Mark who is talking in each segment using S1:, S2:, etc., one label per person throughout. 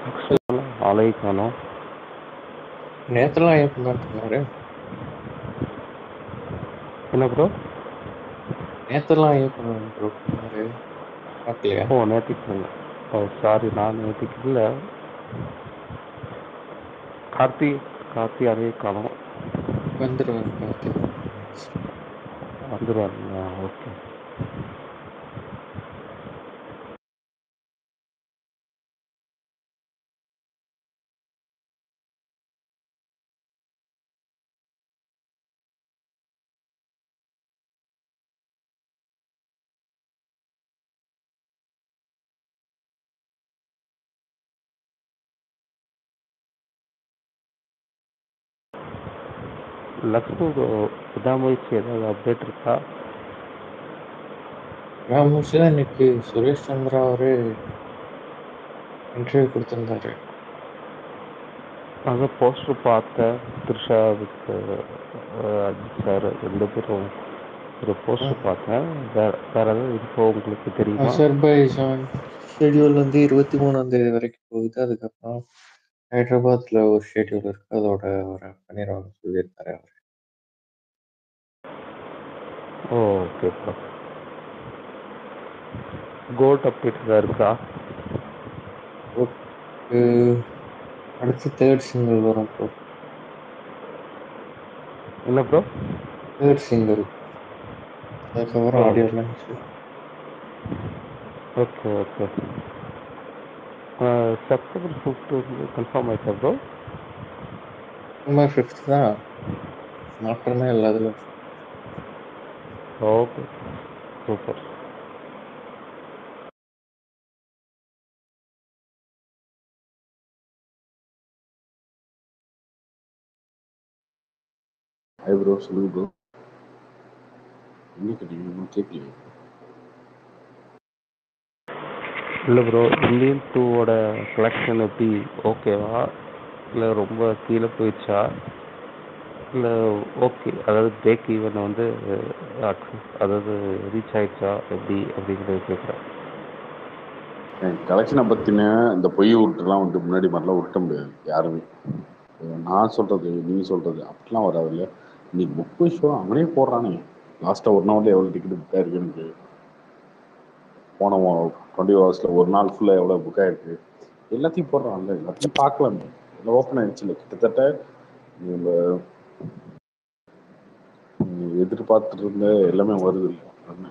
S1: ஆளையே காணோம்
S2: நேத்துலாம் ஏப்பம் இருந்தாரு
S1: என்ன ப்ரோ
S2: நேத்தெல்லாம் ஏப்பம் ப்ரோ பண்ணாரு பார்க்கலையா
S1: ஓ நேற்றுக்கு இல்லை ஓ சாரி நான் நேற்றுக்கு இல்லை கார்த்தி கார்த்தி அதையே காணோம்
S2: வந்துடுவார் பார்த்து
S1: வந்துடுவாருங்களா ஓகே லக்ஷ்மி ப்ரோ விடாமுயற்சி ஏதாவது அப்டேட் இருக்கா
S2: ராமூஸ் தான் இன்னைக்கு சுரேஷ் சந்திரா அவரு இன்டர்வியூ கொடுத்துருந்தாரு
S1: அங்கே போஸ்டர் பார்த்தேன் த்ரிஷா வித் அஜித் சார் ரெண்டு பேரும் ஒரு போஸ்டர் பார்த்தேன் வேற வேற ஏதாவது இன்ஃபோ உங்களுக்கு தெரியுமா
S2: அசர்பைஜான் ஷெடியூல் வந்து இருபத்தி மூணாம் தேதி வரைக்கும் போகுது அதுக்கப்புறம் ஹைதராபாத்ல ஒரு ஷெடியூல் இருக்கு அதோட ஒரு பண்ணிடுவாங்க சொல்லியிருக்காரு அவர்
S1: oh okay bro gold update ஏதாவது இருக்கா
S2: அஹ் அடுத்து தேர்ட் சிங்கிள் வரும் ப்ரோ
S1: என்ன ப்ரோ
S2: தேர்ட் சிங்கிள் அதுக்கப்புறம்
S1: oh.
S2: Audio launch
S1: okay okay September fifth வந்து கன்ஃபார்ம் ஆயிடுச்சா ப்ரோ
S2: நம்பர் ஃபிஃப்த் தான் மாற்றமே இல்லை அதில்
S1: ஓகே சூப்பர்
S3: ஹாய் ப்ரோ சொல்லுங்க ப்ரோ என்ன கேட்டீங்க இன்னும் கேட்கலையே
S1: இல்லை ப்ரோ இந்தியன் டூவோட கலெக்ஷன் எப்படி ஓகேவா இல்லை ரொம்ப கீழே போயிடுச்சா இல்லை ஓகே அதாவது பிரேக் ஈவன் வந்து access- அதாவது ரீச் ஆயிடுச்சா எப்படி அப்படிங்கிறத கேட்குறேன்
S3: கலெக்ஷனை பற்றின இந்த பொய் உருட்டுலாம் வந்து முன்னாடி மாதிரிலாம் உருட்ட முடியாது யாருமே நான் சொல்கிறது நீங்கள் சொல்கிறது அப்படிலாம் வராதுல்ல இன்னைக்கு புக் போய் ஷோ அவனே போடுறானே லாஸ்ட்டாக ஒன் ஹவரில் எவ்வளோ டிக்கெட் புக் ஆயிருக்கு எனக்கு போன டுவெண்ட்டி ஹவர்ஸில் ஒரு நாள் ஃபுல்லாக எவ்வளோ புக் ஆயிருக்கு எல்லாத்தையும் போடுறான்ல எல்லாத்தையும் பார்க்கலாமே எல்லாம் ஓப்பன் ஆயிடுச்சு இல்லை கிட்டத்தட்ட நம்ம நீங்க எதிர்பார்த்துட்டு இருந்த எல்லாமே வருது இல்லை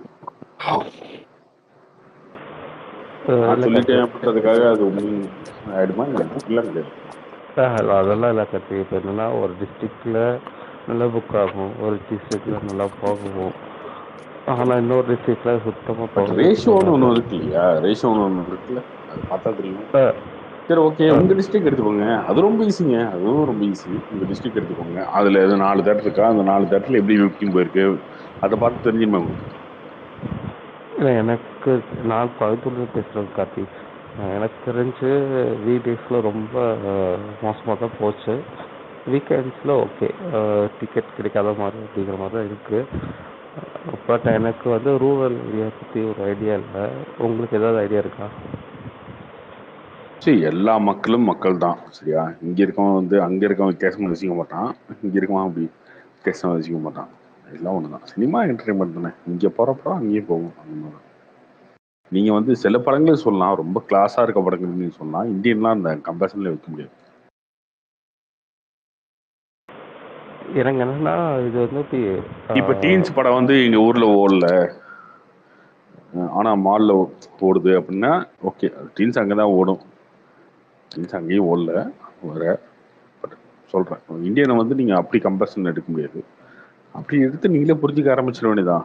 S3: நான் சொல்லிட்டேன் அப்படின்றதுக்காக அது உண்மை ஆயிடுமா இல்லை இல்லை கிடையாது
S1: அஹ் அதெல்லாம் இல்லை கற்று இப்போ என்னன்னா ஒரு டிஸ்ட்ரிக்டில் நல்லா புக் ஆகும் ஒரு டிஸ்ட்ரிக்டில் நல்லா போகும் ஆனால் இன்னொரு டிஸ்ட்ரிக்டில் சுத்தமாக
S3: பட் ரேஷியோன்னு ஒன்று இருக்கு இல்லையா ரேஷியோன்னு ஒன்று இருக்குல்ல அது பார்த்தா தெரியும்
S1: அஹ்
S3: சரி ஓகே உங்க டிஸ்ட்ரிக்ட் எடுத்துக்கோங்க அது ரொம்ப ஈஸிங்க அதுவும் ரொம்ப ஈஸி உங்க டிஸ்ட்ரிக்ட் எடுத்துக்கோங்க அதுல எது நாலு தேட்டர் இருக்கா அந்த நாலு தேட்டர்ல எப்படி புக்கிங் போயிருக்கு அதை பார்த்து தெரிஞ்சுமே உங்களுக்கு
S1: இல்லை எனக்கு நான் கோயம்புத்தூர்ல பேசுகிறேன் கார்த்தி அஹ் எனக்கு தெரிஞ்சு வீக் டேஸில் ரொம்ப மோசமாக தான் போச்சு வீக்கெண்ட்ஸில் ஓகே டிக்கெட் கிடைக்காத மாதிரி அப்படிங்கிற மாதிரி தான் இருக்குது பட் எனக்கு வந்து ரூரல் ஏரியா பற்றி ஒரு ஐடியா இல்லை உங்களுக்கு ஏதாவது ஐடியா இருக்கா
S3: சரி எல்லா மக்களும் மக்கள் தான் சரியா இங்க இருக்கவன் வந்து அங்க இருக்கவன் வித்தியாசமா ரசிக்க மாட்டான் இங்க இருக்கவன் அப்படி வித்தியாசமா ரசிக்க மாட்டான் எல்லாம் ஒண்ணுதான் சினிமா என்டர்டைன்மெண்ட் தானே இங்க போற படம் அங்கேயே போகும் அந்த மாதிரி தான். நீங்க வந்து சில படங்கள் சொல்லலாம் ரொம்ப கிளாஸா இருக்க படங்கள் நீங்க சொல்லலாம் இந்தியன்லாம் அந்த கம்பேரிசன்ல வைக்க முடியாது
S1: எனக்கு என்னன்னா இது வந்து இப்படி,
S3: இப்ப
S1: அஹ்,
S3: டீன்ஸ் படம் வந்து எங்க ஊர்ல ஓடல அஹ் ஆனா மால்ல ஓடுது அப்படின்னா ஓகே டீன்ஸ் அங்கதான் ஓடும் டீன்ஸ் அங்கேயும் ஓடல வர பட் சொல்றேன் இந்தியனை வந்து நீங்க அப்படி கம்பேரிசன் எடுக்க முடியாது அப்படி எடுத்து நீங்களே புரிஞ்சுக்க ஆரம்பிச்சிட வேண்டியதான்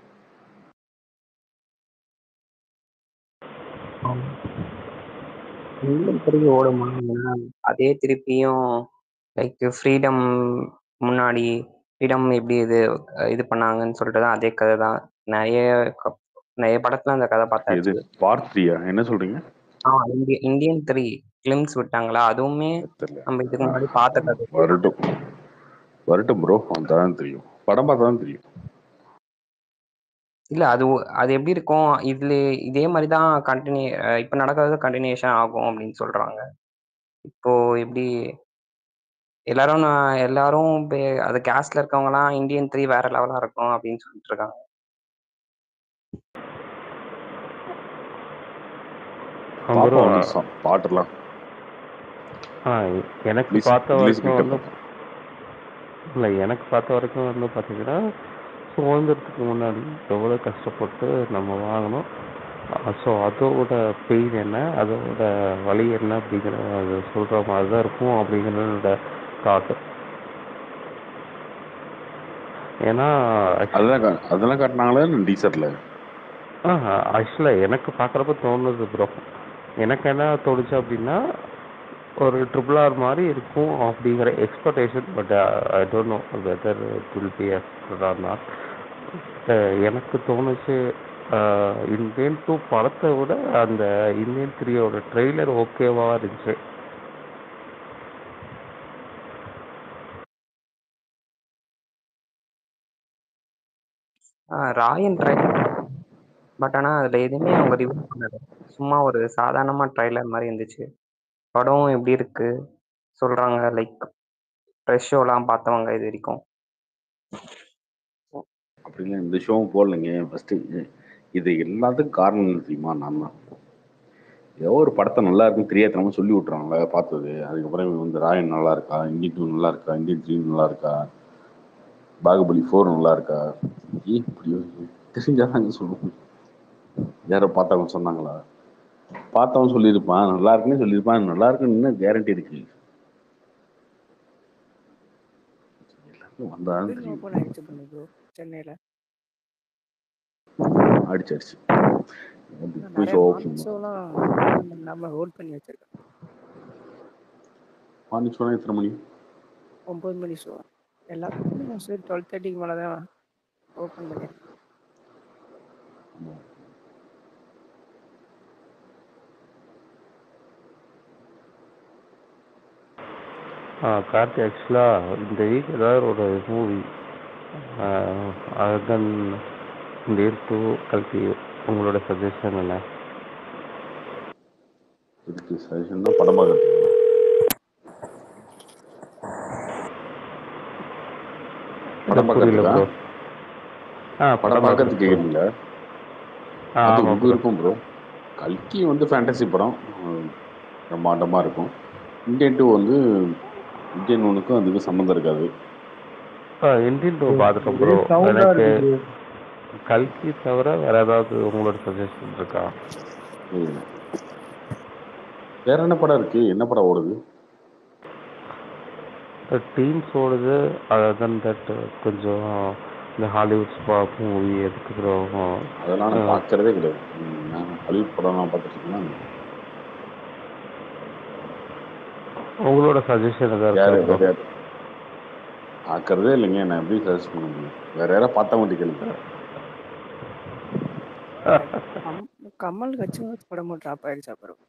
S4: இந்தியன் திருப்பி ஓடுமா ஏன்னா அதே திருப்பியும் லைக் ஃப்ரீடம் முன்னாடி ஃப்ரீடம் எப்படி இது இது பண்ணாங்கன்னு சொல்லிட்டு தான் அதே கதை தான் நிறைய க- நிறைய படத்துல அந்த கதை
S3: இது
S4: பார்த்தாச்சு
S3: பார்ட் த்ரீயா என்ன சொல்றீங்க
S4: ஆ இந்திய இந்தியன் த்ரீ கிளிம்ஸ் விட்டாங்களா அதுவுமே
S3: தெரியல
S4: நம்ம இதுக்கு முன்னாடி பார்த்த கதை
S3: வரட்டும் வரட்டும் ப்ரோ வந்தாதான் தெரியும் படம் பார்த்தா தான் தெரியும்
S4: இல்ல அது ஒ- அது எப்படி இருக்கும் இதுல இதே மாதிரி தான் கண்டினியூ இப்ப நடக்கிறது கண்டினியூஷன் ஆகும் அப்படின்னு சொல்றாங்க இப்போ எப்படி எல்லாரும் நான் எல்லாரும் இப்ப அது கேஸ்ட்ல இருக்கவங்கலாம் இந்தியன் த்ரீ வேற லெவலா இருக்கும் அப்படின்னு சொல்லிட்டு இருக்காங்க
S1: ஆ ப்ரோ
S3: பாப்போம் வந்து சா- பாட்டுலாம்
S1: ஆ எனக்கு
S3: ப்ளீஸ்
S1: பார்த்த
S3: ப்ளீஸ்
S1: வரைக்கும் வந்து
S3: கிட்ட
S1: இல்லை எனக்கு பார்த்த வரைக்கும் வந்து பார்த்தீங்கன்னா சுதந்திரத்துக்கு முன்னாடி எவ்வளோ கஷ்டப்பட்டு நம்ம வாங்கினோம் ஸோ அதோட பெயின் என்ன அதோட வலி என்ன அப்படிங்கிற அது சொல்கிற மாதிரி தான் இருக்கும் அப்படிங்கிறத தாட்டு ஏன்னா
S3: அதெல்லாம் கா- அதெல்லாம் காட்டினாங்களே டீசர்ட்ல
S1: ஆக்சுவலாக எனக்கு பார்க்குறப்ப தோணுது ப்ரோ எனக்கு என்ன தோணுச்சு அப்படின்னா ஒரு ட்ரிபிள் ஆர் மாதிரி இருக்கும் அப்படிங்கிற expectation but I don't know whether it will be or not எனக்கு தோணுச்சு இந்தியன் டூ படத்தை விட அந்த இந்தியன் த்ரீயோட ட்ரெய்லர் ஓகேவா இருந்துச்சு
S4: ஆஹ் ராயன் ட்ரைலர் பட் ஆனா அதுல எதுவுமே அவங்க ரிவ்யூ பண்ணல சும்மா ஒரு சாதாரணமா ட்ரைலர் மாதிரி இருந்துச்சு படம் எப்படி இருக்கு சொல்றாங்க லைக் ஃப்ரெஷ் ஷோலாம் பார்த்தவங்க இது வரைக்கும்
S3: அப்படிலாம் இந்த ஷோவும் போடலைங்க ஃபர்ஸ்ட் இது எல்லாத்துக்கும் காரணம் என்ன தெரியுமா நான் தான் ஏதோ ஒரு படத்தை நல்லா இருக்குன்னு தெரியாதனமா சொல்லி விட்றாங்களே பார்த்தது அதுக்கப்புறம் இவங்க வந்து ராயன் நல்லா இருக்கா இந்தியன் டூ நல்லா இருக்கா இந்தியன் த்ரீ நல்லா இருக்கா பாகுபலி ஃபோர் நல்லா இருக்கா ஏன் இப்படி தெரிஞ்சாதாங்க சொல்லுவோம் யாரோ பார்த்தவங்க சொன்னாங்களா பார்த்தவன் சொல்லியிருப்பான் நல்லா இருக்குன்னு சொல்லியிருப்பான் நல்லா இருக்குன்னு என்ன கேரண்டி இருக்கு எல்லாருக்கும் வந்தாலும்
S5: பில்
S3: தெரியும்
S5: ஓப்பன் ஆயிடுச்சு பண்ணு ப்ரோ சென்னையில்
S3: அடிச்சு அடிச்சு
S5: இன்னும்
S3: போய்
S5: நிறைய
S3: ஷோ
S5: மார்னிங் ஷோலாம் ஓப்பன் பண்ணாமல் ஹோல்ட் பண்ணி வச்சிருக்கேன்
S3: மார்னிங் ஷோனா எத்தனை மணி
S5: ஒம்பது மணி ஷோ எல்லாத்துக்குமே சரி டுவெல் தேர்ட்டிக்கு மேலே தான் ஓப்பன் பண்ணியிருக்கேன்
S1: ஆ கார்த்தி ஆக்சுவலாக இந்த வீக் ஏதாவது ஒரு movie other than Indian two கல்கி உங்களோட சஜஷன் என்ன
S3: இதுக்கு சஜஷன்னா படம் பார்க்கறதுக்கு படம்
S1: புரியல
S3: பார்க்கறதுக்கா
S1: ப்ரோ ஆ
S3: படம் பார்க்கறதுக்கு கேக்குறீங்களா
S1: ஆ
S3: அது
S1: ஆமாம்
S3: உங்க
S1: ப்ரோ
S3: இருக்கும் ப்ரோ கல்கி வந்து ஃபேண்டசி படம் அஹ் பிரம்மாண்டமா இருக்கும் இந்தியன் டூ வந்து இந்தியன் ஒனுக்கும் அதுக்கும் சம்மந்தம் இருக்காது
S1: ஆ இந்தியன் டூ பார்த்துட்டோம் ப்ரோ
S2: சவுண்டா
S1: எனக்கு
S2: இருக்கு
S1: கல்கி தவிர வேற ஏதாவது உங்களோட சஜஷன் இருக்கா
S3: ம். வேற என்ன படம் இருக்கு என்ன படம் ஓடுது
S1: டீம்ஸ் ஓடுது அதர் தென் தட் கொஞ்சம் இந்த ஹாலிவுட் ஸ்பாப் மூவி எதுக்கு ப்ரோ
S3: அதெல்லாம் நான் பார்க்கறதே கிடையாது ம், நான் ஹாலிவுட் படம்லாம் பார்த்துட்டு இருக்கேன்னா
S1: உங்களோட சஜஷன் ஏதாவது
S3: யாரு
S1: இருக்கா
S3: வேற யாரு பார்க்கறதே இல்லைங்க நான் எப்படி சஜஸ்ட் பண்ண முடியும் வேற யாராவது பார்த்தா மட்டும் கேளுங்க
S5: கம் கமல் கட்சி படமும் ட்ராப் ஆயிடுச்சு அப்புறம்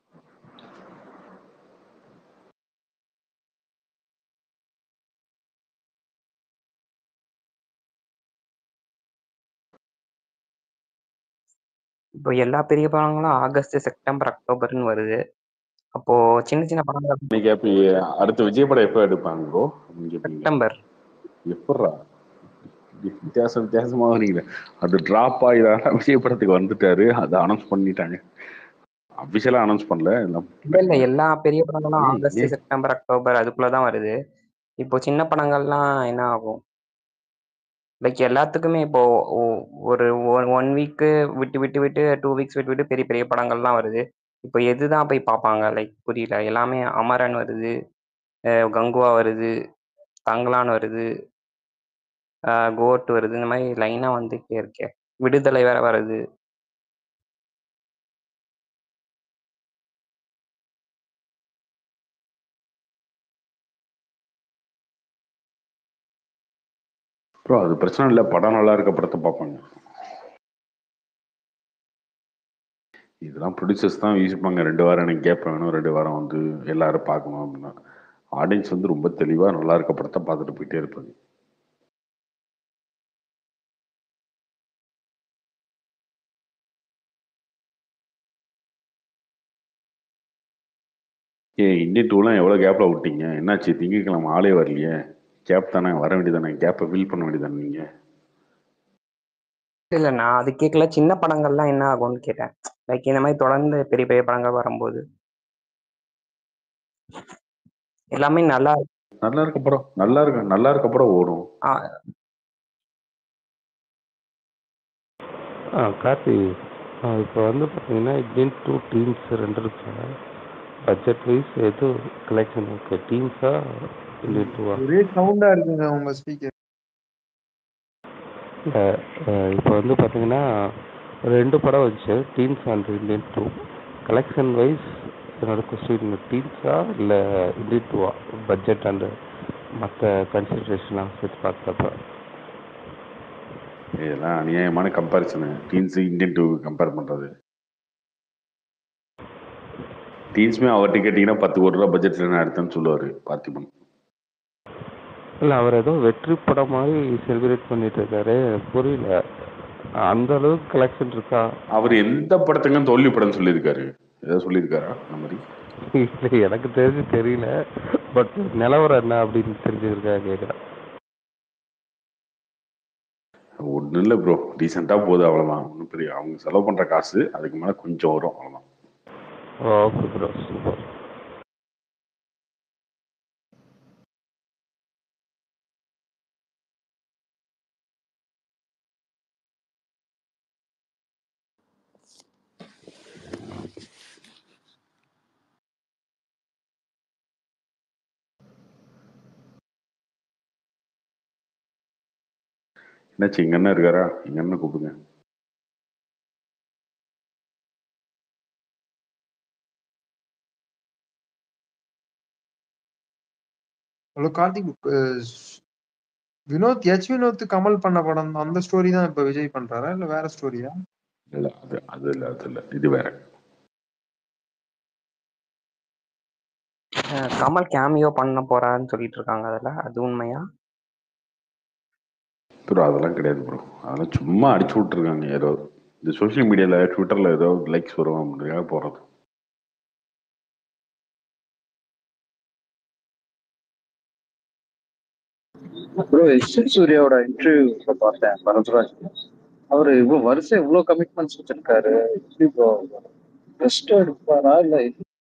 S4: இப்போ எல்லா பெரிய படங்களும் ஆகஸ்ட் செப்டம்பர் அக்டோபர்னு வருது அப்போ சின்ன சின்ன படங்கள்
S3: நீ கேப்பி அடுத்த விஜய் படம் எப்போ எடுப்பாங்க ப்ரோ அப்படின்னு கேட்பீங்க
S4: செப்டம்பர்
S3: எப்பட்றா வித்தியாசம் வித்தியாசமா வரீங்க அது டிராப் ஆகிதான் விஜய் படத்துக்கு வந்துட்டாரு அதை அனௌன்ஸ் பண்ணிட்டாங்க அபிஷியலா அனௌன்ஸ் பண்ணல எல்லாம்
S4: இல்ல இல்ல எல்லா பெரிய படங்களும்
S3: ஏய்,
S4: ஆகஸ்ட்
S3: ஏய்.
S4: செப்டம்பர் அக்டோபர் அதுக்குள்ளதான் வருது இப்போ சின்ன படங்கள்லாம் என்ன ஆகும் லைக் எல்லாத்துக்குமே இப்போ ஒ- ஒரு ஒன் வீக்கு விட்டு விட்டு விட்டு டூ வீக்ஸ் விட்டு விட்டு பெரிய பெரிய படங்கள்லாம் வருது இப்போ எதுதான் போய் பார்ப்பாங்க லைக் புரியல எல்லாமே அமரன் வருது அஹ் கங்குவா வருது தங்கலான் வருது கோட் வருது இந்த மாதிரி லைனா வந்துட்டே இருக்கே விடுதலை வேற வருது
S3: ப்ரோ அது பிரச்சனை இல்லை படம் நல்லா இருக்க படத்தை பார்ப்பாங்க இதெல்லாம் ப்ரொடியூசர்ஸ் தான் யோசிப்பாங்க ரெண்டு வாரம் எனக்கு கேப் வேணும் ரெண்டு வாரம் வந்து எல்லாரும் பார்க்கணும் அப்படின்னா ஆடியன்ஸ் வந்து ரொம்ப தெளிவாக நல்லா இருக்க படத்தை பார்த்துட்டு போயிட்டே இருப்பாங்க ஏ இந்தியன் டூலாம் எவ்வளோ கேப்பில் விட்டீங்க என்னாச்சு திங்கக்கிழமை ஆளே வரலையே கேப் தானே வர வேண்டியதானே கேப்பை ஃபில் பண்ண வேண்டியதானே நீங்கள்
S4: இல்ல நான் அது கேட்கல சின்ன படங்கள்லாம் என்ன ஆகும்னு கேட்டேன் லைக் இந்த மாதிரி தொடர்ந்து பெரிய பெரிய படங்கள் வரும்போது எல்லாமே நல்லா
S3: நல்லா இருக்க படம் நல்லா இருக்க நல்லா இருக்க படம் ஓடும்
S4: ஆ,
S1: ஆ கார்த்தி இப்போ வந்து பார்த்தீங்கன்னா இந்தியன் டூ டீம்ஸ் ரெண்டு இருக்கு பட்ஜெட் வைஸ் எது கலெக்ஷன் ஓகே டீம்ஸா இந்தியன் டூவா
S2: ஒரே சவுண்டா இருக்குங்க உங்க ஸ்பீக்கர்
S1: இல்லை இப்போ வந்து பார்த்தீங்கன்னா ரெண்டு படம் வந்துச்சு teams and Indian two collection wise என்னோட கொஸ்டின் டீம்ஸா இல்லை இந்தியன் டூவா பட்ஜெட் அண்டு மற்ற கன்சிடரேஷன்லாம் சேர்த்து பார்த்தப்ப
S3: இதெல்லாம் அநியாயமான கம்பேரிசனு டீன்ஸ் இந்தியன் டூ கம்பேர் பண்ணுறது டீன்ஸுமே அவர்கிட்ட கேட்டிங்கன்னா பத்து கோடி ரூபா பட்ஜெட்டில் நான் எடுத்தேன்னு சொல்லுவார் பார்த்திபன்
S1: இல்லை அவர் ஏதோ வெற்றி படம் மாதிரி செலிப்ரேட் பண்ணிட்டு இருக்காரு புரியல அந்த அளவுக்கு கலெக்ஷன் இருக்கா
S3: அவர் எந்த படத்துக்கும் தோல்வி படம் சொல்லியிருக்காரு ஏதாவது சொல்லியிருக்காரா அந்த மாதிரி
S1: இல்லை எனக்கு தெரிஞ்சு தெரியல பட் நிலவரம் என்ன அப்படின்னு தெரிஞ்சுருக்கா கேட்குறேன்
S3: ஒன்றும் இல்லை ப்ரோ டீசெண்டாக போகுது அவ்வளோதான் ஒன்றும் பெரிய அவங்க செலவு பண்ணுற காசு அதுக்கு மேலே கொஞ்சம் வரும் அவ்வளோதான்
S1: ஓகே ப்ரோ சூப்பர்
S3: என்னாச்சு எங்கள் அண்ணன் இருக்காரா எங்கள் அண்ணன் கூப்பிடுங்க
S2: ஹலோ கார்த்திக் அஹ், வினோத் எச் வினோத் கமல் பண்ண படம் அந்த ஸ்டோரி தான் இப்ப விஜய் பண்றாரா இல்ல வேற ஸ்டோரியா
S3: இல்லை அது அது இல்லை அது இல்லை இது வேற
S4: அஹ் கமல் கேமியோ பண்ண போறாருன்னு சொல்லிட்டு இருக்காங்க அதுல அது உண்மையா
S3: ப்ரோ அதெல்லாம் கிடையாது ப்ரோ அதெல்லாம் சும்மா அடிச்சு விட்ருக்காங்க ஏதோ இந்த சோஷியல் மீடியாவில் ட்விட்டரில் ஏதோ லைக்ஸ் வரும் அப்படிங்கிறதுக்காக போகிறது
S6: ப்ரோ எஸ் சூர்யாவோட இன்டர்வியூ பார்த்தேன் பரத்ராஜ் அவரு இவ்வளவு வருஷம் இவ்வளவு கமிட்மெண்ட்ஸ் வச்சிருக்காரு எப்படி ப்ரோ ரெஸ்ட் எடுப்பாரா இல்ல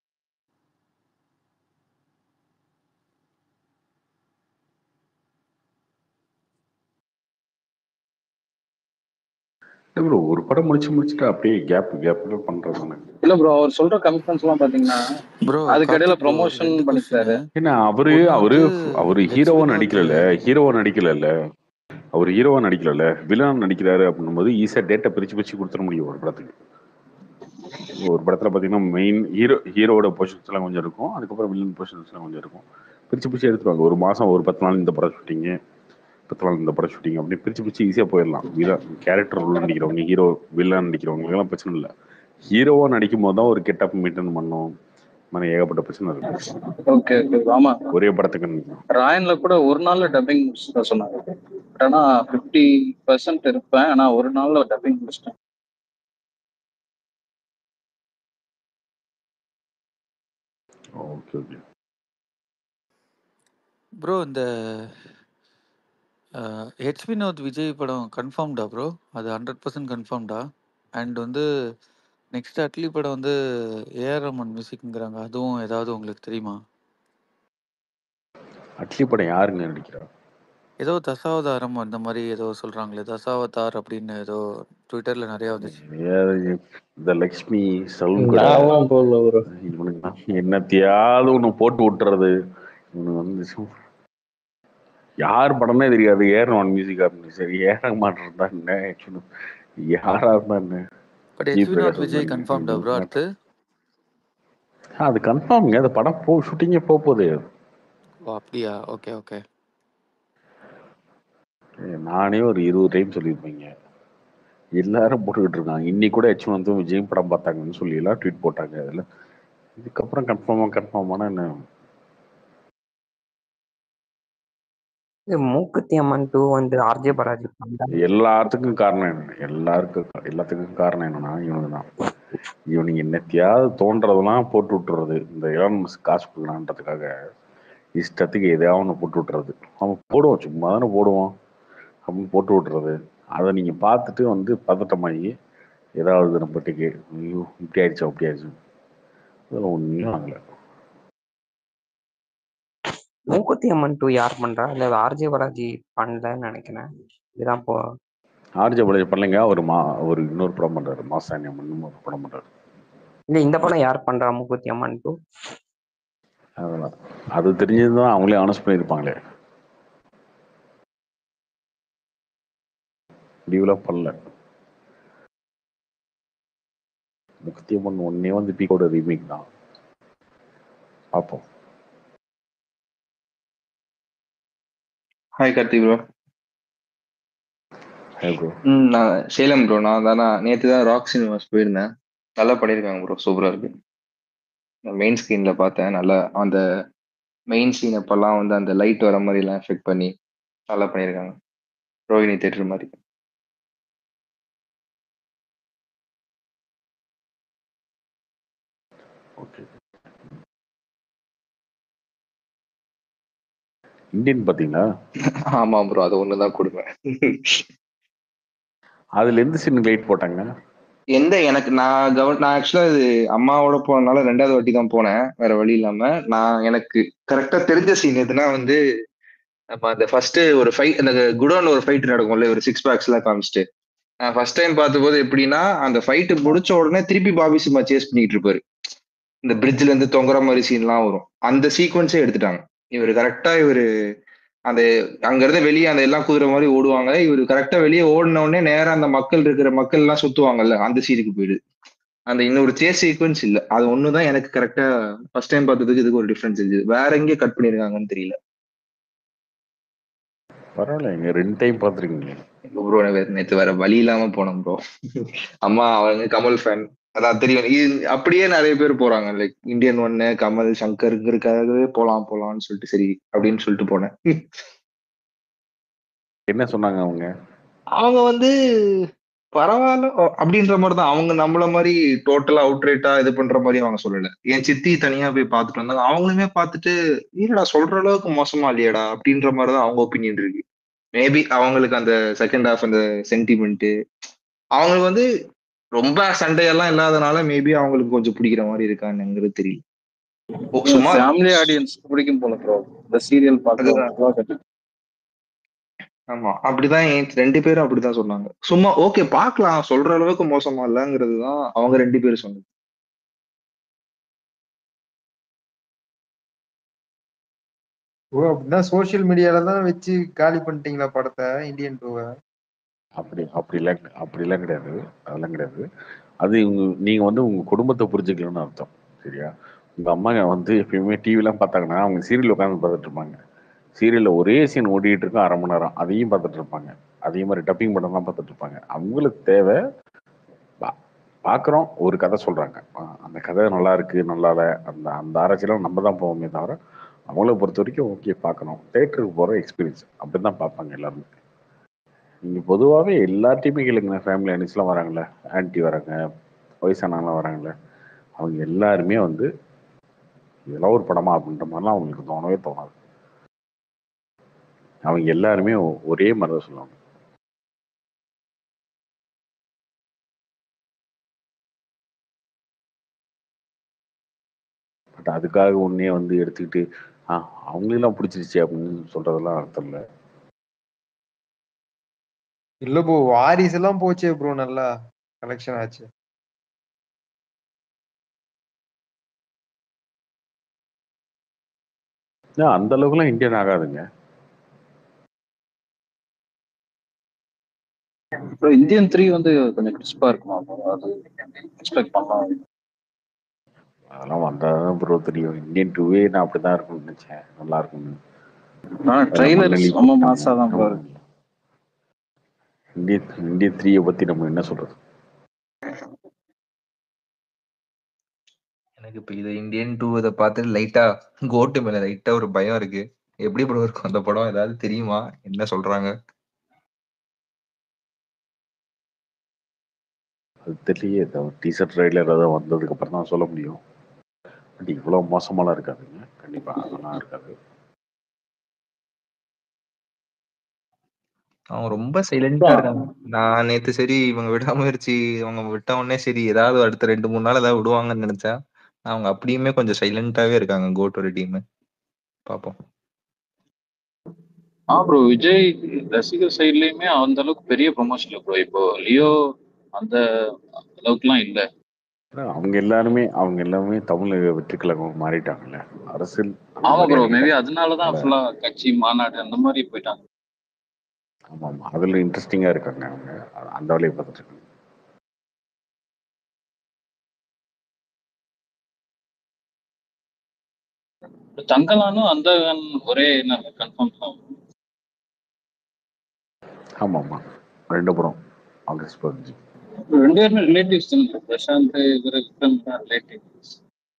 S3: இல்லை ப்ரோ ஒரு படம் முடிச்சு முடிச்சுட்டு அப்படியே கேப் கேப்பில் பண்ணுறது தானே
S6: இல்ல ப்ரோ அவர் சொல்ற கமிட்மெண்ட்ஸ் எல்லாம் பாத்தீங்கன்னா
S7: ப்ரோ
S6: அதுக்கு இடையில ப்ரொமோஷன் பண்ணிருக்காரு
S3: ஏன்னா அவரு
S7: ஒண்ணு
S3: அவரு
S7: வந்து
S3: அவரு
S7: எச்
S3: ஹீரோவா
S7: வினோத்
S3: நடிக்கலல்ல ஹீரோவா நடிக்கலல்ல அவர் ஹீரோவா நடிக்கலல்ல வில்லன் நடிக்கிறாரு அப்படின்னும் போது ஈஸியா டேட்டா பிரிச்சு பிரிச்சு கொடுத்துட முடியும் ஒரு படத்துக்கு ஒரு படத்துல பாத்தீங்கன்னா மெயின் ஹீரோ ஹீரோவோட பொசிஷன்ஸ் எல்லாம் கொஞ்சம் இருக்கும் அதுக்கப்புறம் வில்லன் பொசிஷன்ஸ் எல்லாம் கொஞ்சம் இருக்கும் பிரிச்சு பிரிச்சு எடுத்துருவாங்க ஒரு மாசம் ஒரு பத்து நாள் இந்த படம் ஷூட்டிங்கு பத்து நாள் இந்த படம் ஷூட்டிங் அப்படி பிரிச்சு பிரிச்சு ஈஸியா போயிடலாம் வில்லன் கேரக்டர் ரோல் நடிக்கிறவங்க ஹீரோ வில்லன் நடிக்கிறவங்க எல்லாம் பிரச்சனை இல்லை ஹீரோவா நடிக்கும் போது தான் ஒரு கெட்டப் மெயின்டைன் பண்ணும் மாதிரி ஏகப்பட்ட பிரச்சனை இருக்கு
S6: ஓகே ஓகே ஆமா
S3: ஒரே படத்துக்கு நிக்கணும்.
S6: ராயன்ல கூட ஒரு நாள்ல டப்பிங் முடிச்சுட்டா சொன்னாங்க பட் ஆனா பிப்டி பர்சன்ட் இருப்பேன் ஆனா ஒரு நாள்ல டப்பிங் முடிச்சிட்டேன்
S3: ஓகே ஓகே
S7: ப்ரோ இந்த ஹெச் வினோத் விஜய் படம் கன்ஃபார்ம்டா ப்ரோ அது ஹண்ட்ரட் பர்சன்ட் கன்ஃபார்ம்டா அண்ட் வந்து நெக்ஸ்ட் அட்லி படம் வந்து ஏஆர் ரமன் மியூசிக்ங்கிறாங்க அதுவும் ஏதாவது உங்களுக்கு தெரியுமா
S3: அட்லி படம் யாருங்க நடிக்கிறா
S7: ஏதோ தசாவதாரம் அந்த மாதிரி ஏதோ சொல்றாங்களே தசாவதார் அப்படின்னு ஏதோ ட்விட்டர்ல நிறைய வந்துச்சு
S3: யாரு? இந்த லக்ஷ்மி சலூன் கடை
S2: நான்லாம் போடல ப்ரோ
S3: இவனுக்கு நான் என்னத்தையாவது ஒன்று போட்டு விட்டுறது இவனுக்கு வந்து சு- யார் படமே தெரியாது ஏர் ஒன் மியூசிக் அப்படின்னு சரி ஏற மாட்டேன் தான் என்ன actually யாரா இருந்தா என்ன
S7: but
S3: G
S7: H Vinoth
S3: Prakash
S7: Vijay
S3: வந்து
S7: கன்ஃபார்ம்டா ப்ரோ அடுத்து
S3: ஆ, அது கன்ஃபார்ம்ங்க அந்த படம் போ ஷூட்டிங்கே போக போகுது
S7: ஓ அப்படியா ஓகே ஓகே
S3: ஏ, நானே ஒரு இருபது டைம் சொல்லியிருப்பேங்க எல்லாரும் போட்டுக்கிட்டு இருக்காங்க இன்னைக்கு கூட ஹெச் வந்து விஜய் படம் பார்த்தாங்கன்னு சொல்லி எல்லாம் ட்வீட் போட்டாங்க அதில் இதுக்கப்புறம் கன்ஃபார்மா கன்ஃபார்மான என்ன
S4: இது மூக்குத்தி அம்மன் டூ வந்து ஆர்ஜே பாலாஜி படம்
S3: எல்லாத்துக்கும் காரணம் என்ன எல்லாருக்கும் எல்லாத்துக்கும் காரணம் என்னன்னா இவனுக்கு தான் இவனுங்க என்னத்தையாவது தோன்றதெல்லாம் போட்டு விட்டுறது இந்த இளம் காசு கொடுக்கலான்றதுக்காக இஷ்டத்துக்கு எதையாவது ஒன்று போட்டு விட்டுறது அவன் போடுவோம் சும்மா தானே போடுவோம் அப்படின்னு போட்டு விட்டுறது அதை நீங்கள் பார்த்துட்டு வந்து பதட்டமாகி ஏதாவது நம்மட்டுக்கு ஐயோ இப்படி ஆயிடுச்சா அப்படி ஆயிடுச்சு அதெல்லாம் ஒன்றும் ஆகலை
S4: மூக்குத்தி அம்மன் டூ யார் பண்றா இல்ல ஆர்ஜே பாலாஜி பண்ணலன்னு நினைக்கிறேன் இதுதான் இப்போ
S3: ஆர்ஜே பாலாஜி பண்ணலைங்க அவர் மா ஒரு இன்னொரு படம் பண்ணுறாரு மாசாணி அம்மன் ஒரு படம் பண்ணுறாரு
S4: இல்ல இந்த படம் யார் பண்றா மூக்குத்தி அம்மன் டூ
S3: அதெல்லாம் அது தெரிஞ்சது தான் அவங்களே அனௌன்ஸ் பண்ணியிருப்பாங்களே முடிவுலாம் பண்ணல முக்கியமன் ஒன்னே வந்து பீக்கோட ரீமேக் தான் பார்ப்போம்
S8: hi Karthik bro
S3: hey bro
S8: ம் நான் சேலம் ப்ரோ நான் தானே நேற்று தான் ராக் சினிமாஸ் போயிருந்தேன் நல்லா பண்ணியிருக்காங்க ப்ரோ சூப்பராக இருக்கு நான் மெயின் ஸ்க்ரீனில் பார்த்தேன் நல்லா அந்த மெயின் சீன் அப்பெல்லாம் வந்து அந்த லைட் வர மாதிரிலாம் எஃபெக்ட் பண்ணி நல்லா பண்ணியிருக்காங்க ரோஹிணி தேட்டர் மாதிரி
S3: ஓகே இந்தியன் பார்த்தீங்களா
S8: ஆமாம் ப்ரோ அது ஒன்று தான் கொடுமை
S3: அதுல எந்த சீன் லைட் போட்டாங்க
S8: எந்த எனக்கு நான் கவ நான் ஆக்சுவலாக இது அம்மாவோட போனனால ரெண்டாவது வாட்டி தான் போனேன் வேற வழி இல்லாம நான் எனக்கு கரெக்டாக தெரிஞ்ச சீன் எதுனா வந்து நம்ம அந்த ஃபர்ஸ்ட் ஒரு ஃபைட் அந்த குடோன் ஒரு ஃபைட் நடக்கும்ல ஒரு சிக்ஸ் பேக்ஸ் எல்லாம் காமிச்சிட்டு நான் ஃபர்ஸ்ட் டைம் பார்த்தபோது எப்படின்னா அந்த ஃபைட்டு முடிச்ச உடனே திருப்பி பாபி சிம்மா சேஸ் பண்ணிட்டு இருப்பாரு இந்த பிரிட்ஜ்ல இருந்து தொங்குற மாதிரி சீன்லாம் வரும் அந்த சீக்வன்ஸே எடுத்துட்டாங்க இவர் கரெக்டா இவரு அந்த அங்க இருந்து வெளியே அந்த எல்லாம் குதிரை மாதிரி ஓடுவாங்க இவர் கரெக்டா வெளியே ஓடின உடனே நேரா அந்த மக்கள் இருக்கிற மக்கள் எல்லாம் சுத்துவாங்கல்ல அந்த சீனுக்கு போயிடுது அந்த இன்னொரு சேஸ் சீக்வன்ஸ் இல்ல அது ஒண்ணுதான் எனக்கு கரெக்டா ஃபர்ஸ்ட் டைம் பார்த்ததுக்கு இதுக்கு ஒரு டிஃபரன்ஸ் இருந்துச்சு வேற எங்கே கட் பண்ணிருக்காங்கன்னு தெரியல
S3: பரவாயில்ல இங்க ரெண்டு டைம் பார்த்துருக்கீங்களே
S8: ப்ரோ நேற்று வேற வழி இல்லாம போனோம் ப்ரோ அம்மா அவங்க கமல் ஃபேன் அதான் தெரியும் இது அப்படியே நிறைய பேர் போறாங்க லைக் இந்தியன் ஒன்னு கமல் சங்கருங்கிறதுக்காகவே போலாம் போலாம்னு சொல்லிட்டு சரி அப்படின்னு சொல்லிட்டு போனேன்
S3: என்ன சொன்னாங்க அவங்க
S8: அவங்க வந்து பரவாயில்ல ஓ, அப்படின்ற மாதிரி தான் அவங்க நம்மள மாதிரி டோட்டலா அவுட்ரேட்டா இது பண்ற மாதிரி அவங்க சொல்லல என் சித்தி தனியா போய் பார்த்துட்டு வந்தாங்க அவங்களுமே பார்த்துட்டு இல்லடா சொல்ற அளவுக்கு மோசமா இல்லையடா அப்படின்ற மாதிரி தான் அவங்க ஒப்பீனியன் இருக்கு மேபி அவங்களுக்கு அந்த செகண்ட் ஹாஃப் அந்த சென்டிமெண்ட் அவங்களுக்கு வந்து ரொம்ப சண்டையெல்லாம் இல்லாதனால மேபி அவங்களுக்கு கொஞ்சம் பிடிக்கிற மாதிரி இருக்கானுங்கிறது தெரியல ஓ, சும்மா
S6: ஃபேமிலி ஆடியன்ஸ் பிடிக்கும் போல ப்ரோ இந்த சீரியல்
S8: அதுதான்.
S6: பார்க்கலாம்
S8: ஆமா அப்படிதான் என் ரெண்டு பேரும் அப்படிதான் சொன்னாங்க சும்மா ஓகே பார்க்கலாம் சொல்ற அளவுக்கு மோசமா இல்லைங்கிறது தான் அவங்க ரெண்டு பேரும் சொன்னது
S9: ஓ அப்படின்னா சோஷியல் மீடியால தான் வச்சு காலி பண்ணிட்டீங்களா படத்தை இந்தியன் டூவை
S3: அப்படி அப்படிலாம் அப்படிலாம் கிடையாது அதெல்லாம் கிடையாது அது உங்க நீங்க வந்து உங்க குடும்பத்தை புரிஞ்சுக்கலன்னு அர்த்தம் சரியா உங்க அம்மா வந்து எப்பயுமே டிவிலாம் பார்த்தாங்கன்னா அவங்க சீரியல் உட்காந்து பார்த்துட்டு இருப்பாங்க சீரியல்ல ஒரே சீன் ஓடிட்டு இருக்கும் அரை மணி நேரம் அதையும் பார்த்துட்டு இருப்பாங்க அதே மாதிரி டப்பிங் படம் தான் பார்த்துட்டு இருப்பாங்க அவங்களுக்கு தேவை பா- பார்க்குறோம் ஒரு கதை சொல்றாங்க ஆ, அந்த கதை நல்லா இருக்கு நல்லா இல்லை அந்த அந்த ஆராய்ச்சியெல்லாம் நம்ம தான் போவோமே தவிர அவங்கள பொறுத்த வரைக்கும் ஓகே பார்க்கணும் தேட்டருக்கு போகிற எக்ஸ்பீரியன்ஸ் அப்படி தான் பார்ப்பாங்க எல்லாருமே நீங்கள் பொதுவாகவே எல்லாத்தையுமே கேளுங்க ஃபேமிலி அனிஸ்லாம் வராங்களே ஆன்ட்டி வராங்க வயசானவங்களாம் வராங்களே அவங்க எல்லாருமே வந்து இதெல்லாம் ஒரு படமா அப்படின்ற மாதிரிலாம் அவங்களுக்கு தோணவே தோணாது அவங்க எல்லாருமே ஒ- ஒரே மாதிரி தான் சொல்லுவாங்க பட் அதுக்காக உன்னே வந்து எடுத்துக்கிட்டு ஆ அவங்களெல்லாம் பிடிச்சிருச்சு அப்படின்னு சொல்றதெல்லாம் அர்த்தம் இல்லை
S9: இல்ல ப்ரோ வாரிசு எல்லாம் போச்சே ப்ரோ நல்லா கலெக்ஷன் ஆச்சு
S3: ஏன் அந்த அளவுக்குலாம் இந்தியன் ஆகாதுங்க
S6: ப்ரோ இந்தியன் த்ரீ வந்து கொஞ்சம் கிறிஸ்பா இருக்குமா bro? அது எக்ஸ்பெக்ட் பண்ணலாம்
S3: அதெல்லாம் வந்தாதான் ப்ரோ தெரியும் இந்தியன் டூவே நான் அப்படிதான் இருக்கும்னு நினைச்சேன் நல்லா இருக்கும்னு
S6: ஆனா ட்ரெய்லர் ரொம்ப மாசா தான் ப்ரோ இருக்கு
S3: இந்திய இந்திய த்ரீயை பத்தி நம்ம என்ன சொல்றது
S10: எனக்கு இப்போ இது இந்தியன் டூ இதை பார்த்துட்டு லைட்டா கோட்டு மேல லைட்டா ஒரு பயம் இருக்கு எப்படி ப்ரோ இருக்கும் அந்த படம் ஏதாவது தெரியுமா என்ன சொல்றாங்க
S3: அது தெரியலையே டீசர் ட்ரைலர் ஏதாவது வந்ததுக்கு அப்புறம் தான் சொல்ல முடியும் பட் இவ்வளோ மோசமாலாம் இருக்காதுங்க கண்டிப்பா அதெல்லாம் இருக்காது
S10: அவங்க ரொம்ப சைலண்டா இருக்காங்க நான் நேத்து சரி இவங்க விடாமுயற்சி அவங்க விட்ட உடனே சரி ஏதாவது அடுத்த ரெண்டு மூணு நாள் ஏதாவது விடுவாங்கன்னு நினைச்சா அவங்க அப்படியுமே கொஞ்சம் சைலண்டாவே இருக்காங்க கோட்டோட டீம் பாப்போம்
S6: ஆ ப்ரோ விஜய் ரசிகர் சைட்லயுமே அந்த அளவுக்கு பெரிய ப்ரொமோஷன் இல்லை ப்ரோ இப்போ லியோ அந்த அளவுக்குலாம் இல்லை
S3: ஆனா, அவங்க எல்லாருமே அவங்க எல்லாமே தமிழ் வெற்றி கழகம் மாறிட்டாங்கல்ல அரசியல் அந்த
S6: ஆமா
S3: மாதிரி
S6: ப்ரோ மேபி
S3: ஆகிட்டாங்க
S6: அதனாலதான்
S3: அதனால
S6: ஃபுல்லா கட்சி மாநாடு அந்த மாதிரி போயிட்டாங்க
S3: ஆமா ஆமா அதுல இன்ட்ரெஸ்டிங்கா இருக்காங்க அவங்க அ- அந்த வேலையை பார்த்துட்டு இருக்காங்க
S6: தங்கலானும் அந்த ஒரே கன்ஃபார்ம் தான்
S3: ஆமா ஆமா ரெண்டு படம் ஆகஸ்ட் பதினஞ்சு
S6: ரெண்டு பேருமே ரிலேட்டிவ்ஸ் தான் பிரசாந்த் இவர் விக்ரம் தான் ரிலேட்டிவ்ஸ்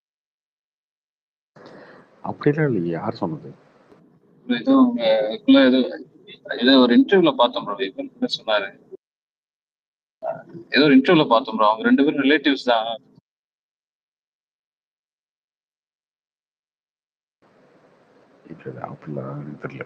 S3: அப்படிலாம் இல்லையே யார் சொன்னது
S6: ஏதோ உங்களுக்குள்ள ஏதோ ஏதோ ஒரு இன்டர்வியூல பார்த்தோம் ப்ரோ விக்ரம் சொன்னாரு ஏதோ ஒரு இன்டர்வியூல பார்த்தோம் ப்ரோ அவங்க ரெண்டு பேரும் ரிலேட்டிவ்ஸ் தான்
S3: இல்லை அப்படிலாம் எனக்கு தெரியல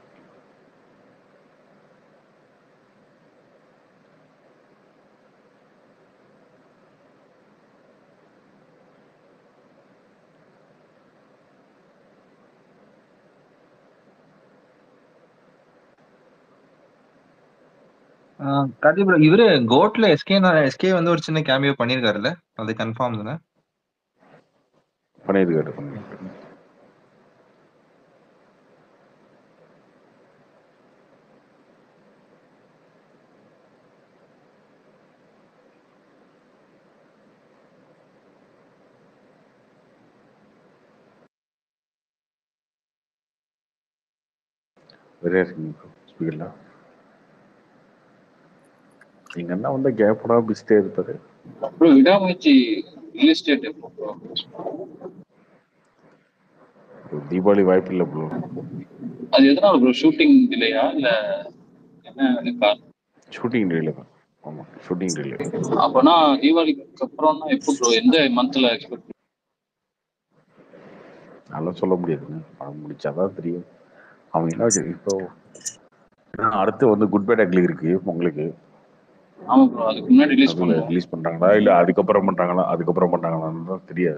S10: கதி ப்ரோ இவரு கோட்ல எஸ்கே எஸ்கே வந்து ஒரு சின்ன கேமியோ பண்ணிருக்காருல்ல அது கன்ஃபார்ம் தானே
S3: பண்ணியிருக்காரு பண்ணியிருக்காரு வேற இருக்குங்க ஸ்பீக்கர்ல எங்க அண்ணா வந்து கேப்படா பிஸ்டே இருப்பாரு
S6: ப்ரோ விடாமுயற்சி ரியல் டேட் எப்போ ப்ரோ
S3: தீபாவளி வாய்ப்பு இல்லை ப்ரோ
S6: அது எதனால ப்ரோ ஷூட்டிங் டிலேயா இல்ல என்ன காரணம்
S3: ஷூட்டிங் டேல தான் ஆமா ஷூட்டிங் டேல
S6: அப்பனா தீபாவளிக்கு அப்புறம்னா எப்போ ப்ரோ எந்த மந்த்ல எக்ஸ்பெக்ட்
S3: நல்லா சொல்ல முடியாதுங்க படம் முடிச்சாதான் தெரியும் அவங்க என்ன வச்சு இப்போ ஏன்னா அடுத்து வந்து குட் பை அக்லி இருக்கு உங்களுக்கு
S6: ஆமா ப்ரோ அதுக்கு முன்னாடி ரிலீஸ்
S3: அதுல
S6: பண்ணுவோம்
S3: ரிலீஸ் பண்றாங்களா இல்ல அதுக்கப்புறம் பண்றாங்களா அதுக்கப்புறம் பண்றாங்களான்னு தான் தெரியாது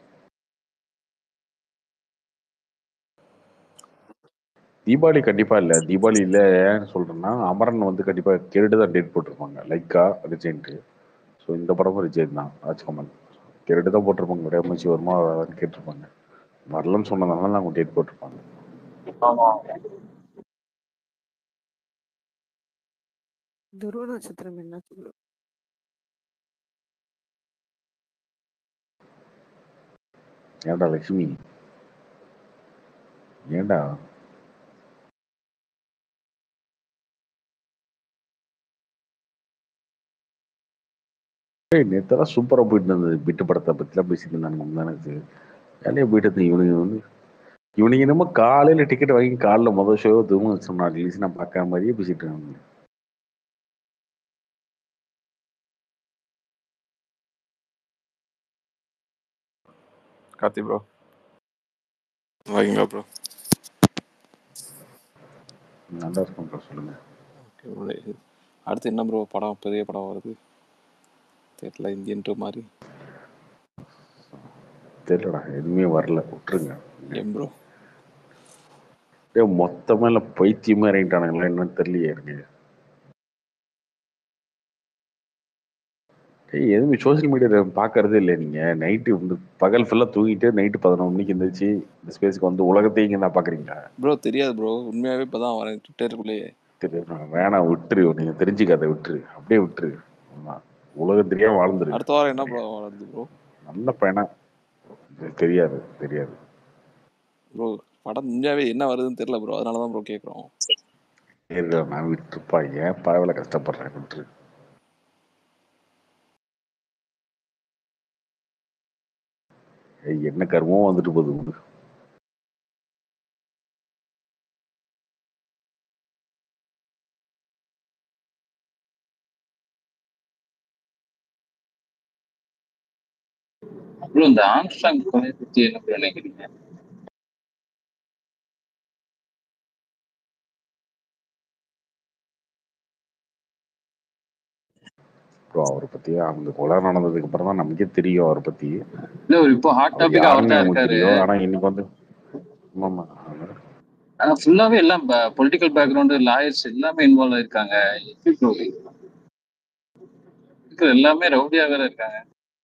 S3: தீபாவளி கண்டிப்பா இல்ல தீபாவளி இல்ல ஏன்னு சொல்றேன்னா அமரன் வந்து கண்டிப்பா கெருடு தான் டேட் போட்டிருப்பாங்க லைக்கா ரிஜென்ட் ஸோ இந்த படமும் ரிஜெக்ட் தான் ராஜ்கமல் கெருடு தான் போட்டிருப்பாங்க விடையமைச்சு வருமா வராதான்னு கேட்டிருப்பாங்க வரலன்னு சொன்னதுனால அவங்க டேட் போட்டிருப்பாங்க
S6: ஆமா
S5: துருவ நட்சத்திரம் என்ன ப்ரோ
S3: ஏன்டா லட்சுமி ஏன்டா ஏய் நேத்தெல்லாம் சூப்பரா போயிட்டு இருந்தது பிட்டு படத்தை பத்திலாம் பேசிட்டு இருந்தாங்க முந்தானது வேலையை போயிட்டு இருந்தேன் இவனுங்க வந்து இவனுங்க என்னமோ காலையில டிக்கெட் வாங்கி காலைல முதல் ஷோ தூங்க சொன்னா ரிலீஸ் நான் பார்க்காம மாதிரியே பேசிட்டு இருக்காங்க
S11: கார்த்தி ப்ரோ வாங்கிங்களா ப்ரோ
S3: நல்லா இருக்கும் bro, சொல்லுங்க
S11: அடுத்து என்ன ப்ரோ படம் பெரிய படம் வருது தெரியல இந்தியன் டூ மாதிரி
S3: தெரியலடா எதுவுமே வரல விட்டுருங்க
S11: ஏன் ப்ரோ
S3: ஏய், மொத்தமா இல்ல பைத்தியமா இறங்கிட்டானுங்களா என்னன்னு தெரியலையே எனக்கு ஏய் எதுவுமே சோசியல் மீடியால பாக்குறதே இல்லை நீங்க நைட்டு வந்து பகல் ஃபுல்லா தூங்கிட்டு நைட்டு பதினொரு மணிக்கு எந்திரிச்சு இந்த ஸ்பேஸ்க்கு வந்து உலகத்தையும் இங்க தான் பாக்குறீங்களா
S11: ப்ரோ தெரியாது ப்ரோ உண்மையாவே இப்பதான் வரேன் ட்விட்டருக்குள்ளேயே
S3: தெரியும் வேணாம் விட்டுரு நீங்க தெரிஞ்சுக்காத விட்டுரு அப்படியே விட்டுரு ஆமா. உலகம் தெரியாம வாழ்ந்துரு
S11: அடுத்த வாரம் என்ன படம் வருது ப்ரோ
S3: நல்ல பையனா இது தெரியாது தெரியாது
S11: ப்ரோ படம் உண்மையாவே என்ன வருதுன்னு தெரியல ப்ரோ அதனால தான் ப்ரோ கேட்குறோம்
S3: தெரியல நான் விட்டுருப்பா ஏன் பரவாயில்ல கஷ்டப்படுறேன் விட்டுரு ஏய், என்ன கர்மம் வந்துட்டு போகுது உனக்கு
S6: அப்புறம் இந்த ஆம்ஸ்டாங் கொலை பத்தி என்ன bro நினைக்கிறீங்க
S3: ப்ரோ அவரை பத்தி அந்த கொலை நடந்ததுக்கு அப்புறம் தான் நமக்கே தெரியும் அவரை பத்தி
S6: இல்ல ஒரு இப்போ ஹாட்
S3: அவர்
S6: டாபிக் அவர்
S3: யாருன்னு
S6: தான்
S3: நமக்கு
S6: இருக்காரு
S3: தெரியும் ஆனா இன்னைக்கு வந்து ஆமா
S6: ஆனா ஃபுல்லாவே எல்லாம் பொலிட்டிக்கல் பேக்ரவுண்ட் லாயர்ஸ் எல்லாமே இன்வால்வ் ஆயிருக்காங்க எப்படி bro இருக்கிற எல்லாமே ரவுடியா வேற இருக்காங்க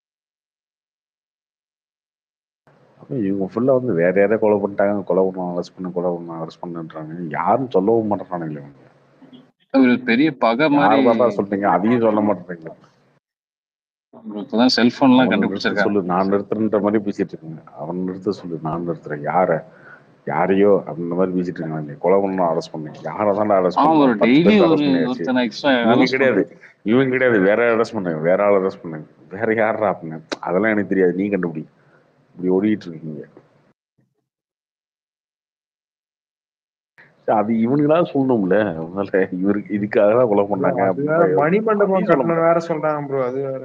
S3: அப்ப இவங்க ஃபுல்லா வந்து வேற யாரையோ கொலை பண்ணிட்டாங்க கொலை பண்ண அரெஸ்ட் பண்ண கொலை பண்ண அரெஸ்ட் பண்ணுன்றாங்க யாரும் சொல்லவும் மாட்டேறானுங்களே இவங்க
S6: ஒரு பெரிய பகை மாதிரி
S3: யார் பார்த்தா சொல்றீங்க அதையும் சொல்ல மாட்டேறீங்க
S6: bro, இப்பதான் செல்போன் எல்லாம்
S3: அவனை நிறுத்த
S6: கண்டுபிடிச்சிருக்காங்க
S3: சொல்லு நான் நிறுத்துறன்ற மாதிரி பேசிட்டு இருக்காங்க அவன் நிறுத்த சொல்லு நான் நிறுத்துறேன் யார யாரையோ அந்த மாதிரி பேசிட்டு இருக்காங்க நீ கொலை பண்ணணும் அரெஸ்ட் பண்ணு யாரை தான் அரெஸ்ட்
S6: ஆமா ஒரு
S3: பண்ணணும் பத்து
S6: டெய்லி
S3: பேர்
S6: ஒரு
S3: அரெஸ்ட் பண்ணியாச்சு
S6: ஒருத்தனை எக்ஸ்ட்ரா
S3: இவங்க
S6: அரெஸ்ட்
S3: கிடையாது
S6: பண்றது
S3: இவங்க கிடையாது வேற அரெஸ்ட் பண்ணுங்க வேற ஆள் அரெஸ்ட் பண்ணுங்க வேற யாரா அப்படிங்க அதெல்லாம் எனக்கு தெரியாது நீ கண்டுபிடி இப்படி ஓடிட்டு இருக்கீங்க சரி, அது இவனுங்களா சொல்லணும்ல அதனால இவருக்கு இதுக்காக தான் கொலை
S9: இல்ல
S3: பண்ணாங்க
S9: அது வேற
S3: அப்படின்னு
S9: மணிமண்டபம்
S3: அதையும் சொல்ல
S9: கட்டணம்
S3: மாட்டாங்க
S9: வேற சொல்றாங்க ப்ரோ அது வேற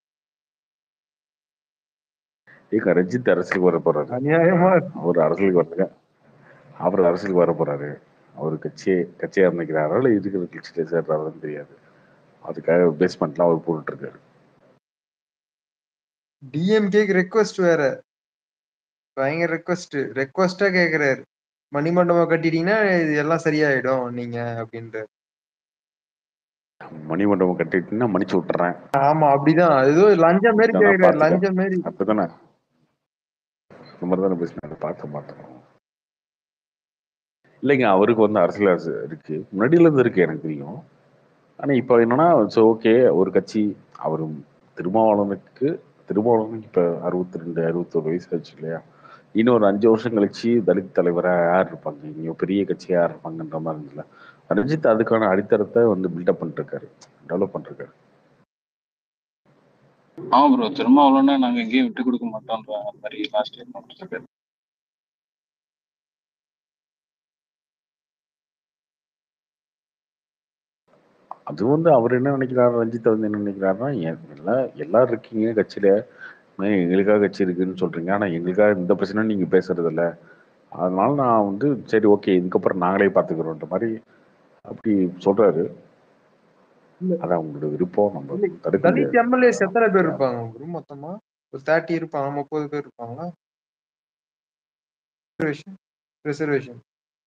S3: ஏங்க ரஞ்சித் அரசியலுக்கு வர போறாரு
S9: அநியாயமா இருக்கு.
S3: அவர் அரசியலுக்கு வரல அவர் அரசியலுக்கு வர போறாரு அவர் கட்சியை கட்சியை அமைக்கிறாரா இல்லை இருக்கிற கட்சியில சேர்றாருன்னு தெரியாது அதுக்காக பேஸ்மெண்ட்லாம் அவர் போட்டுட்டு இருக்காரு
S9: டிஎம்கேக்கு ரெக்வஸ்ட் வேற பயங்கர ரெக்வஸ்ட் ரெக்வஸ்டா கேக்குறாரு மணிமண்டபம் கட்டிட்டீங்கன்னா இது எல்லாம் சரியாயிடும் நீங்க அப்படின்ற
S3: மணிமண்டபம் கட்டிட்டுன்னா மன்னிச்சு விட்டுறேன்
S9: ஆமா அப்படிதான் ஏதோ லஞ்சம் மாரி
S3: இதான்
S9: கேக்குறாரு
S3: பார்த்துக்க
S9: லஞ்சம் மாரி
S3: அப்படிதானே இந்த மாதிரி தானே பேசினாரு பார்க்க மாட்டேன் இல்லைங்க அவருக்கு வந்து அரசியல் அரசு இருக்கு முன்னாடியில இருந்து இருக்கு எனக்கு தெரியும் ஆனா இப்போ என்னன்னா ஸோ ஓகே ஒரு கட்சி அவர் திருமாவளவனுக்கு திருமாவளவனுக்கு இப்போ அறுபத்தி ரெண்டு அறுபத்தொரு வயசு ஆச்சு இல்லையா இன்னும் ஒரு அஞ்சு வருஷம் கழிச்சு தலித் தலைவரா யார் இருப்பாங்க இன்னும் பெரிய கட்சியா யார் இருப்பாங்கன்ற மாதிரி இருந்துல ரஞ்சித் அதுக்கான அடித்தரத்தை வந்து பில்டப் பண்ணிட்டு இருக்காரு டெவலப் பண்ணிருக்காரு
S6: ஆமா ப்ரோ திரும்ப அவ்வளோன்னா நாங்க எங்கேயும் விட்டு கொடுக்க மாட்டோம்ன்ற மாதிரி லாஸ்ட் இயர் பண்ணிருக்காரு
S3: அது வந்து அவர் என்ன நினைக்கிறாரு ரஞ்சித் வந்து என்ன நினைக்கிறாருன்னா எ- எல்லாம் எல்லாரும் இருக்கீங்க கட்சியில மே- எங்களுக்காக கட்சி இருக்குன்னு சொல்றீங்க ஆனா எங்களுக்காக இந்த பிரச்சனை நீங்க பேசுறது இல்ல அதனால நான் வந்து சரி ஓகே இதுக்கப்புறம் நாங்களே பாத்துக்கிறோன்ற மாதிரி அப்படி சொல்றாரு
S9: இல்ல
S3: அது அவங்களோட விருப்பம் நம்ம
S9: இல்ல
S3: தடுக்க
S9: தலித்
S3: முடியாது
S9: எம்எல்ஏஸ் எத்தனை பேர்
S3: யார்
S9: இருப்பாங்க bro மொத்தமா ஒரு தேர்ட்டி இருப்பாங்க முப்பது பேர் இருப்பாங்களா ரிசர்வேஷன் ரிசர்வேஷன்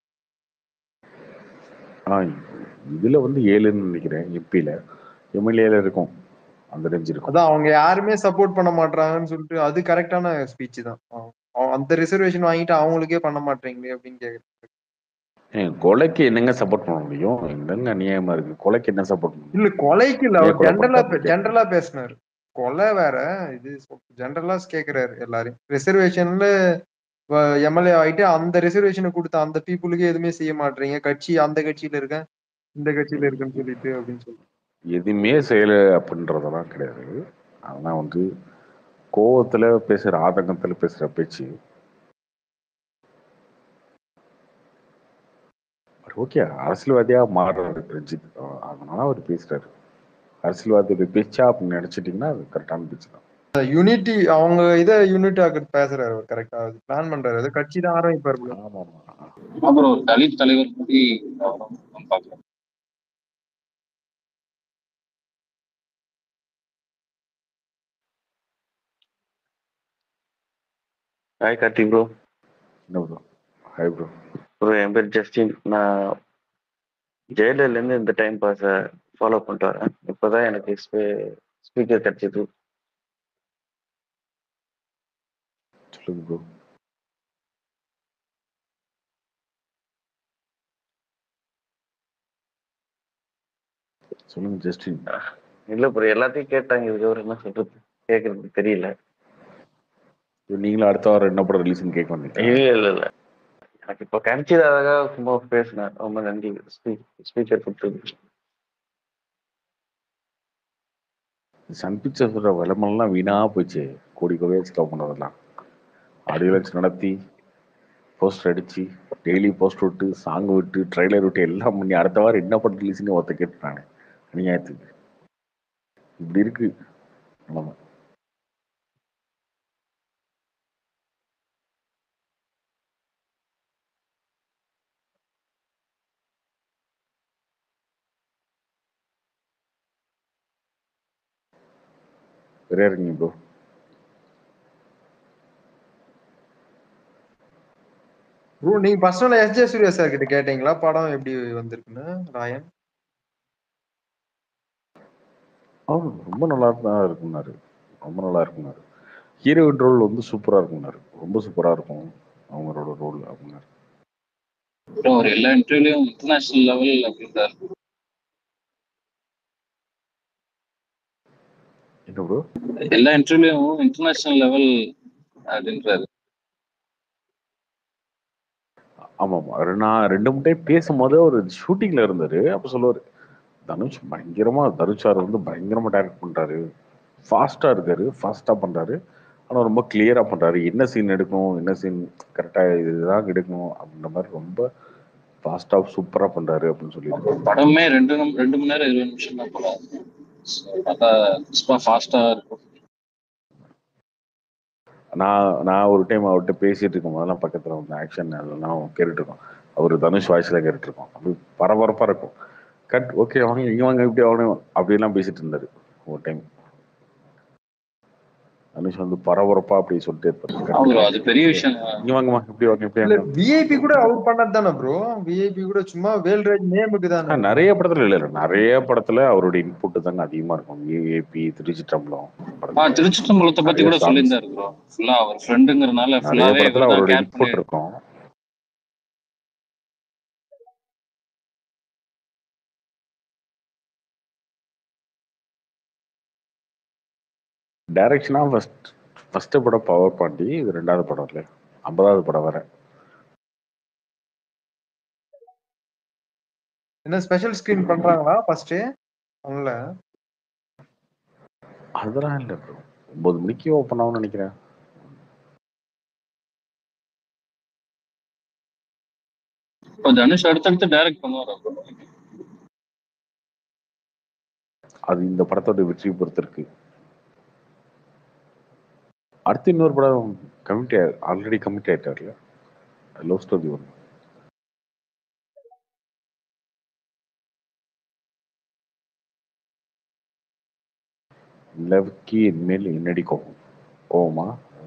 S3: ஆனா இதுல வந்து ஏழுன்னு நினைக்கிறேன் எம்பியில எம்எல்ஏல இருக்கும் அந்த ரேஞ்ச் இருக்கும்
S9: அதான் அவங்க யாருமே சப்போர்ட் பண்ண மாட்டாங்கன்னு சொல்லிட்டு அது கரெக்டான ஸ்பீச் தான் அவ- அவ- அந்த ரிசர்வேஷன் வாங்கிட்டு அவங்களுக்கே பண்ண மாட்டீங்களே அப்படின்னு கேக்குறேன்
S3: ஏன், கொலைக்கு என்னங்க சப்போர்ட் பண்ண முடியும் என்னங்க அநியாயமா இருக்கு கொலைக்கு என்ன சப்போர்ட் பண்ண
S9: இல்ல
S3: முடியும்
S9: கொலைக்கு இல்ல
S3: ஏன்
S9: அவர்
S3: கொலை
S9: ஜென்ரலா
S3: பண்ணிட்டாருன்னு கேட்கறேன்
S9: ஜென்ரலா பேசினாரு கொலை வேற இது ஜென்ரலா கேக்குறாரு எல்லாரையும் ரிசர்வேஷன்ல எம்எல்ஏ ஆயிட்டு அந்த ரிசர்வேஷனை கொடுத்த அந்த பீப்புளுக்கு எதுவுமே செய்ய மாட்டீங்க கட்சி அந்த கட்சியில இருக்கேன் இந்த கட்சியில இருக்குன்னு சொல்லிட்டு அப்படின்னு சொல்லி
S3: எதுவுமே செய்யல அப்படின்றதெல்லாம் கிடையாது அதெல்லாம் வந்து கோவத்துல பேசுற ஆதங்கத்துல பேசுற பேச்சு ஓகே அரசியல்வாதியா மாறுறாரு ரஞ்சித் அஹ் அதனால அவர் பேசுறாரு அரசியல்வாதியோட பேச்சா அப்படின்னு நினைச்சிட்டீங்கன்னா அது கரெக்டான பேச்சு தான்
S9: யூனிட்டி அவங்க இதை யூனிட் ஆக்க பேசுறாரு அவர் கரெக்டா பிளான் பண்றாரு அது கட்சி தான் ஆரம்பிப்பாரு போல
S3: ஆமா ஆமா
S6: அப்புறம் ஒரு தலித் தலைவர் பத்தி அவரும் நம்ம பார்க்கலாம்
S12: ஹாய் கார்த்தி ப்ரோ
S3: என்ன ப்ரோ ஹாய் ப்ரோ
S12: ப்ரோ என் பேர் ஜஸ்டின் நான் ஜெயலலிலேருந்து இந்த டைம் பாஸை ஃபாலோ பண்ணிட்டு வரேன் இப்போதான் எனக்கு ஸ்பீக்கர் கிடைச்சது
S3: சொல்லுங்க ப்ரோ சொல்லுங்க ஜஸ்டின்
S12: இல்லை ப்ரோ எல்லாத்தையும் கேட்டாங்க இதுக்கப்புறம் என்ன சொல்றது கேட்கறதுக்கு தெரியல
S3: நீங்களும் அடுத்த வாரம் என்ன படம் ரிலீஸ்னு கேட்க வந்தீங்களா
S12: இல்லை இல்லை இல்லை எனக்கு இப்போ கிடைச்சது அழகாக சும்மா பேசினேன் ரொம்ப நன்றி ஸ்பீக்கர் கொடுத்தது
S3: சன் பிக்சர்ஸோட விளம்பரம்லாம் வீணா போச்சு கோடி கோடியாக செலவு பண்ணதெல்லாம் ஆடியோ லான்ச் நடத்தி போஸ்டர் அடிச்சு டெய்லி போஸ்டர் விட்டு சாங் விட்டு ட்ரைலர் விட்டு எல்லாம் பண்ணி அடுத்த வாரம் என்ன படம் ரிலீஸ்னு ஒருத்த கேட்டுறாங்க அநியாயத்துக்கு இப்படி இருக்கு நிலைமை சரியா இருக்கீங்க ப்ரோ
S9: ப்ரோ நீங்க பர்சனலா எஸ் ஜே சூர்யா சார் கிட்ட கேட்டீங்களா படம் எப்படி வந்திருக்குன்னு ராயன்
S3: அவர் ரொம்ப நல்லா தான் இருக்குனாரு ரொம்ப நல்லா இருக்குனாரு ஹீரோயின் ரோல் வந்து சூப்பரா இருக்குனாரு ரொம்ப சூப்பரா இருக்கும் அவங்களோட ரோல் அப்படின்னாரு
S6: அப்புறம் அவர் எல்லா இன்டர்வியூலயும் இன்டர்நேஷனல் லெவல் அப்படின்றாரு
S3: என்ன ப்ரோ
S6: எல்லா இன்டர்வியூலயும் இன்டர்நேஷனல் லெவல் அப்படின்றாரு
S3: ஆமா ஆமா ஒரு நான் ரெண்டு மூணு டைம் பேசும்போது ஒரு ஷூட்டிங்ல இருந்தாரு அப்ப சொல்லுவாரு தனுஷ் பயங்கரமா தனுஷ் சார் வந்து பயங்கரமா டைரக்ட் பண்றாரு ஃபாஸ்டா இருக்காரு ஃபாஸ்டா பண்றாரு ஆனா ரொம்ப கிளியரா பண்றாரு என்ன சீன் எடுக்கணும் என்ன சீன் கரெக்டா இதுதான் எடுக்கணும் அப்படின்ற மாதிரி ரொம்ப ஃபாஸ்டா சூப்பரா பண்றாரு அப்படின்னு சொல்லிட்டு
S6: படமே ரெண்டு நிமி- ரெண்டு மணி நேரம் இருபது நிமிஷம் தான் போல So, பார்த்தா சும்மா ஃபாஸ்டா இருக்கும்
S3: நான் நான் ஒரு டைம் அவர்கிட்ட பேசிட்டு இருக்கும் போதெல்லாம் பக்கத்துல வந்து ஆக்ஷன் அதெல்லாம் கேட்டுட்டு இருக்கோம் அவர் தனுஷ் வாய்ஸ்ல கேட்டுட்டு இருக்கோம் அப்படி பரபரப்பா இருக்கும் கட் ஓகே வாங்க இங்க வாங்க இப்படி ஆகணும் அப்படிலாம் பேசிட்டு இருந்தாரு ஒரு டைம் தனுஷ் வந்து பரபரப்பா அப்படி சொல்லிட்டு இருப்பாரு cut
S6: அவரு அது பெரிய விஷயம்
S3: இங்க வாங்கம்மா இப்படி வாங்க இப்படி
S9: இல்ல
S3: வாங்க
S9: விஐபி கூட அவர் பண்ணது தானே ப்ரோ விஐபி கூட சும்மா வேல்ராஜ் நேமுக்கு
S3: ஆ,
S9: தானே
S3: நிறைய படத்துல இல்ல இல்ல நிறைய படத்துல அவருடைய இன்புட் தாங்க அதிகமா இருக்கும் ஏஏபி திருச்சிற்றம்பலம்
S6: ஆ திருச்சிற்றம்பலத்தை பத்தி
S3: நிறைய
S6: கூட
S3: songs.
S6: சொல்லியிருந்தாரு ப்ரோ ஃபுல்லா அவர் ஃப்ரெண்டுங்கிறனால
S3: நிறைய
S6: ஃபுல்லாவே
S3: படத்துல
S6: இவர் தான்
S3: அவருடைய
S6: கேர்
S3: இன்புட்
S6: பண்ணி
S3: இருக்கும் டைரக்ஷனா ஃபர்ஸ்ட் ஃபர்ஸ்ட் படம் பவர் பாண்டி இது ரெண்டாவது படம் இல்ல ஐம்பதாவது படம் வேற
S9: என்ன ஸ்பெஷல் ஸ்கிரீன் பண்றாங்களா ஃபர்ஸ்ட் பண்ணல
S3: அதெல்லாம் இல்ல ப்ரோ ஒன்பது மணிக்கு ஓப்பன் ஆகும்னு நினைக்கிறேன்
S6: இப்போ தனுஷ் அடுத்தடுத்து டைரக்ட் பண்ணுவார் bro.
S3: அது இந்த படத்தோட வெற்றி பொறுத்து இருக்கு அடுத்து இன்னொரு படம் கமிட் ஆல்ரெடி கமிட் ஆயிட்டார்ல லவ் ஸ்டோரி ஒன்று லவ்க்கு இனிமேல் என்னடி கோபம் கோவமா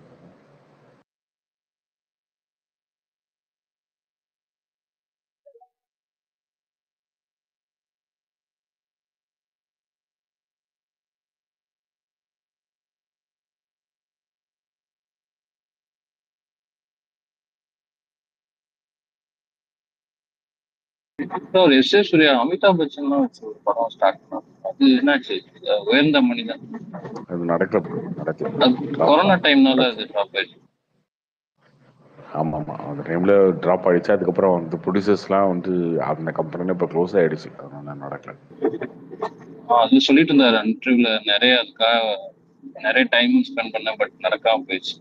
S6: அப்புறம் அவர் எஸ் ஏ சூர்யா அமிதாப் பச்சன் தான் வச்சு ஒரு படம் ஸ்டார்ட் பண்ணார் அது என்னாச்சு அஹ் உயர்ந்த மனிதன்
S3: அது நடக்கல bro, நடக்கல
S6: அது
S3: Drop
S6: கொரோனா
S3: ஆ-
S6: டைம்னால அது ட்ராப் ஆயிடுச்சு
S3: ஆமா ஆமா அந்த டைம்ல டிராப் ஆயிடுச்சு அதுக்கப்புறம் வந்து ப்ரொடியூசர்ஸ்லாம் வந்து அந்த கம்பெனில இப்போ க்ளோஸ் ஆயிடுச்சு அதனால நடக்கல
S6: ஆஹ் அது சொல்லிட்டு இருந்தாரு இன்டர்வியூல நிறைய அதுக்காக நிறைய டைம் ஸ்பெண்ட் பண்ணேன் பட் நடக்காம போயிடுச்சு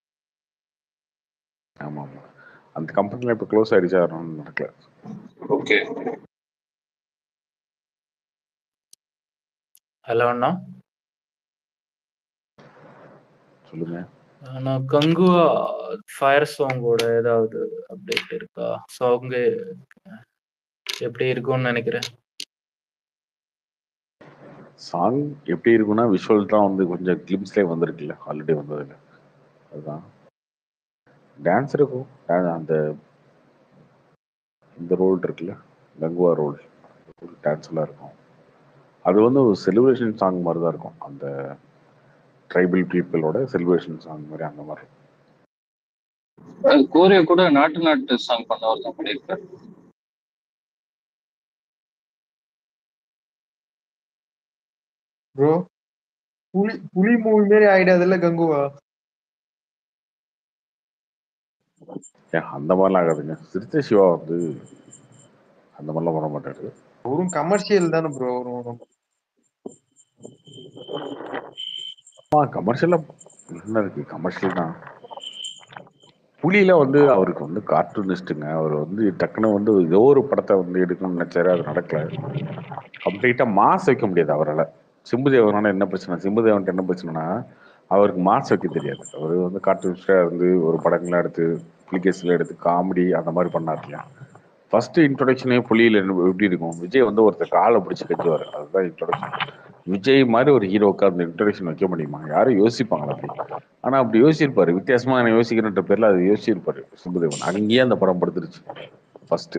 S3: ஆமா ஆமா அந்த கம்பெனில இப்போ க்ளோஸ் ஆயிடுச்சு அதனால நடக்கல
S6: ஓகே
S13: ஹலோ அண்ணா
S3: சொல்லுங்க
S13: நான் கங்குவா ஃபயர் சாங்கோட ஏதாவது அப்டேட் இருக்கா சாங் எப்படி இருக்கும்னு நினைக்கிறேன்
S3: சாங் எப்படி இருக்கும்னா விஷுவல் தான் வந்து கொஞ்சம் கிளிம்ஸ்லேயே வந்திருக்குல்ல ஆல்ரெடி வந்ததில்ல அதுதான் டான்ஸ் இருக்கும் Dan- அந்த இந்த ரோல் இருக்குல்ல கங்குவா ரோல் டான்ஸ் எல்லாம் இருக்கும் அது வந்து ஒரு செலிப்ரேஷன் சாங் மாதிரி தான் இருக்கும் அந்த ட்ரைபல் பீப்புளோட செலிப்ரேஷன் சாங் மாதிரி அந்த மாதிரி இருக்கும்.
S6: அது கோரியா கூட நாட்டு நாட்டு சாங் பண்ணவர் தான் பண்ணியிருக்காரு
S9: ப்ரோ புலி புலி மூவி மாரி ஆயிடாதுல்ல கங்குவா
S3: ஏன் அந்த மாதிரிலாம் ஆகாதுங்க சிறுத்தை சிவா வந்து அந்த மாதிரிலாம் பண்ண மாட்டாரு
S9: வெறும் கமர்ஷியல் தானே ப்ரோ வரும்
S3: கமர்ஷியலாக என்ன இருக்கு கமர்ஷியல் தான் புலியில வந்து அவருக்கு வந்து கார்ட்டூனிஸ்ட்டுங்க அவர் வந்து டக்குன்னு வந்து ஏதோ ஒரு படத்தை வந்து எடுக்கணும்னு நினைச்சாரு அது நடக்கல கம்ப்ளீட்டா மாஸ் வைக்க முடியாது அவரால் சிம்புதேவனால என்ன பிரச்சனை சிம்புதேவன்ட்டு என்ன பிரச்சனைனா அவருக்கு மாஸ் வைக்க தெரியாது அவர் வந்து கார்ட்டூனிஸ்டா இருந்து ஒரு படங்கள்லாம் எடுத்து பிளிகேஸ்ல எடுத்து காமெடி அந்த மாதிரி பண்ணார் இல்லையா ஃபர்ஸ்ட் இன்ட்ரோடக்ஷனே புலியில் எப்படி இருக்கும் விஜய் வந்து ஒருத்தர் காலை பிடிச்சி கட்டுவார் அதுதான் இன்ட்ரோடக்ஷன் விஜய் மாதிரி ஒரு ஹீரோக்கு அந்த இன்ட்ரோடக்ஷன் வைக்க முடியுமா யாரும் யோசிப்பாங்களா அப்படி ஆனா அப்படி யோசிச்சிருப்பாரு வித்தியாசமா நான் யோசிக்கிறன்ற பேர்ல அது யோசிச்சிருப்பாரு சுப்புதேவன் அங்கேயே அந்த படம் படுத்துருச்சு ஃபர்ஸ்ட்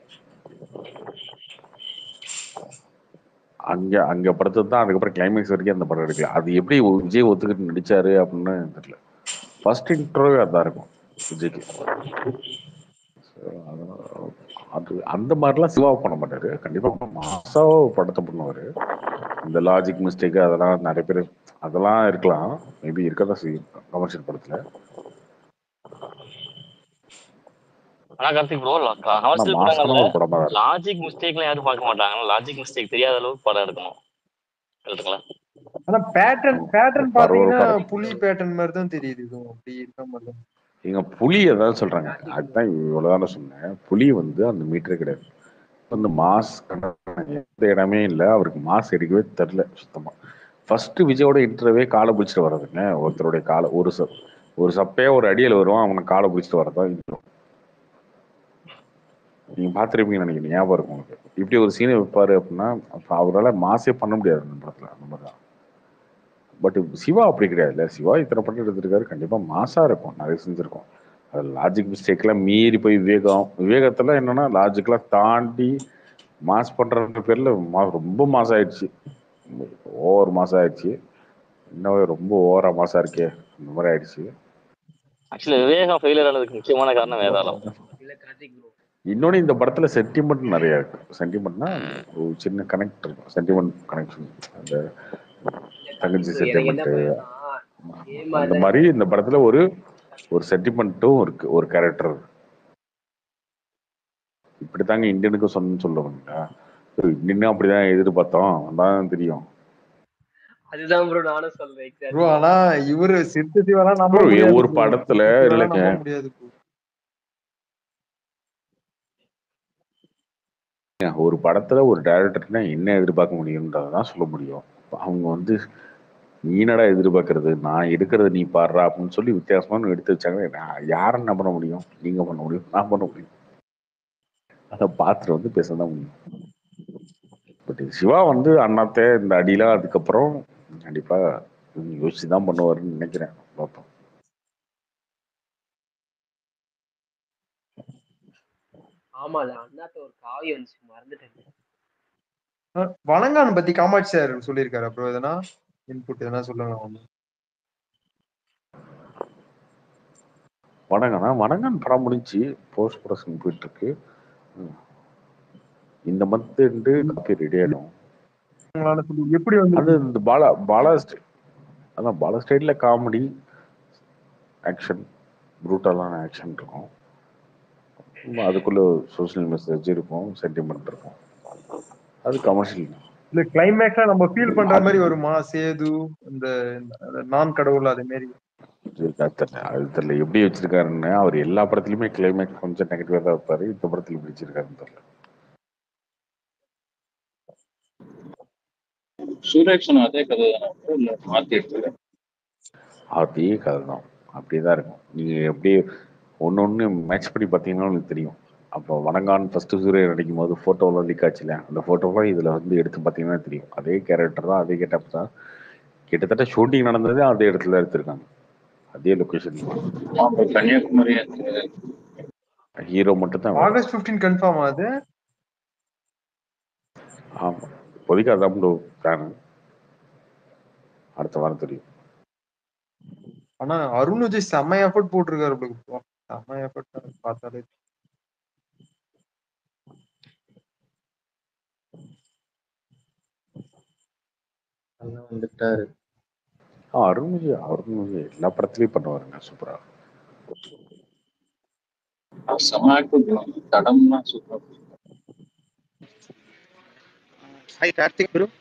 S3: அங்க அங்க படுத்தது தான் அதுக்கப்புறம் கிளைமேக்ஸ் வரைக்கும் அந்த படம் எடுக்கல அது எப்படி ஒ- விஜய் ஒத்துக்கிட்டு நடிச்சாரு அப்படின்னு தெரியல ஃபர்ஸ்ட் இன்ட்ரோவே அதான் இருக்கும் விஜய்க்கு So, அதனால அது அந்த மாதிரிலாம் சிவா பண்ண மாட்டாரு கண்டிப்பா மாசாவோ படத்தை பண்ணுவாரு இந்த லாஜிக் மிஸ்டேக் அதெல்லாம் நிறைய பேர் அதெல்லாம் இருக்கலாம் மேபி இருக்கதான் செய்யும் கமர்ஷியல் படத்துல
S14: ஆனா கார்த்திக் ப்ரோ
S3: ஆனா
S14: கமர்ஷியல்
S3: மாசான
S14: படங்கள்ல
S3: ஒரு படமா தான் இருக்கும்
S14: லாஜிக் மிஸ்டேக்லாம் யாரும் பார்க்க மாட்டாங்க லாஜிக் மிஸ்டேக் தெரியாத அளவுக்கு படம் எடுக்கணும் கரெக்ட்டுங்களா
S9: ஆனா பேட்டர்ன் பேட்டர்ன்
S3: பரவ
S9: பாத்தீங்கன்னா
S3: படம்
S9: புலி பேட்டர்ன் மாதிரி தான் தெரியுது இதுவும் அப்படி இருக்க மாதிரி தான்.
S3: எங்க புலி அதான் சொல்றாங்க அதுதான் இவ்வளவுதான் நான் சொன்னேன் புலி வந்து அந்த மீட்டரே கிடையாது வந்து மாஸ் எந்த இடமே இல்லை அவருக்கு மாஸ் எடுக்கவே தெரில சுத்தமா ஃபர்ஸ்ட் விஜயோட இன்டர்வே காலை பிடிச்சிட்டு வர்றதுங்க ஒருத்தருடைய காலை ஒரு ச ஒரு சப்பையா ஒரு அடியில் வருவான் அவனை காலை பிடிச்சிட்டு வரதான் intro. நீங்க பார்த்துருப்பீங்கன்னு நினைக்கிறேன் ஞாபகம் இருக்கும் உங்களுக்கு இப்படி ஒரு சீனை வைப்பாரு அப்படின்னா அப்ப அவரால் மாஸே பண்ண முடியாது அந்த படத்துல அந்த மாதிரி தான் பட் சிவா அப்படி கிடையாதுல்ல சிவா இத்தனை படம் எடுத்திருக்காரு கண்டிப்பா மாசா இருக்கும் நிறைய செஞ்சிருக்கும் அது லாஜிக் மிஸ்டேக்லாம் மீறி போய் விவேகம் விவேகத்துல என்னன்னா லாஜிக்லாம் தாண்டி மாஸ் பண்ற பேர்ல மா ரொம்ப மாசம் ஆயிடுச்சு ஓவர் மாசம் ஆயிடுச்சு இன்னும் ரொம்ப ஓவரா மாசா இருக்கே அந்த மாதிரி ஆயிடுச்சு
S14: ஆக்சுவலி விவேகம் ஃபெயிலியர் ஆனதுக்கு முக்கியமான காரணம் வேதாளம்
S3: இன்னொன்னு இந்த படத்துல சென்டிமெண்ட் நிறைய இருக்கு சென்டிமெண்ட்னா ஒரு சின்ன கனெக்ட் இருக்கும் சென்டிமெண்ட் கனெக்ஷன் அந்த தங்கச்சி சென்டிமெண்ட் அந்த மாதிரி இந்த படத்துல ஒரு ஒரு சென்டிமெண்ட்டும் இருக்கு ஒரு கேரக்டர் இப்படித்தாங்க இந்தியனுக்கு சொன்னு சொல்லுவாங்க இந்தியனும் அப்படிதான் எதிர்பார்த்தோம் அதான் தெரியும்
S15: அதுதான் ப்ரோ நானும் சொல்றேன்
S9: ப்ரோ ஆனா இவரு சித்து சிவாலாம் நம்ப
S3: Bro,
S9: முடியாது
S3: ஒரு
S9: bro.
S3: படத்துல
S9: சித்து சிவாலாம்
S3: இல்லைங்க
S9: நம்ப முடியாது bro.
S3: ஒரு படத்துல ஒரு டைரக்டர்னா என்ன எதிர்பார்க்க முடியும்ன்றதான் சொல்ல முடியும் அவங்க வந்து நீ என்னடா எதிர்பார்க்கறது நான் எடுக்கிறத நீ பாடுறா அப்படின்னு சொல்லி வித்தியாசமான எடுத்து வச்சாங்க நான் யாரை என்ன பண்ண முடியும் நீங்க பண்ண முடியும் நான் பண்ண முடியும் அதை பார்த்துட்டு வந்து பேசதான் முடியும் பட் சிவா வந்து அண்ணாத்த இந்த அடிலாம் அதுக்கப்புறம் கண்டிப்பா யோசிச்சு தான் பண்ணுவாருன்னு நினைக்கிறேன் பார்ப்போம்
S15: ஆமா அது அண்ணாத்த ஒரு காவியம் வந்துச்சு மறந்துட்டேன்
S9: அஹ் வணங்கான் பத்தி காமாட்சி சார் சொல்லியிருக்காரு ப்ரோ எதனா இன்புட் எதனா சொல்லுங்க அவங்க.
S3: வணங்கண்ணா வணங்கன் படம் முடிஞ்சு போஸ்ட் ப்ரொடக்ஷன் போயிட்டு இருக்கு ம். இந்த மந்த் எண்டு காப்பி ரெடி ஆயிடும்
S9: உங்களால சொல்லி எப்படி வந்து
S3: அது இந்த பாலா பாலா ஸ்டை- அதான் பாலா ஸ்டைல்ல காமெடி ஆக்ஷன் ப்ரூட்டலான ஆக்ஷன் இருக்கும் உம் அதுக்குள்ள சோஷியல் மெசேஜ் இருக்கும் சென்டிமெண்ட் இருக்கும் அது கமர்ஷியல்
S9: இல்ல கிளைமேக்ஸா நம்ம ஃபீல் பண்ற மாதிரி வருமா சேது இந்த இந்த நான் கடவுள் அதே மாதிரி
S3: தெரியல அது தெரியல எப்படி வச்சிருக்காருன்னு அவர் எல்லா படத்துலயுமே கிளைமேக்ஸ் கொஞ்சம் நெகட்டிவா தான் வைப்பாரு இந்த படத்துல எப்படி வச்சிருக்காருன்னு தெரியல
S6: சூரேஷன் அதே கதை தானே இல்ல மாத்தி எடுத்துல
S3: அதே கதை தான் அப்படியே தான் இருக்கும் நீங்க எப்படி ஒன்று ஒன்று மேட்ச் பண்ணி பார்த்தீங்கன்னா உங்களுக்கு தெரியும் அப்போ வணங்கான் ஃபர்ஸ்ட் சூரியன் நடிக்கும் போது ஃபோட்டோலாம் லீக் ஆச்சுல அந்த ஃபோட்டோலாம் இதில் வந்து எடுத்து பார்த்தீங்கன்னா தெரியும் அதே கேரக்டர் தான் அதே கெட்டப் தான் கிட்டத்தட்ட ஷூட்டிங் நடந்ததே அதே இடத்துல எடுத்திருக்காங்க அதே லொக்கேஷன்
S6: ஆமா கன்னியாகுமரி
S3: ஹீரோ மட்டும் தான்
S9: ஆகஸ்ட் 15 கன்ஃபார்ம் ஆகுது
S3: ஆமாம் இப்போதைக்கு அதான் பிளான் அடுத்த வாரம் தெரியும்
S9: ஆனா அருண் விஜய் செம்ம எஃபர்ட் போட்டிருக்காரு bro. செம்ம எஃபர்ட் பார்த்தாலே
S2: நல்லா வந்துட்டாரு
S3: ஆ அருண் விஜய் அருண் விஜய் எல்லா படத்துலையும் பண்ணுவாருங்க சூப்பரா
S6: செம ஆக்டிவ் தடம்னா super
S16: hi Karthik bro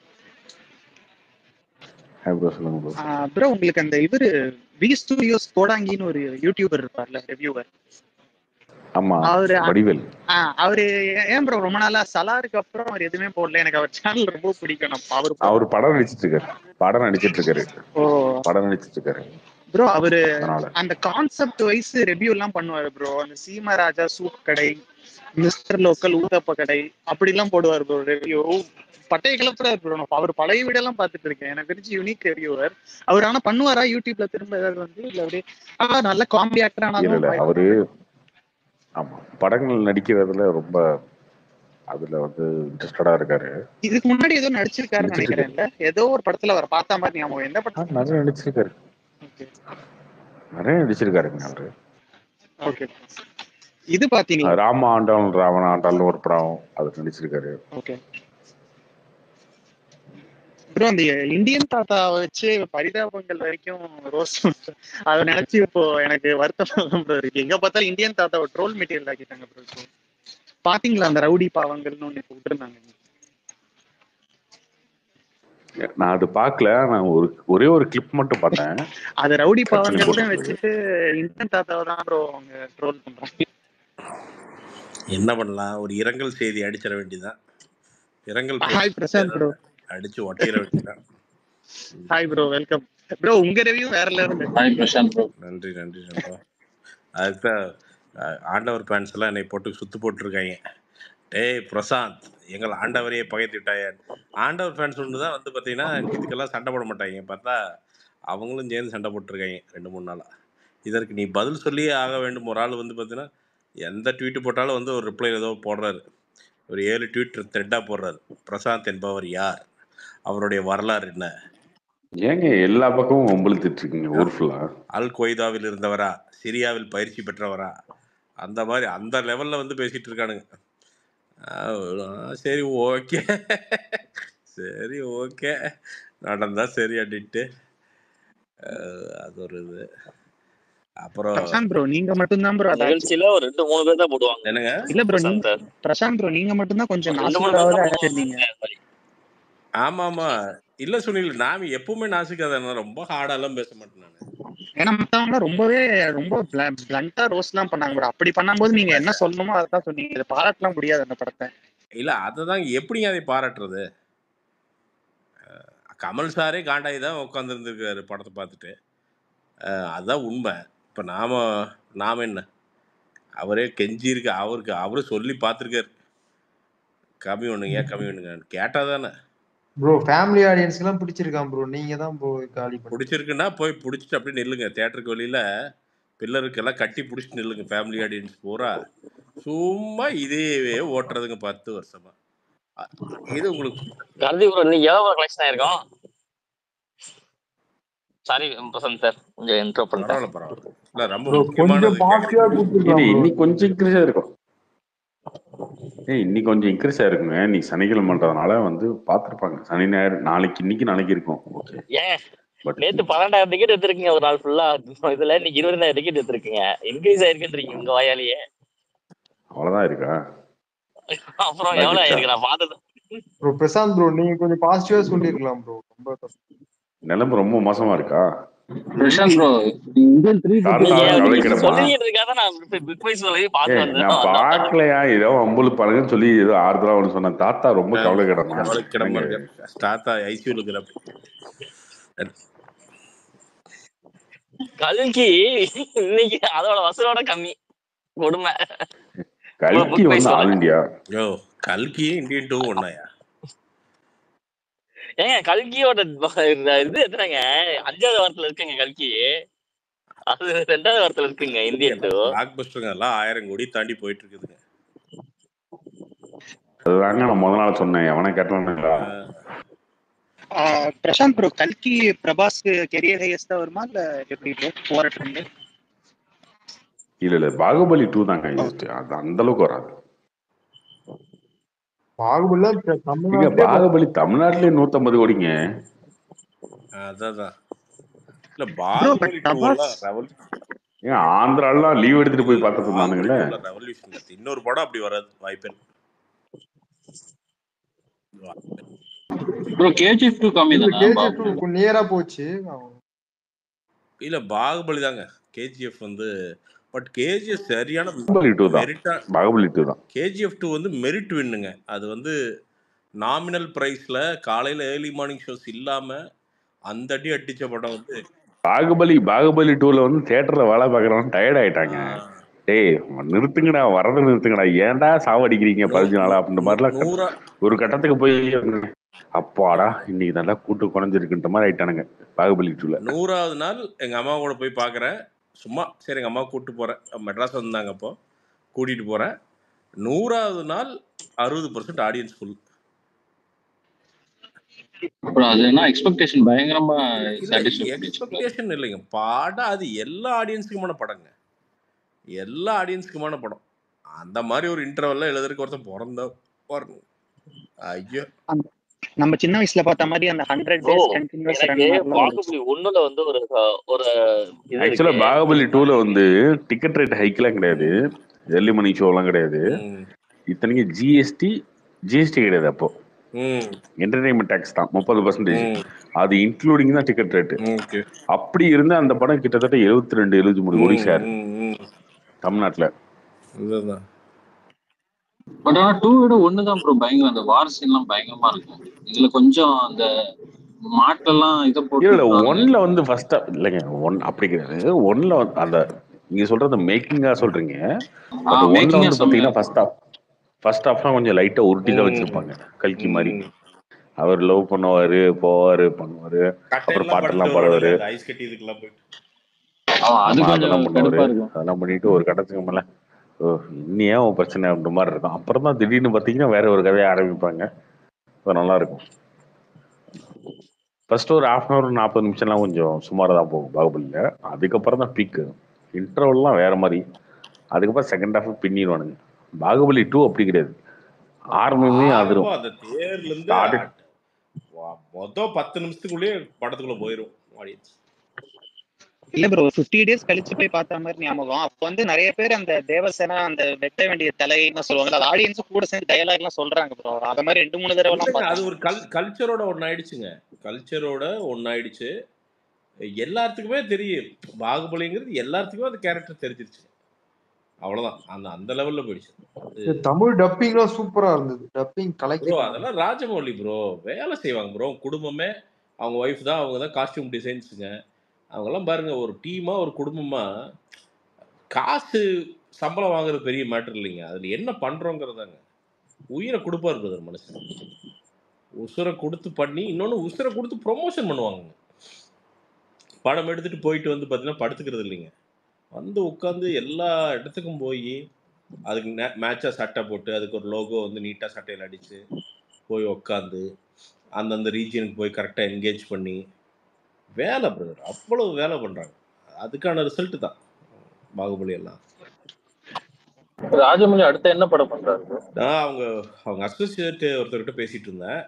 S3: hi bro சொல்லுங்க ப்ரோ
S16: ப்ரோ உங்களுக்கு அந்த இவரு வி ஸ்டுடியோஸ் கோடாங்கின்னு ஒரு யூடியூபர் இருப்பார்ல ரிவ்யூவர்
S3: ஆமா
S16: அவரு
S3: வடிவேல்
S16: அவரு ஏன் ப்ரோ ரொம்ப நாளா சலாருக்கு அப்புறம் அவர் எதுவுமே போடல எனக்கு அவர் சேனல் ரொம்ப பிடிக்கும் நம்ம அவர்
S3: அவர் படம் நடிச்சிட்டு இருக்காரு படம் நடிச்சிட்டு இருக்காரு
S16: ஓ
S3: படம் நடிச்சிட்டு இருக்காரு
S16: ப்ரோ அவரு
S3: அதனால
S16: அந்த கான்செப்ட் வைஸ் ரிவ்யூ எல்லாம் பண்ணுவாரு ப்ரோ அந்த சீமராஜா சூப் கடை மிஸ்டர் லோக்கல் ஊத்தப்ப கடை அப்படி எல்லாம் போடுவார் ப்ரோ ரிவ்யூ பட்டைய கிளப்புறாரு ப்ரோ நான் அவர் பழைய வீடியோ எல்லாம் பார்த்துட்டு இருக்கேன் எனக்கு தெரிஞ்சு யூனிக் ரிவ்யூவர் அவர் ஆனா பண்ணுவாரா யூடியூப்ல திரும்ப ஏதாவது வந்து இல்ல அப்படியே ஆ, நல்ல காமெடி ஆக்டர்
S3: இல்ல
S16: ஆனாலும்
S3: இல்ல
S16: வாய்ப்பு
S3: அவரு ஆமா படங்கள் நடிக்கிறதுல ரொம்ப அதுல வந்து இன்ட்ரெஸ்டடா இருக்காரு
S16: இதுக்கு முன்னாடி ஏதோ நடிச்சிருக்காருன்னு
S3: நடிச்சிட்டு
S16: நினைக்கிறேன்
S3: இருக்காரு
S16: இல்ல ஏதோ ஒரு படத்துல அவர் பார்த்த மாதிரி ஞாபகம் எந்த
S3: ஆ,
S16: படத்துல
S3: நிறைய நடிச்சிருக்காரு
S16: ஓகே
S3: நிறைய நடிச்சிருக்காருங்க அவரு
S16: ஓகே இது பாத்தீங்களா
S3: ஆ, ராம ஆண்டாள் ராவண ஆண்டாள்னு ஒரு படம் அது நடிச்சிருக்காரு
S16: ஓகே ப்ரோ அந்த இந்தியன் தாத்தாவை வச்சு பரிதாபங்கள் வரைக்கும் ரோஸ் அதை நினைச்சு இப்போ எனக்கு வருத்தம் ப்ரோ இருக்கு எங்க பார்த்தாலும் இந்தியன் தாத்தாவை ட்ரோல் மெட்டீரியல் ஆக்கிட்டாங்க ப்ரோ இப்போ பாத்தீங்களா அந்த ரவுடி பாவங்கள்னு ஒண்ணு இப்போ விட்டுருந்தாங்க
S3: நான் அது பார்க்கல நான் ஒரு ஒரே ஒரு கிளிப் மட்டும் பார்த்தேன்
S16: அது ரவுடி
S3: கட் பண்ணி
S16: பாவங்கள் தான்
S3: போட்டுருந்தது
S16: வச்சுட்டு இந்தியன் தாத்தாவை தான் ப்ரோ அவங்க ட்ரோல் பண்றாங்க
S17: என்ன பண்ணலாம் ஒரு இரங்கல் செய்தி அடிச்சிட வேண்டியதுதான் இரங்கல்
S16: ஹாய் பிரசாந்த் ப்ரோ
S17: அடிச்சு ஒட்டிட வேண்டியதுதான்
S16: ஹாய் ப்ரோ வெல்கம் ப்ரோ உங்க ரிவ்யூ வேற லெவல்
S6: ஹாய் பிரசாந்த் ப்ரோ
S17: நன்றி நன்றி நண்பா அதுதான் அஹ், ஆண்டவர் ஃபேன்ஸ் எல்லாம் என்னை போட்டு சுத்து போட்டிருக்காங்க டேய் பிரசாந்த் எங்கள் ஆண்டவரையே பகைத்து விட்டாயன் ஆண்டவர் ஃபேன்ஸ் ஒன்று தான் வந்து பார்த்தீங்கன்னா இதுக்கெல்லாம் சண்டை போட மாட்டாங்க பார்த்தா அவங்களும் சேர்ந்து சண்டை போட்டிருக்காங்க ரெண்டு மூணு நாளாக இதற்கு நீ பதில் சொல்லியே ஆக வேண்டும் ஒரு ஆள் வந்து பார்த்தீங்கன்னா எந்த ட்வீட்டு போட்டாலும் வந்து ஒரு ரிப்ளை ஏதோ போடுறாரு ஒரு ஏழு ட்வீட் த்ரெட்டாக போடுறாரு பிரசாந்த் என்பவர் யார் அவருடைய வரலாறு என்ன
S3: ஏங்க எல்லா பக்கமும் ஒம்பளுத்துட்டு இருக்கீங்க ஊர் ஃபுல்லா
S17: அல் கொய்தாவில் இருந்தவரா சிரியாவில் பயிற்சி பெற்றவரா அந்த மாதிரி அந்த லெவலில் வந்து பேசிட்டு இருக்கானுங்க ஆஹ் சரி ஓகே சரி ஓகே நடந்தா சரி அப்படின்ட்டு ஆஹ் அது ஒரு இது அப்புறம்
S16: பிரசாந்த் ப்ரோ நீங்க மட்டும்தான் ப்ரோ அதாச்சும்
S14: நிகழ்ச்சியில ஒரு ரெண்டு மூணு பேர் தான் போடுவாங்க
S17: என்னங்க
S16: இல்ல ப்ரோ நீங்க
S14: பிரசாந்த்
S16: பிரசாந்த் ப்ரோ நீங்க மட்டும்தான் கொஞ்சம்
S14: ஒரு ரெண்டு மூணு பேர்
S16: நாசுக்காவது
S14: தான்
S16: அழைச்சிருந்தீங்க
S14: போடுவாங்க
S17: ஆமா ஆமா இல்ல சுனில் நான் எப்பவுமே நாசிக்காத ரொம்ப ஹார்டாலாம் பேச மாட்டேன் நான்
S16: ஏன்னா மத்தவங்க ரொம்பவே ரொம்ப பிளண்டா ரோஸ் எல்லாம் பண்ணாங்க ப்ரோ அப்படி பண்ணும்போது நீங்க என்ன சொல்லணுமோ அதான் சொன்னீங்க இதை பாராட்டலாம் முடியாது அந்த படத்தை
S17: இல்ல அதை எப்படிங்க அதை பாராட்டுறது கமல் சாரே காண்டாயி தான் உட்காந்துருந்துருக்காரு படத்தை பார்த்துட்டு அஹ் அதுதான் உண்மை இப்போ நாம நாம என்ன அவரே கெஞ்சி இருக்கு அவருக்கு அவரு சொல்லி பார்த்துருக்காரு கம்மி ஒண்ணுங்க கம்மி ஒண்ணுங்க கேட்டா தானே
S9: ப்ரோ ஃபேமிலி ஆடியன்ஸ்க்கு எல்லாம் பிடிச்சிருக்கான் ப்ரோ நீங்க தான் ப்ரோ காலி பண்ணி
S17: பிடிச்சிருக்குன்னா போய் பிடிச்சிட்டு அப்படியே நில்லுங்க தேட்டருக்கு வெளியில பில்லருக்கெல்லாம் கட்டி பிடிச்சிட்டு நில்லுங்க ஃபேமிலி ஆடியன்ஸ் பூரா சும்மா இதேவே ஓட்டுறதுங்க பத்து வருஷமா அ- இது உங்களுக்கு
S14: கார்த்தி ப்ரோ இன்னைக்கு எவ்வளோ கலெக்ஷன் ஆயிருக்கும் சாரி பிரசாந்த் சார் கொஞ்சம் இன்ட்ரோ பண்ணிட்டேன்
S17: பரவாயில்ல பரவாயில்ல இல்ல ரொம்ப
S9: ப்ரோ கொஞ்சம்
S17: முக்கியமானது
S9: பாசிட்டிவா
S17: கேட்குறீங்க
S9: கொடுத்துருக்கான்
S3: ஏய்
S9: ப்ரோ
S3: இன்னைக்கு கொஞ்சம் இன்க்ரீஸ் ஆயிருக்கும் ஏய் இன்னைக்கு கொஞ்சம் இன்க்ரீஸ் ஆயிருக்குங்க நீ சனிக்கிழமைன்றதுனால வந்து பார்த்துருப்பாங்க சனி ஞாயிறு நாளைக்கு இன்னைக்கு நாளைக்கு இருக்கும் ஓகே
S14: ஏன்
S3: பட்
S14: நேத்து பன்னெண்டாயிரம் டிக்கெட் எடுத்திருக்கீங்க ஒரு நாள் ஃபுல்லா இதுல இன்னைக்கு இருபதாயிரம் டிக்கெட் எடுத்திருக்கீங்க இன்க்ரீஸ் ஆயிருக்குன்றீங்க உங்க வாயாலேயே
S3: அவ்வளோதான் இருக்கா
S14: அப்புறம்
S3: நல்லா
S14: எவ்வளவு
S3: இருக்கா
S14: ஆயிருக்கு நான் பார்த்தது
S9: ப்ரோ பிரசாந்த் ப்ரோ நீங்க கொஞ்சம் பாசிட்டிவா சொல்லிருக்கலாம் ப்ரோ ரொம்ப தப்பு
S3: நிலைமை ரொம்ப மோசமா இருக்கா
S6: பிரசாந்த் ப்ரோ இந்தியன் த்ரீ
S3: தாத்தா
S14: நீங்க நீங்க
S3: கவலைக்கிடமா
S14: சொல்லிட்டு இருக்காத நான் பிக் வைஸ் சொல்லி பார்த்து
S3: ஏய்
S14: வந்தேன்
S3: நான்
S14: வந்தேன்
S3: பார்க்கலையா ஏதோ அம்புல் பாருங்கன்னு சொல்லி ஏதோ ஆறுதலா ஒன்று சொன்னேன் தாத்தா ரொம்ப கவலைக்கிடமா
S17: கவலைக்கிடமா
S3: என்னங்க
S17: இருக்கு தாத்தா ஐசியூல இருக்கிற
S14: கல்கி இன்னைக்கு அதோட வசூலோட கம்மி கொடுமை
S3: கல்கி
S14: புக்
S3: வந்து
S14: வைஸ்
S3: ஆல்
S14: சொல்லுங்க
S3: இந்தியா
S17: யோ கல்கி இந்தியன் டூ ஒன்னாயா
S14: ஏங்க கல்கியோட இது எத்தனைங்க அஞ்சாவது வாரத்துல இருக்குங்க கல்கி அது ரெண்டாவது வாரத்துல இருக்குங்க இந்தியன் டூ
S17: பிளாக் பஸ்டருங்க எல்லாம் ஆயிரம் கோடி தாண்டி போயிட்டு இருக்குதுங்க
S3: அதுதாங்க நான் முத நாள் சொன்னேன் எவனை கேட்டானுங்களா
S16: ஆஹ் பிரசாந்த் ப்ரோ கல்கி பிரபாஸ் கெரியர் ஹையஸ்டா வருமா இல்ல எப்படி ப்ரோ போற ட்ரெண்ட்
S3: இல்ல இல்ல பாகுபலி டூ தாங்க highest. அது அந்த அளவுக்கு வராது
S9: பாகுபலிலாம்
S3: ஏங்க
S9: தமிழ்நாட்டிலே
S3: பாகுபலி தமிழ்நாட்டிலே நூத்தம்பது கோடிங்க
S17: அதான் இல்ல
S16: bro but
S17: Baahubali two
S16: Prabhas
S17: எல்லாம் ரெவல்
S3: ஏன் ஆந்திராலாம் லீவ் எடுத்துட்டு போய் பார்த்துட்டு
S17: பாகுபலி
S3: இருந்தானுங்கல்ல
S17: டூ எல்லாம் ரெவல்யூஷன் இன்னொரு படம் அப்படி வராது வாய்ப்பே இல்ல.
S6: ப்ரோ கேஜிஎஃப் டூ கம்மி
S9: இல்ல
S6: தானே
S9: கேஜிஎஃப்
S6: பாகுபலி
S9: நியரா போச்சு அவன்
S17: இல்ல பாகுபலி தாங்க கேஜிஎஃப் வந்து பட் கேஜிஎஃப் சரியான
S3: பாகுபலி டூ தான்
S17: மெரிட்டா
S3: பாகுபலி டூ தான்
S17: கேஜிஎஃப் டூ வந்து மெரிட் வின்னுங்க அது வந்து நாமினல் ப்ரைஸில் காலையில் ஏர்லி மார்னிங் ஷோஸ் இல்லாமல் அந்த அடி அடித்த படம் வந்து
S3: பாகுபலி பாகுபலி டூல வந்து தியேட்டர்ல வேலை பார்க்கறவங்க டயர்ட் ஆயிட்டாங்க டேய் நிறுத்துங்கடா வரதை நிறுத்துங்கடா ஏன்டா சாவடிக்கிறீங்க
S17: நூ
S3: பதினஞ்சு
S17: நூ
S3: நாளா அப்படின்ற
S17: நூ
S3: மாதிரிலாம் கத்-
S17: நூறா
S3: ஒரு கட்டத்துக்கு போய் அப்பாடா இன்னைக்கு நல்லா கூட்டு குறைஞ்சிருக்குன்ற மாதிரி ஆயிட்டானுங்க பாகுபலி டூல
S17: நூறாவது நாள் எங்க அம்மா கூட போய் பார்க்குறேன் சும்மா சரி எங்க அம்மா கூப்பிட்டு போறேன் மெட்ராஸ் வந்தாங்க அப்போ கூட்டிட்டு போறேன் நூறாவது நாள் அறுபது பர்சன்ட் ஆடியன்ஸ் ஃபுல்
S6: அப்புறம் அது என்ன எக்ஸ்பெக்டேஷன் பயங்கரமா
S17: இல்ல
S6: சாட்டிஸ்ஃபை பண்ணிச்சு
S17: எக்ஸ்பெக்டேஷன் இல்லைங்க படம் அது எல்லா ஆடியன்ஸுக்குமான படங்க எல்லா ஆடியன்ஸுக்குமான படம் அந்த மாதிரி ஒரு இன்டர்வெல்ல எழுதுறதுக்கு ஒருத்தன் பிறந்தா பாருங்க ஐயோ
S16: அந்த- நம்ம சின்ன வயசுல பார்த்த மாதிரி அந்த hundred
S14: bro
S16: days continuous run
S14: எனக்கு
S16: மாதிரிலாம் வந்துச்சு
S14: பாகுபலி ஒண்ணுல வந்து ஒரு ஒரு இது
S3: ஆக்சுவலா
S14: இருக்கு
S3: பாகுபலி டூல வந்து டிக்கெட் ரேட் ஹைக்லாம் கிடையாது எர்லி மணி ஷோலாம் கிடையாது
S17: ம்
S3: இத்தனைக்கு ஜிஎஸ்டி ஜிஎஸ்டி கிடையாது அப்போ
S17: ம்
S3: என்டர்டைன்மெண்ட் டேக்ஸ் தான் முப்பது பர்சன்டேஜ்
S17: ம்
S3: அது இன்க்ளூடிங் தான் டிக்கெட் ரேட்டு
S17: ஓகே
S3: அப்படி இருந்து அந்த படம் கிட்டத்தட்ட எழுபத்தி ரெண்டு எழுபத்தி மூணு கோடி
S17: ம்
S3: ஷேர்
S17: ம் ம்
S3: தமிழ்நாட்டுல
S17: இதுதான்
S6: பட் ஆனா டூ விட ஒண்ணுதான் ப்ரோ பயங்கரம் அந்த வார் சீன்லாம் பயங்கரமா இருக்கும் இதுல கொஞ்சம் அந்த மாட்டெல்லாம் இதை போட்டு
S3: இல்ல இல்ல
S6: விடுறாங்க
S3: ஒன்ல வந்து ஃபர்ஸ்ட் இல்லைங்க ஒன் அப்படி கிடையாது ஒன்ல அந்த நீங்க சொல்றது மேக்கிங்கா சொல்றீங்க பட் ஒன்ல
S6: மேக்கிங்கா
S3: வந்து
S6: செம்மையா
S3: பாத்தீங்கன்னா ஃபர்ஸ்ட் ஆஃப் ஃபர்ஸ்ட் ஆஃப்லாம் கொஞ்சம் லைட்டா உருட்டி தான்
S17: ம்
S3: வச்சிருப்பாங்க கல்கி மாதிரி
S17: ம்
S3: அவர் லவ் பண்ணுவாரு போவாரு பண்ணுவாரு அப்புறம்
S17: கட்டையெல்லாம்
S3: பாட்டெல்லாம்
S17: பண்ணிட்டு வருவானுங்க
S3: பாடுவாரு
S17: அந்த ஐஸ் கட்டி இதுக்கெல்லாம் போயிட்டு
S6: ஆமா அது
S3: ஆமா
S6: கொஞ்சம்
S3: அதெல்லாம் பண்ணுவாரு
S6: கடுப்பா இருக்கும்
S3: அதெல்லாம் பண்ணிட்டு ஒரு கட்டத்துக்கு மேல ஓ இன்னியே உன் பிரச்சனை அப்படின்ற மாதிரி இருக்கும் அப்புறம் தான் திடீர்னு பாத்தீங்கன்னா வேற ஒரு கதையை ஆரம்பிப்பாங்க So, நல்லா இருக்கும் ஃபர்ஸ்ட் ஒரு ஹாஃப் அன் ஹவர் நாற்பது நிமிஷம்லாம் கொஞ்சம் சுமாராக தான் போகும் பாகுபலியில் அதுக்கப்புறம் தான் பீக்கு இன்டர்வல்லாம் வேற மாதிரி அதுக்கப்புறம் செகண்ட் ஹாஃப் பின்னிடுவானுங்க பாகுபலி டூ அப்படி கிடையாது ஆரம்பமே அதிரும்
S17: ஆரம்பம் அந்த தேர்ல இருந்து
S3: ஸ்டார்ட்
S17: அட்- வா- மொத்தம் பத்து நிமிஷத்துக்குள்ளேயே படத்துக்குள்ள போயிரும் ஆடியன்ஸ்
S16: இல்ல ப்ரோ ஃபிஃப்டி டேஸ் கழிச்சு போய் பார்த்த மாதிரி ஞாபகம் அப்போ வந்து நிறைய பேர் அந்த தேவசேனா அந்த வெட்ட வேண்டிய தலைன்னு சொல்லுவாங்க அது ஆடியன்ஸ் கூட சேர்ந்து டயலாக் எல்லாம் சொல்றாங்க ப்ரோ அத மாதிரி ரெண்டு மூணு தடவை எல்லாம்
S17: இல்லைங்க அது
S16: பார்த்தாங்க
S17: ஒரு கல் கல்ச்சரோட ஒன்னாயிடுச்சுங்க கல்ச்சரோட ஒன்னாயிடுச்சு எல்லாத்துக்குமே தெரியும் பாகுபலிங்கிறது எல்லாத்துக்குமே அந்த கேரக்டர் தெரிஞ்சிருச்சு அவ்வளவுதான் அந்த அந்த லெவல்ல போயிடுச்சு
S9: இது தமிழ் டப்பிங்லாம் சூப்பரா இருந்தது டப்பிங் கலக்கி
S17: ப்ரோ அதெல்லாம் ராஜமௌலி ப்ரோ வேலை செய்வாங்க ப்ரோ குடும்பமே அவங்க ஒய்ஃப் தான் அவங்க தான் காஸ்டியூம் டிசைன்ஸுங்க அவங்கெல்லாம் பாருங்க ஒரு டீமா ஒரு குடும்பமா காசு சம்பளம் வாங்குறது பெரிய மேட்டர் இல்லைங்க அதுல என்ன பண்றோங்கிறதாங்க உயிரை கொடுப்பாரு பிரதர் மனுஷன் உசுரை கொடுத்து பண்ணி இன்னொன்று உசுரை கொடுத்து ப்ரொமோஷன் பண்ணுவாங்க படம் எடுத்துட்டு போயிட்டு வந்து பார்த்தீங்கன்னா படுத்துக்கிறது இல்லைங்க வந்து உட்காந்து எல்லா இடத்துக்கும் போய் அதுக்கு மேட்சாக சட்டை போட்டு அதுக்கு ஒரு லோகோ வந்து நீட்டாக சட்டையில் அடித்து போய் உட்காந்து அந்தந்த ரீஜியனுக்கு போய் கரெக்டாக என்கேஜ் பண்ணி வேலை பிரதர் அவ்வளவு வேலை பண்ணுறாங்க அதுக்கான ரிசல்ட் தான் பாகுபலி எல்லாம்
S6: ராஜமௌழி அடுத்து என்ன படம் பண்றாரு bro?
S17: நான் அவங்க அவங்க அசோசியேட் ஒருத்தர்கிட்ட பேசிட்டு இருந்தேன்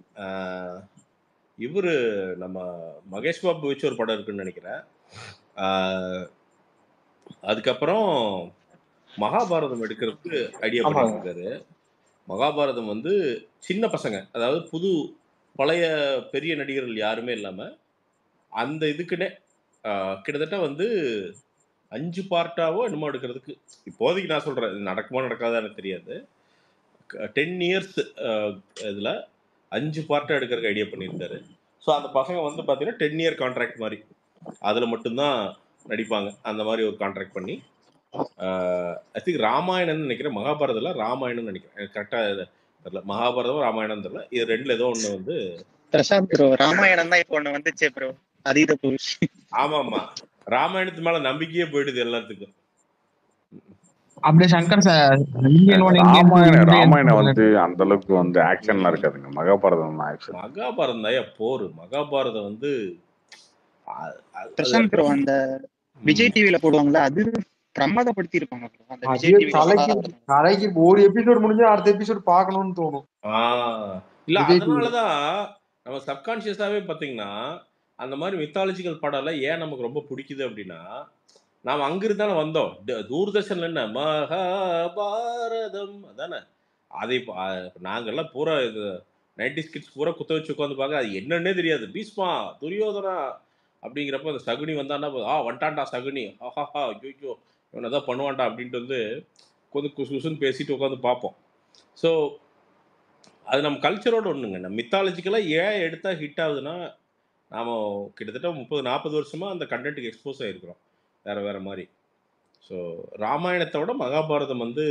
S17: இவர் நம்ம மகேஷ் பாபு வச்சு ஒரு படம் இருக்குன்னு நினைக்கிறேன் ஆஹ் அதுக்கப்புறம் மகாபாரதம் எடுக்கிறதுக்கு ஐடியா
S2: ஆமாங்க.
S17: பண்ணிட்டு இருக்காரு மகாபாரதம் வந்து சின்ன பசங்க அதாவது புது பழைய பெரிய நடிகர்கள் யாருமே இல்லாமல் அந்த இதுக்குன்னே ஆஹ் கிட்டத்தட்ட வந்து அஞ்சு பார்ட்டாவோ என்னமோ எடுக்கிறதுக்கு இப்போதைக்கு நான் சொல்கிறேன் இது நடக்குமா நடக்காதா எனக்கு தெரியாது டென் இயர்ஸ் இதில் அஞ்சு பார்ட்டாக எடுக்கிறதுக்கு ஐடியா பண்ணியிருக்காரு ஸோ அந்த பசங்க வந்து பார்த்தீங்கன்னா டென் இயர் கான்ட்ராக்ட் மாதிரி அதில் மட்டும்தான் நடிப்பாங்க அந்த மாதிரி ஒரு கான்ட்ராக்ட் பண்ணி ஐ திங்க் ராமாயணம்னு நினைக்கிறேன் மகாபாரதம்ல ராமாயணம்னு நினைக்கிறேன் எனக்கு கரெக்டாக தெரியல மகாபாரதம் ராமாயணம் தெரியல இது ரெண்டுல ஏதோ ஒன்று வந்து
S16: பிரசாந்த் ப்ரோ ராமாயணம் தான் இப்போ ஒண்ணு வந்துச்சே ப்ரோ அதீத புருஷ்
S17: ஆமா ஆமா ராமாயணத்து மேல நம்பிக்கையே போயிடுது எல்லாத்துக்கும்
S18: அப்படியே Shankar sir Indian one Indian two
S3: Ramayanam
S18: Indian
S3: Ramayanam வந்து அந்த அளவுக்கு வந்து ஆக்ஷன்லாம் இருக்காதுங்க மகாபாரதம் தான் ஆக்ஷன்
S17: மகாபாரதம் தான் போர் மகாபாரதம் வந்து அ- அது-
S16: பிரசாந்த் ப்ரோ அந்த விஜய் டிவில போடுவாங்கல்ல அது பிரமாதப்படுத்தி இருப்பாங்க bro. அந்த விஜய்
S9: அதே
S16: டிவில
S9: தலைக்கு தலைக்கு ஒரு எபிசோட் முடிஞ்சா அடுத்த எபிசோட் பார்க்கணும்னு தோணும்
S17: ஆ இல்ல
S9: விஜய் டிவி
S17: அதனாலதான் நம்ம சப்கான்சியஸாவே பாத்தீங்கன்னா அந்த மாதிரி மித்தாலஜிக்கல் படம்லாம் ஏன் நமக்கு ரொம்ப பிடிக்குது அப்படின்னா நாம் அங்கிருந்து தானே வந்தோம் த- தூர்தர்ஷன்ல என்ன மகாபாரதம் அதானே அதை இப்ப, ஆ, இப்ப நாங்கெல்லாம் பூரா இது நைன்டி கிட்ஸ் பூரா குத்த வச்சு உட்காந்து பார்க்க அது என்னன்னே தெரியாது பீஸ்மா துரியோதனா அப்படிங்கிறப்ப அந்த சகுனி வந்தான்னா ஆ வந்துட்டான்டா சகுனி ஆஹாஹா ஐயோ இவனை தான் பண்ணுவான்டா அப்படின்ட்டு வந்து கொஞ்சம் குசு குசுன்னு பேசிட்டு உட்காந்து பார்ப்போம் ஸோ அது நம்ம கல்ச்சரோட ஒன்றுங்க நம்ம மித்தாலஜிக்கலாக ஏன் எடுத்தால் ஹிட் ஆகுதுன்னா நாம கிட்டத்தட்ட முப்பது நாற்பது வருஷமா அந்த கண்டென்ட்டுக்கு எக்ஸ்போஸ் ஆகிருக்கிறோம் வேற வேற மாதிரி ஸோ ராமாயணத்தை விட மகாபாரதம் வந்து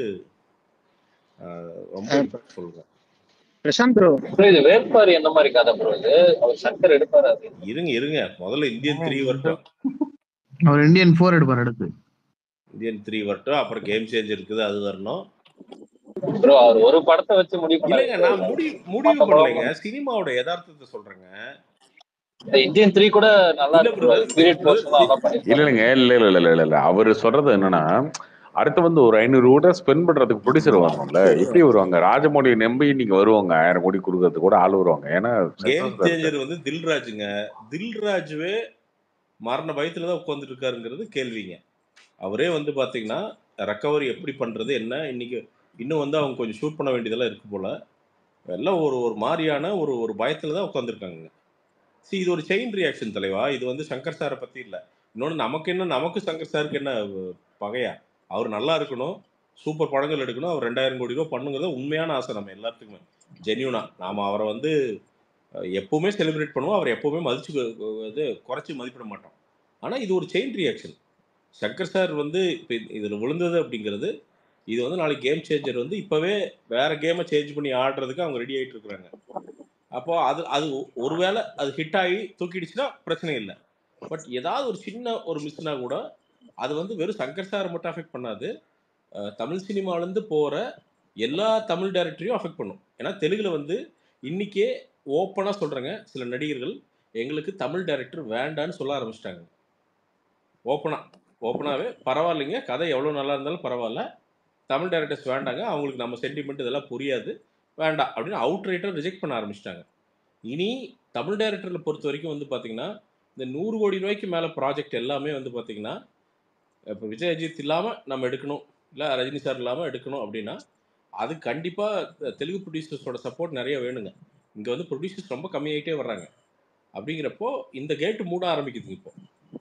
S17: ஆஹ், ரொம்ப
S16: அஹ்,
S17: இம்பாக்ட் சொல்லுங்க
S16: பிரசாந்த் ப்ரோ
S19: ப்ரோ இது வேட்பாரி எந்த மாதிரி கதை ப்ரோ இது அவர் சங்கர் எடுப்பாரு அது
S17: இருங்க இருங்க முதல்ல இந்தியன் த்ரீ வரட்டும்
S18: அவர் இந்தியன் ஃபோர் எடுப்பார் அடுத்து
S17: இந்தியன் த்ரீ வரட்டும் அப்புறம் கேம் சேஞ்ச் இருக்குது அது வரணும்
S19: ப்ரோ அவர் ஒரு படத்தை வச்சு முடிவு பண்ணாரு
S17: இல்லைங்க
S19: bro.
S17: நான் முடி முடிவு
S19: மத்த படம்
S17: பண்ணலைங்க சினிமாவோட யதார்த்தத்தை சொல்றேங்க
S19: இந்த இந்தியன் த்ரீ கூட நல்லா
S17: இல்ல
S19: இருக்கு ப்ரோ அது
S17: பிரதர்
S19: பீரியட் போர்ஷன் நல்லா
S3: இல்ல
S19: பண்ணிருக்காரு
S3: இல்லைங்க இல்ல இல்ல இல்ல இல்ல இல்ல அவர் சொல்றது என்னன்னா அடுத்து வந்து ஒரு ஐநூறு கோடி ஸ்பெண்ட் பண்றதுக்கு ப்ரொடியூசர் வரணும்ல எப்படி வருவாங்க ராஜமௌழி நம்பி நீங்க வருவாங்க ஆயிரம் கோடி கொடுக்கறதுக்கு கூட ஆள் வருவாங்க ஏன்னா
S17: கேம்
S3: சக்சஸ் தான்
S17: சேஞ்சர் வந்து தில்ராஜுங்க தில்ராஜுவே மரண பயத்துல தான் உட்காந்துட்டு இருக்காருங்கிறது கேள்விங்க அவரே வந்து பாத்தீங்கன்னா ரெக்கவரி எப்படி பண்றது என்ன இன்னைக்கு இன்னும் வந்து அவங்க கொஞ்சம் ஷூட் பண்ண வேண்டியதெல்லாம் இருக்கு போல எல்லாம் ஒரு ஒரு மாதிரியான ஒரு ஒரு பயத்துல தான் உட்காந்துருக்காங்க see இது ஒரு செயின் ரியாக்ஷன் தலைவா இது வந்து சங்கர் சாரை பத்தி இல்ல இன்னொன்று நமக்கு என்ன நமக்கு சங்கர் சாருக்கு என்ன அஹ், பகையா அவர் நல்லா இருக்கணும் சூப்பர் படங்கள் எடுக்கணும் அவர் ரெண்டாயிரம் கோடி ரூபா பண்ணுங்கிறது உண்மையான ஆசை நம்ம எல்லாத்துக்குமே ஜென்யூனா நாம அவரை வந்து அஹ், எப்பவுமே செலிப்ரேட் பண்ணுவோம் அவரை எப்பவுமே மதிச்சு கு- இது குறைச்சி மதிப்பிட மாட்டோம் ஆனால் இது ஒரு செயின் ரியாக்ஷன் சங்கர் சார் வந்து இப்போ இதில் விழுந்தது அப்படிங்கிறது இது வந்து நாளைக்கு கேம் சேஞ்சர் வந்து இப்போவே வேற கேமை சேஞ்ச் பண்ணி ஆடுறதுக்கு அவங்க ரெடி ஆகிட்டு இருக்கிறாங்க அப்போ அது அது ஒ- ஒருவேளை அது ஹிட் ஆகி தூக்கிடுச்சுன்னா பிரச்சனை இல்லை பட் ஏதாவது ஒரு சின்ன ஒரு மிஸ்னா கூட அது வந்து வெறும் சங்கர் சார் மட்டும் அஃபெக்ட் பண்ணாது அஹ், தமிழ் சினிமாலேருந்து போகிற எல்லா தமிழ் டேரக்டரையும் அஃபெக்ட் பண்ணும் ஏன்னா தெலுங்குல வந்து இன்னைக்கே ஓப்பனாக சொல்கிறேங்க சில நடிகர்கள் எங்களுக்கு தமிழ் டைரக்டர் வேண்டான்னு சொல்ல ஆரம்பிச்சிட்டாங்க ஓப்பனாக ஓப்பனாகவே பரவாயில்லைங்க கதை எவ்வளோ நல்லா இருந்தாலும் பரவாயில்ல தமிழ் டைரக்டர்ஸ் வேண்டாங்க அவங்களுக்கு நம்ம சென்டிமெண்ட் இதெல்லாம் புரியாது வேண்டாம் அப்படின்னு அவுட் ரைட்டாக ரிஜெக்ட் பண்ண ஆரம்பிச்சிட்டாங்க இனி தமிழ் டைரக்டரில் பொறுத்த வரைக்கும் வந்து பார்த்தீங்கன்னா இந்த நூறு கோடி ரூபாய்க்கு மேலே ப்ராஜெக்ட் எல்லாமே வந்து பார்த்தீங்கன்னா இப்போ விஜய் அஜித் இல்லாமல் நம்ம எடுக்கணும் இல்லை ரஜினி சார் இல்லாமல் எடுக்கணும் அப்படின்னா அது கண்டிப்பாக தெலுங்கு ப்ரொடியூசர்ஸோட சப்போர்ட் நிறைய வேணுங்க இங்கே வந்து ப்ரொடியூசர்ஸ் ரொம்ப கம்மியாயிட்டே வர்றாங்க அப்படிங்கிறப்போ இந்த கேட்டு மூட ஆரம்பிக்குதுங்க இப்போ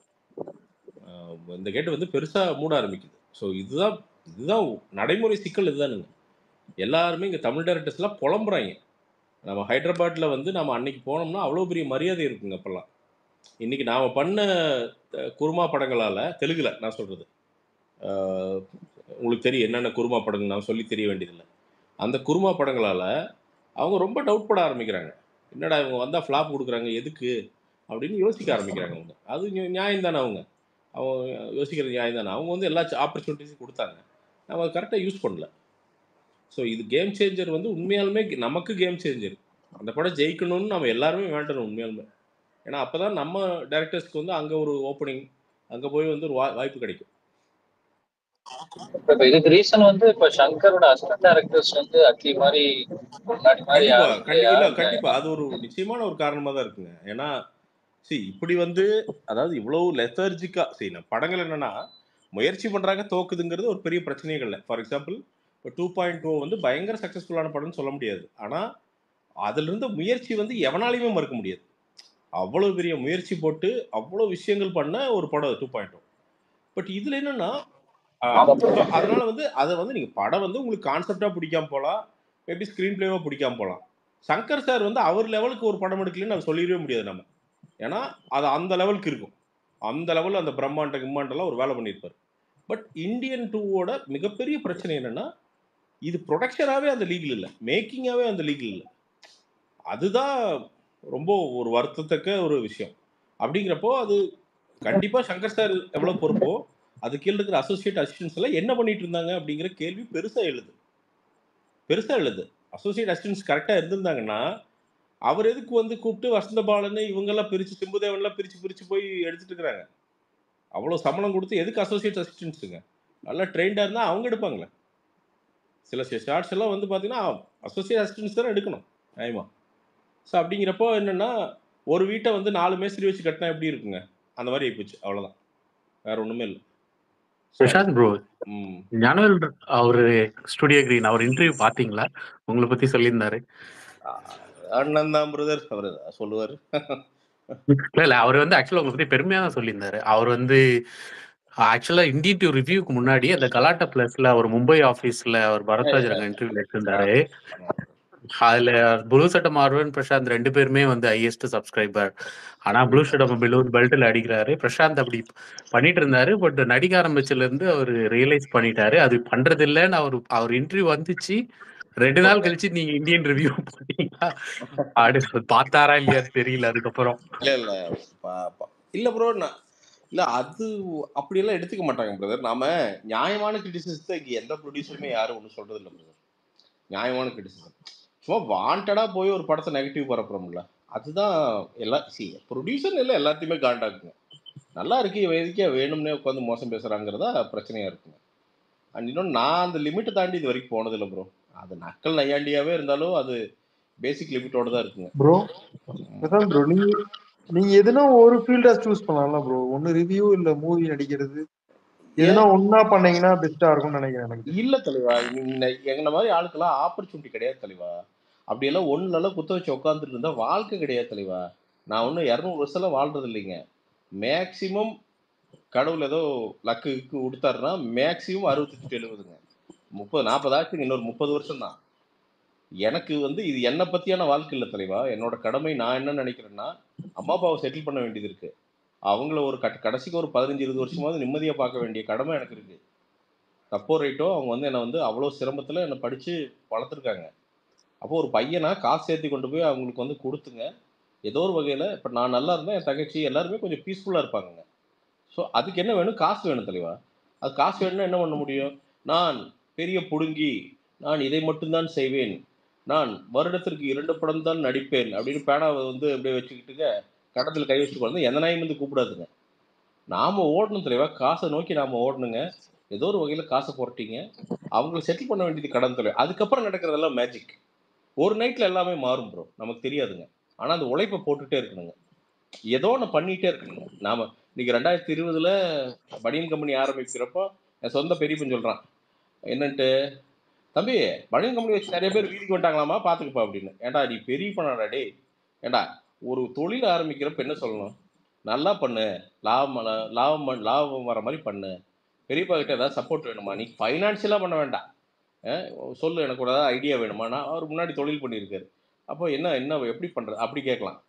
S17: ஆஹ் இந்த கேட்டு வந்து பெருசாக மூட ஆரம்பிக்குது ஸோ இதுதான் இதுதான் நடைமுறை சிக்கல் இதுதானுங்க எல்லாருமே இங்கே தமிழ் டேரக்டர்ஸ்லாம் புலம்புறாங்க நம்ம ஹைதராபாத்தில் வந்து நம்ம அன்னைக்கு போனோம்னா அவ்வளோ பெரிய மரியாதை இருக்குங்க அப்போல்லாம் இன்னைக்கு நாம் பண்ண அஹ், குருமா படங்களால் தெலுங்குல நான் சொல்கிறது உங்களுக்கு தெரியும் என்னென்ன குருமா படங்கள் நான் சொல்லி தெரிய வேண்டியதில்லை அந்த குருமா படங்களால் அவங்க ரொம்ப டவுட் பட ஆரம்பிக்கிறாங்க என்னடா இவங்க வந்தால் ஃப்ளாப் கொடுக்குறாங்க எதுக்கு அப்படின்னு யோசிக்க ஆரம்பிக்கிறாங்க அவங்க அது நியா- நியாயம் தானே அவங்க அவங்க யோசிக்கிறது நியாயம் தானே அவங்க வந்து எல்லா ஆப்பர்ச்சுனிட்டிஸும் கொடுத்தாங்க நம்ம அதை கரெக்டாக யூஸ் பண்ணல ஸோ இது கேம் சேஞ்சர் வந்து உண்மையாலுமே கே- நமக்கு கேம் சேஞ்சர் அந்த படம் ஜெயிக்கணும்னு நம்ம எல்லாருமே வேண்டணும் உண்மையாலுமே ஏன்னா அப்போ தான் நம்ம டேரக்டர்ஸ்க்கு வந்து அங்கே ஒரு ஓப்பனிங் அங்கே போய் வந்து ஒரு வா வாய்ப்பு கிடைக்கும்
S19: இப்ப இதுக்கு ரீசன் வந்து இப்ப சங்கரோட அசிஸ்டன்ட் டைரக்டர்ஸ் வந்து அட்லி மாதிரி முன்னாடி மாதிரி
S17: கண்டிப்பா
S19: யாரும்
S17: கண்டி
S19: இல்லையா
S17: இல்ல
S19: இல்ல
S17: கண்டிப்பா அது ஒரு நிச்சயமான ஒரு காரணமா தான் இருக்குங்க ஏன்னா see இப்படி வந்து அதாவது இவ்வளவு லெத்தர்ஜிக்கா see நான் படங்கள் என்னன்னா முயற்சி பண்றாங்க தோக்குதுங்கிறது ஒரு பெரிய பிரச்சனையே இல்லை ஃபார் எக்ஸாம்பிள் இப்போ டூ பாயிண்ட் டூ வந்து பயங்கர சக்ஸஸ்ஃபுல்லான படம்னு சொல்ல முடியாது ஆனா அதுல இருந்த முயற்சி வந்து எவனாலையுமே மறுக்க முடியாது அவ்வளவு பெரிய முயற்சி போட்டு அவ்வளவு விஷயங்கள் பண்ண ஒரு படம் டூ பாயிண்ட் டூ பட் இதுல என்னன்னா ஆஹ்,
S19: ஆமா
S17: so அதனால வந்து அதை வந்து நீங்க படம் வந்து உங்களுக்கு கான்செப்டா பிடிக்காம போகலாம் மேபி ஸ்க்ரீன் பிளேவா பிடிக்காம போகலாம் சங்கர் சார் வந்து அவர் லெவலுக்கு ஒரு படம் எடுக்கலன்னு நம்ம சொல்லிடவே முடியாது நம்ம ஏன்னா அது அந்த லெவலுக்கு இருக்கும் அந்த லெவலில் அந்த பிரம்மாண்ட கிம்மாண்டெல்லாம் ஒரு வேலை பண்ணியிருப்பார் பட் இந்தியன் டூவோட மிகப்பெரிய பிரச்சனை என்னன்னா இது ப்ரொடக்ஷனாகவே அந்த லீகில் இல்லை மேக்கிங்காகவே அந்த லீகில் இல்லை அதுதான் ரொம்ப ஒரு வருத்தத்தக்க ஒரு விஷயம் அப்படிங்கிறப்போ அது கண்டிப்பாக சங்கர் சார் எவ்வளோ பொறுப்போ அது கீழே இருக்கிற அசோசியேட் அசிஸ்டன்ஸ் எல்லாம் என்ன பண்ணிட்டு இருந்தாங்க அப்படிங்கிற கேள்வி பெருசாக எழுது பெருசாக எழுது அசோசியேட் அசிஸ்டன்ஸ் கரெக்டாக இருந்திருந்தாங்கன்னா அவர் எதுக்கு வந்து கூப்பிட்டு வசந்த பாலன் இவங்கெல்லாம் பிரித்து சிம்புதேவன்லாம் பிரித்து பிரித்து போய் எடுத்துட்டு இருக்கிறாங்க அவ்வளோ சம்பளம் கொடுத்து எதுக்கு அசோசியேட் அசிஸ்டன்ஸுங்க நல்லா ட்ரெயின்டாக இருந்தால் அவங்க எடுப்பாங்களே சில ஷார்ட்ஸ் எல்லாம் வந்து பார்த்தீங்கன்னா அசோசியேட் அசிஸ்டன்ஸ் தானே எடுக்கணும் ஆமா ஸோ அப்படிங்கிறப்போ என்னென்னா ஒரு வீட்டை வந்து நாலு மேஸ்திரி வச்சு கட்டினா எப்படி இருக்குங்க அந்த மாதிரி ஆயிப்போச்சு அவ்வளோதான் வேற ஒன்றுமே இல்லை
S20: பிரசாந்த் ப்ரோ
S17: ம்
S20: ஞானவேல் அவரு ஸ்டுடியோ கிரீன் அவர் இன்டர்வியூ பாத்தீங்களா உங்களை பத்தி சொல்லியிருந்தாரு
S17: அண்ணன் தான் பிரதர் அவர் சொல்லுவார்
S20: இல்ல இல்ல அவர் வந்து ஆக்சுவலா உங்களை பத்தி பெருமையா தான் சொல்லியிருந்தாரு அவர் வந்து ஆக்சுவலா இந்தியன் டூ ரிவ்யூக்கு முன்னாடி அந்த கலாட்டா பிளஸ்ல அவர் மும்பை ஆபீஸ்ல அவர் பரத்வாஜ் ரங்க இன்டர்வியூ எடுத்திருந்தாரு அதுல ப்ளூ சட்டை மார்வன் பிரசாந்த் ரெண்டு பேருமே வந்து ஹையஸ்ட் சப்ஸ்கிரைபர் ஆனா ப்ளூ சட்டை பெலூன் பெல்ட்ல அடிக்கிறாரு பிரசாந்த் அப்படி பண்ணிட்டு இருந்தாரு பட் நடிக்க ஆரம்பிச்சதுல இருந்து அவர் ரியலைஸ் பண்ணிட்டாரு அது பண்றது இல்லைன்னு அவர் அவர் இன்டர்வியூ வந்துச்சு ரெண்டு நாள் கழிச்சு நீங்க இந்தியன் ரிவ்யூ போட்டீங்கன்னா அப்படி பார்த்தாரா இல்லையான்னு தெரியல அதுக்கப்புறம்
S21: இல்ல இல்ல பா- பா- இல்ல ப்ரோ நான் இல்ல அது அப்படியெல்லாம் எடுத்துக்க மாட்டாங்க பிரதர் நாம நியாயமான கிரிட்டிசிசத்தை இங்க எந்த ப்ரொடியூசருமே யாரும் ஒன்றும் சொல்றது இல்லை பிரதர் நியாயமான கிரிட்டிசிசம் சும்மா வாண்டடா போய் ஒரு படத்தை நெகட்டிவ் பரப்புறோம்ல அதுதான் எல்லா சி ப்ரொடியூசர் இல்லை எல்லாத்தையுமே காண்டாக்குங்க நல்லா இருக்கு இவன் எதுக்கே வேணும்னே உட்காந்து மோசம் பேசுறாங்கிறதா பிரச்சனையா இருக்குங்க அண்ட் இன்னொன்று நான் அந்த லிமிட்டை தாண்டி இது வரைக்கும் போனதில்லை ப்ரோ அது நக்கல் நையாண்டியாவே இருந்தாலும் அது பேசிக் லிமிட்டோட தான் இருக்குங்க
S9: ப்ரோ பிரசாந்த் ப்ரோ நீங்க நீங்க எதுனா ஒரு ஃபீல்டா சூஸ் பண்ணலாம்ல ப்ரோ ஒன்னு ரிவ்யூ இல்ல மூவி நடிக்கிறது எதுனா ஒன்னா பண்ணீங்கன்னா பெஸ்டா இருக்கும்னு நினைக்கிறேன் எனக்கு
S21: இல்ல தலைவா இந்த எங்களை மாதிரி ஆளுக்கெல்லாம் ஆப்பர்ச்சுனிட்டி கிடையாது தலைவா அப்படியெல்லாம் ஒண்ணுல குத்த வச்சு உட்காந்துட்டு இருந்தா வாழ்க்கை கிடையாது தலைவா நான் ஒன்றும் இரநூறு வருஷம்லாம் வாழ்றது இல்லைங்க மேக்சிமம் கடவுள் ஏதோ லக்குக்கு கொடுத்தாருன்னா மேக்சிமம் அறுபத்தெட்டு எழுபதுங்க முப்பது நாற்பது ஆச்சுங்க இன்னொரு முப்பது வருஷம் தான் எனக்கு வந்து இது என்னை பத்தியான வாழ்க்கை இல்லை தலைவா என்னோட கடமை நான் என்ன நினைக்கிறேன்னா அம்மா அப்பாவை செட்டில் பண்ண வேண்டியது இருக்கு அவங்கள ஒரு கட் கடைசிக்கு ஒரு பதினஞ்சு இருபது வருஷமாவது நிம்மதியா பார்க்க வேண்டிய கடமை எனக்கு இருக்கு தப்போ ரைட்டோ அவங்க வந்து என்னை வந்து அவ்வளோ சிரமத்தில் என்னை படித்து வளர்த்துருக்காங்க அப்போ ஒரு பையனா காசு சேர்த்து கொண்டு போய் அவங்களுக்கு வந்து கொடுத்துங்க ஏதோ ஒரு வகையில் இப்போ நான் நல்லா இருந்தேன் என் தங்கச்சி எல்லாருமே கொஞ்சம் பீஸ்ஃபுல்லாக இருப்பாங்கங்க ஸோ அதுக்கு என்ன வேணும் காசு வேணும் தெளிவா அது காசு வேணும்னா என்ன பண்ண முடியும் நான் பெரிய புடுங்கி நான் இதை மட்டும்தான் செய்வேன் நான் வருடத்திற்கு இரண்டு படம் தான் நடிப்பேன் அப்படின்னு பேனாவை வந்து அப்படியே வச்சுக்கிட்டுங்க கடத்தில் கை வச்சு குழந்தை எந்த நாயும் வந்து கூப்பிடாதுங்க நாம ஓடணும் தெளிவா காசை நோக்கி நாம ஓடணுங்க ஏதோ ஒரு வகையில காசை புரட்டிங்க அவங்கள செட்டில் பண்ண வேண்டியது கடன் தொலை அதுக்கப்புறம் நடக்கிறதெல்லாம் மேஜிக் ஒரு நைட்ல எல்லாமே மாறும் ப்ரோ நமக்கு தெரியாதுங்க ஆனா அந்த உழைப்பை போட்டுட்டே இருக்கணுங்க ஏதோ ஒன்று பண்ணிட்டே இருக்கணுங்க நாம இன்னைக்கு ரெண்டாயிரத்தி இருபதுல பனியன் கம்பெனி ஆரம்பிக்கிறப்போ என் சொந்த பெரியப்பன் சொல்றான் என்னன்ட்டு தம்பி பனியன் கம்பெனி வச்சு நிறைய பேர் வீதிக்கு வந்துட்டாங்களாமா பாத்துக்கப்பா அப்படின்னு ஏன்டா நீ பெரிய பண்ணாடா டேய் ஏன்டா ஒரு தொழில் ஆரம்பிக்கிறப்ப என்ன சொல்லணும் நல்லா பண்ணு லாபம் வ- லாபம் வ- லாபம் வர மாதிரி பண்ணு பெரியப்பா கிட்ட ஏதாவது சப்போர்ட் வேணுமா நீ ஃபைனான்சியலாக பண்ண வேண்டாம் அஹ் சொல்லு எனக்கு ஒரு ஏதாவது ஐடியா வேணுமா நான் அவர் முன்னாடி தொழில் பண்ணியிருக்காரு அப்போ என்ன என்ன எப்படி பண்ணுறது அப்படி கேட்கலாம்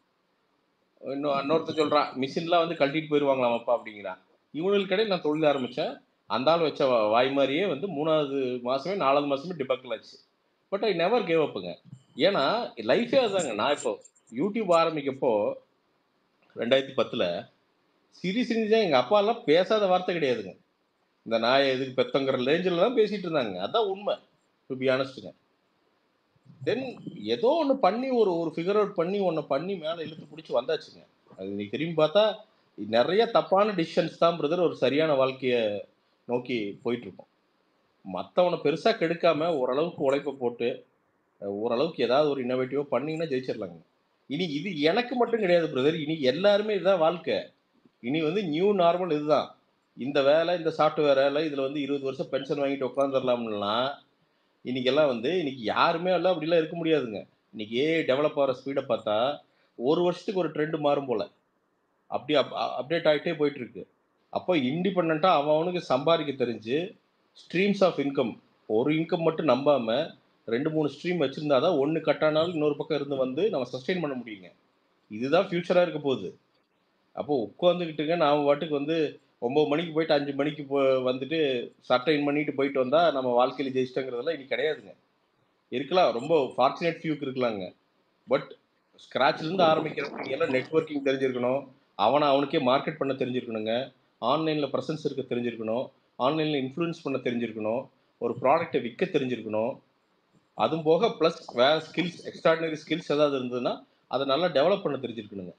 S21: இன்னும் இன்னொருத்தர் சொல்கிறான் மிஷின்லாம் வந்து கழட்டிட்டு போயிடுவாங்களாமாப்பா அப்படிங்கிறான் இவங்களுக்கு இடையே நான் தொழில் ஆரம்பித்தேன் அந்த ஆள் வச்ச வா- வாய் மாதிரியே வந்து மூணாவது மாதமே நாலாவது மாதமே டிபக்கிள் ஆச்சு பட் ஐ நெவர் கேவ் அப்புங்க ஏன்னா லைஃபே அதுதாங்க நான் இப்போ யூடியூப் ஆரம்பிக்கப்போ ரெண்டாயிரத்தி பத்தில் சிரி சிரிஞ்சா எங்கள் அப்பாலாம் பேசாத வார்த்தை கிடையாதுங்க இந்த நாயை எதுக்கு பெத்தங்கிற ரேஞ்சில் தான் பேசிட்டு இருந்தாங்க அதான் உண்மை டு பி ஆனஸ்ட்டுங்க தென் ஏதோ ஒன்று பண்ணி ஒரு ஒரு ஃபிகர் அவுட் பண்ணி ஒன்று பண்ணி மேலே இழுத்து பிடிச்சி வந்தாச்சுங்க அது நீ திரும்பி பார்த்தா நிறைய தப்பான டிசிஷன்ஸ் தான் பிரதர் ஒரு சரியான வாழ்க்கையை நோக்கி போயிட்டு இருக்கோம் மற்றவனை பெருசாக கெடுக்காம ஓரளவுக்கு உழைப்பை போட்டு அஹ், ஓரளவுக்கு ஏதாவது ஒரு இன்னோவேட்டிவாக பண்ணீங்கன்னா ஜெயிச்சிடலாங்க இனி இது எனக்கு மட்டும் கிடையாது பிரதர் இனி எல்லாருமே இதுதான் வாழ்க்கை இனி வந்து நியூ நார்மல் இதுதான் இந்த வேலை இந்த சாஃப்ட்வேர் வேலை இதில் வந்து இருபது வருஷம் பென்ஷன் வாங்கிட்டு உட்காந்துடலாம்னா இன்னைக்கெல்லாம் வந்து இன்னைக்கு யாருமே எல்லாம் அப்படிலாம் இருக்க முடியாதுங்க இன்னைக்கு ஏ டெவலப் ஆகிற ஸ்பீடை பார்த்தா ஒரு வருஷத்துக்கு ஒரு ட்ரெண்ட் மாறும் போல அப்படி அப்டேட் ஆகிட்டே போயிட்டு இருக்கு அப்போ இண்டிபெண்ட்டாக அவன் அவனுக்கு சம்பாதிக்க தெரிஞ்சு ஸ்ட்ரீம்ஸ் ஆஃப் இன்கம் ஒரு இன்கம் மட்டும் நம்பாம ரெண்டு மூணு ஸ்ட்ரீம் வச்சிருந்தா தான் ஒன்று கட்டானாலும் இன்னொரு பக்கம் இருந்து வந்து நம்ம சஸ்டெயின் பண்ண முடியுங்க இதுதான் ஃபியூச்சராக இருக்க போகுது அப்போ உட்காந்துக்கிட்டுங்க நான் பாட்டுக்கு வந்து ஒம்பது மணிக்கு போயிட்டு அஞ்சு மணிக்கு போ வந்துட்டு சட்டைன் பண்ணிட்டு போயிட்டு வந்தா நம்ம வாழ்க்கையில ஜெயிச்சிட்டங்கிறதெல்லாம் இனி கிடையாதுங்க இருக்கலாம் ரொம்ப ஃபார்ச்சுனேட் ஃபியூக்கு இருக்கலாங்க பட் ஸ்க்ராட்ச்லேருந்து ஆரம்பிக்கிறப்ப எல்லாம் நெட்வொர்க்கிங் தெரிஞ்சிருக்கணும் அவனை அவனுக்கே மார்க்கெட் பண்ண தெரிஞ்சிருக்கணுங்க ஆன்லைனில் ப்ரெசன்ஸ் இருக்க தெரிஞ்சிருக்கணும் ஆன்லைனில் இன்ஃப்ளூயன்ஸ் பண்ண தெரிஞ்சிருக்கணும் ஒரு ப்ராடக்ட்டை விற்க தெரிஞ்சிருக்கணும் அதுவும் போக ப்ளஸ் வேறு ஸ்கில்ஸ் எக்ஸ்ட்ராடினரி ஸ்கில்ஸ் ஏதாவது இருந்ததுன்னா அதை நல்லா டெவலப் பண்ண தெரிஞ்சிருக்கணுங்க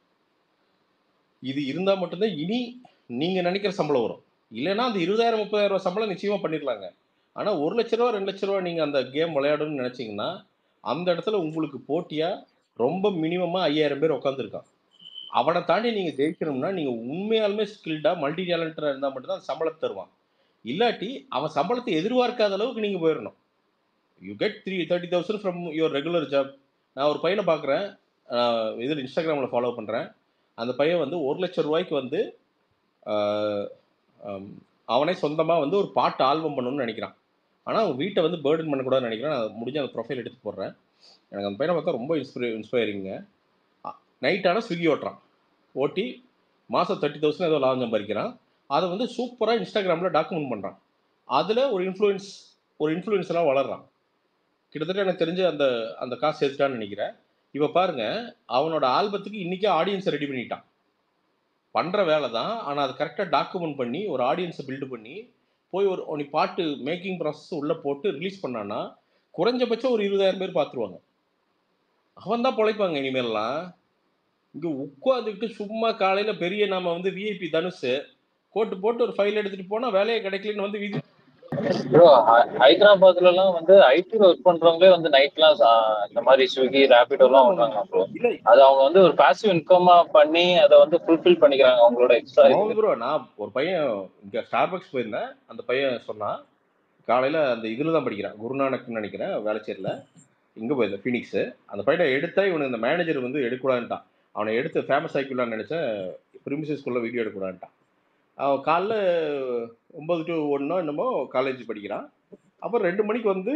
S21: இது இருந்தால் மட்டும்தான் இனி நீங்கள் நினைக்கிற சம்பளம் வரும் இல்லைன்னா அந்த இருபதாயிரம் முப்பதாயிரம் ரூபாய் சம்பளம் நிச்சயமாக பண்ணிடலாங்க ஆனால் ஒரு லட்ச ரூபா ரெண்டு லட்ச ரூபா நீங்கள் அந்த கேம் விளையாடணும்னு நினச்சிங்கன்னா அந்த இடத்துல உங்களுக்கு போட்டியாக ரொம்ப மினிமமாக ஐயாயிரம் பேர் உட்காந்துருக்கான் அவனை தாண்டி நீங்கள் ஜெயிக்கணும்னா நீங்கள் உண்மையாலுமே ஸ்கில்டாக மல்டி டேலண்டடாக இருந்தால் மட்டும்தான் அந்த சம்பளத்தை தருவான் இல்லாட்டி அவன் சம்பளத்தை எதிர்பார்க்காத அளவுக்கு நீங்கள் போயிடணும் you get three thirty thousand from your regular job நான் ஒரு பையனை பார்க்குறேன் இதில் இன்ஸ்டாகிராமில் ஃபாலோ பண்ணுறேன் அந்த பையன் வந்து ஒரு லட்சம் ரூபாய்க்கு வந்து ஆஹ், ஆம், அவனே சொந்தமாக வந்து ஒரு பாட்டு ஆல்பம் பண்ணணும்னு நினைக்கிறான் ஆனால் அவன் வீட்டை வந்து பேர்டன் பண்ணக்கூடாதுன்னு நினைக்கிறான் நான் முடிஞ்ச அந்த ப்ரொஃபைல் எடுத்து போடுறேன் எனக்கு அந்த பையனை பார்த்தா ரொம்ப இன்ஸ்பிரே இன்ஸ்பைரிங்க நைட் ஆனால் ஸ்விக்கி ஓட்டுறான் ஓட்டி மாதம் தேர்ட்டி தௌசண்ட் ஏதோ லாபம் சம்பாதிக்கிறான் அதை வந்து சூப்பராக இன்ஸ்டாகிராமில் டாக்குமெண்ட் பண்ணுறான் அதில் ஒரு இன்ஃப்ளூயன்ஸ் ஒரு இன்ஃப்ளூயன்ஸராக வளர்றான் கிட்டத்தட்ட எனக்கு தெரிஞ்சு அந்த அந்த காசு சேர்த்துட்டான்னு நினைக்கிறேன் இப்போ பாருங்க அவனோட ஆல்பத்துக்கு இன்றைக்கே ஆடியன்ஸை ரெடி பண்ணிட்டான் பண்ணுற வேலை தான் ஆனால் அதை கரெக்டாக டாக்குமெண்ட் பண்ணி ஒரு ஆடியன்ஸை பில்டு பண்ணி போய் ஒரு நீ பாட்டு மேக்கிங் ப்ராசஸ் உள்ளே போட்டு ரிலீஸ் பண்ணான்னா குறைஞ்சபட்சம் ஒரு இருபதாயிரம் பேர் பார்த்துருவாங்க அவன் தான் பொழைப்பாங்க இனிமேல்லாம் இங்கே உட்காந்துக்கிட்டு சும்மா காலையில் பெரிய நாம வந்து விஐபி தனுஷ் கோட்டு போட்டு ஒரு ஃபைல் எடுத்துகிட்டு போனால் வேலையே கிடைக்கலன்னு வந்து வீதி
S19: ப்ரோ ஹைதராபாத்ல எல்லாம் வந்து ஐடில ஒர்க் பண்றவங்களே வந்து நைட்லாம் இந்த மாதிரி ஸ்விக்கி ரேபிடோ எல்லாம் ஓடுறாங்க ப்ரோ அது அவங்க வந்து ஒரு பாசிவ் இன்கமா பண்ணி அதை வந்து ஃபுல்ஃபில் பண்ணிக்கிறாங்க அவங்களோட எக்ஸ்ட்ரா
S21: ஆமாம் ப்ரோ நான் ஒரு பையன் இங்கே ஸ்டார்பக்ஸ் போயிருந்தேன் அந்த பையன் சொன்னான் காலையில் அந்த இதில் தான் படிக்கிறான் குருநானக்னு நினைக்கிறேன் வேளச்சேரியில் இங்கே போயிருந்தேன் ஃபீனிக்ஸு அந்த பையனை எடுத்தா இவனுக்கு இந்த மேனேஜர் வந்து எடுக்கூடாதுன்ட்டான் அவனை எடுத்து ஃபேமஸ் ஆக்கிடலான்னு நினச்சேன் ப்ரிமிசஸ்குள்ளே வீடியோ எடுக்கூடாதுன்ட்டான் அவன் காலைல ஒம்பது டு ஒன்றோ என்னமோ காலேஜ் படிக்கிறான் அப்புறம் ரெண்டு மணிக்கு வந்து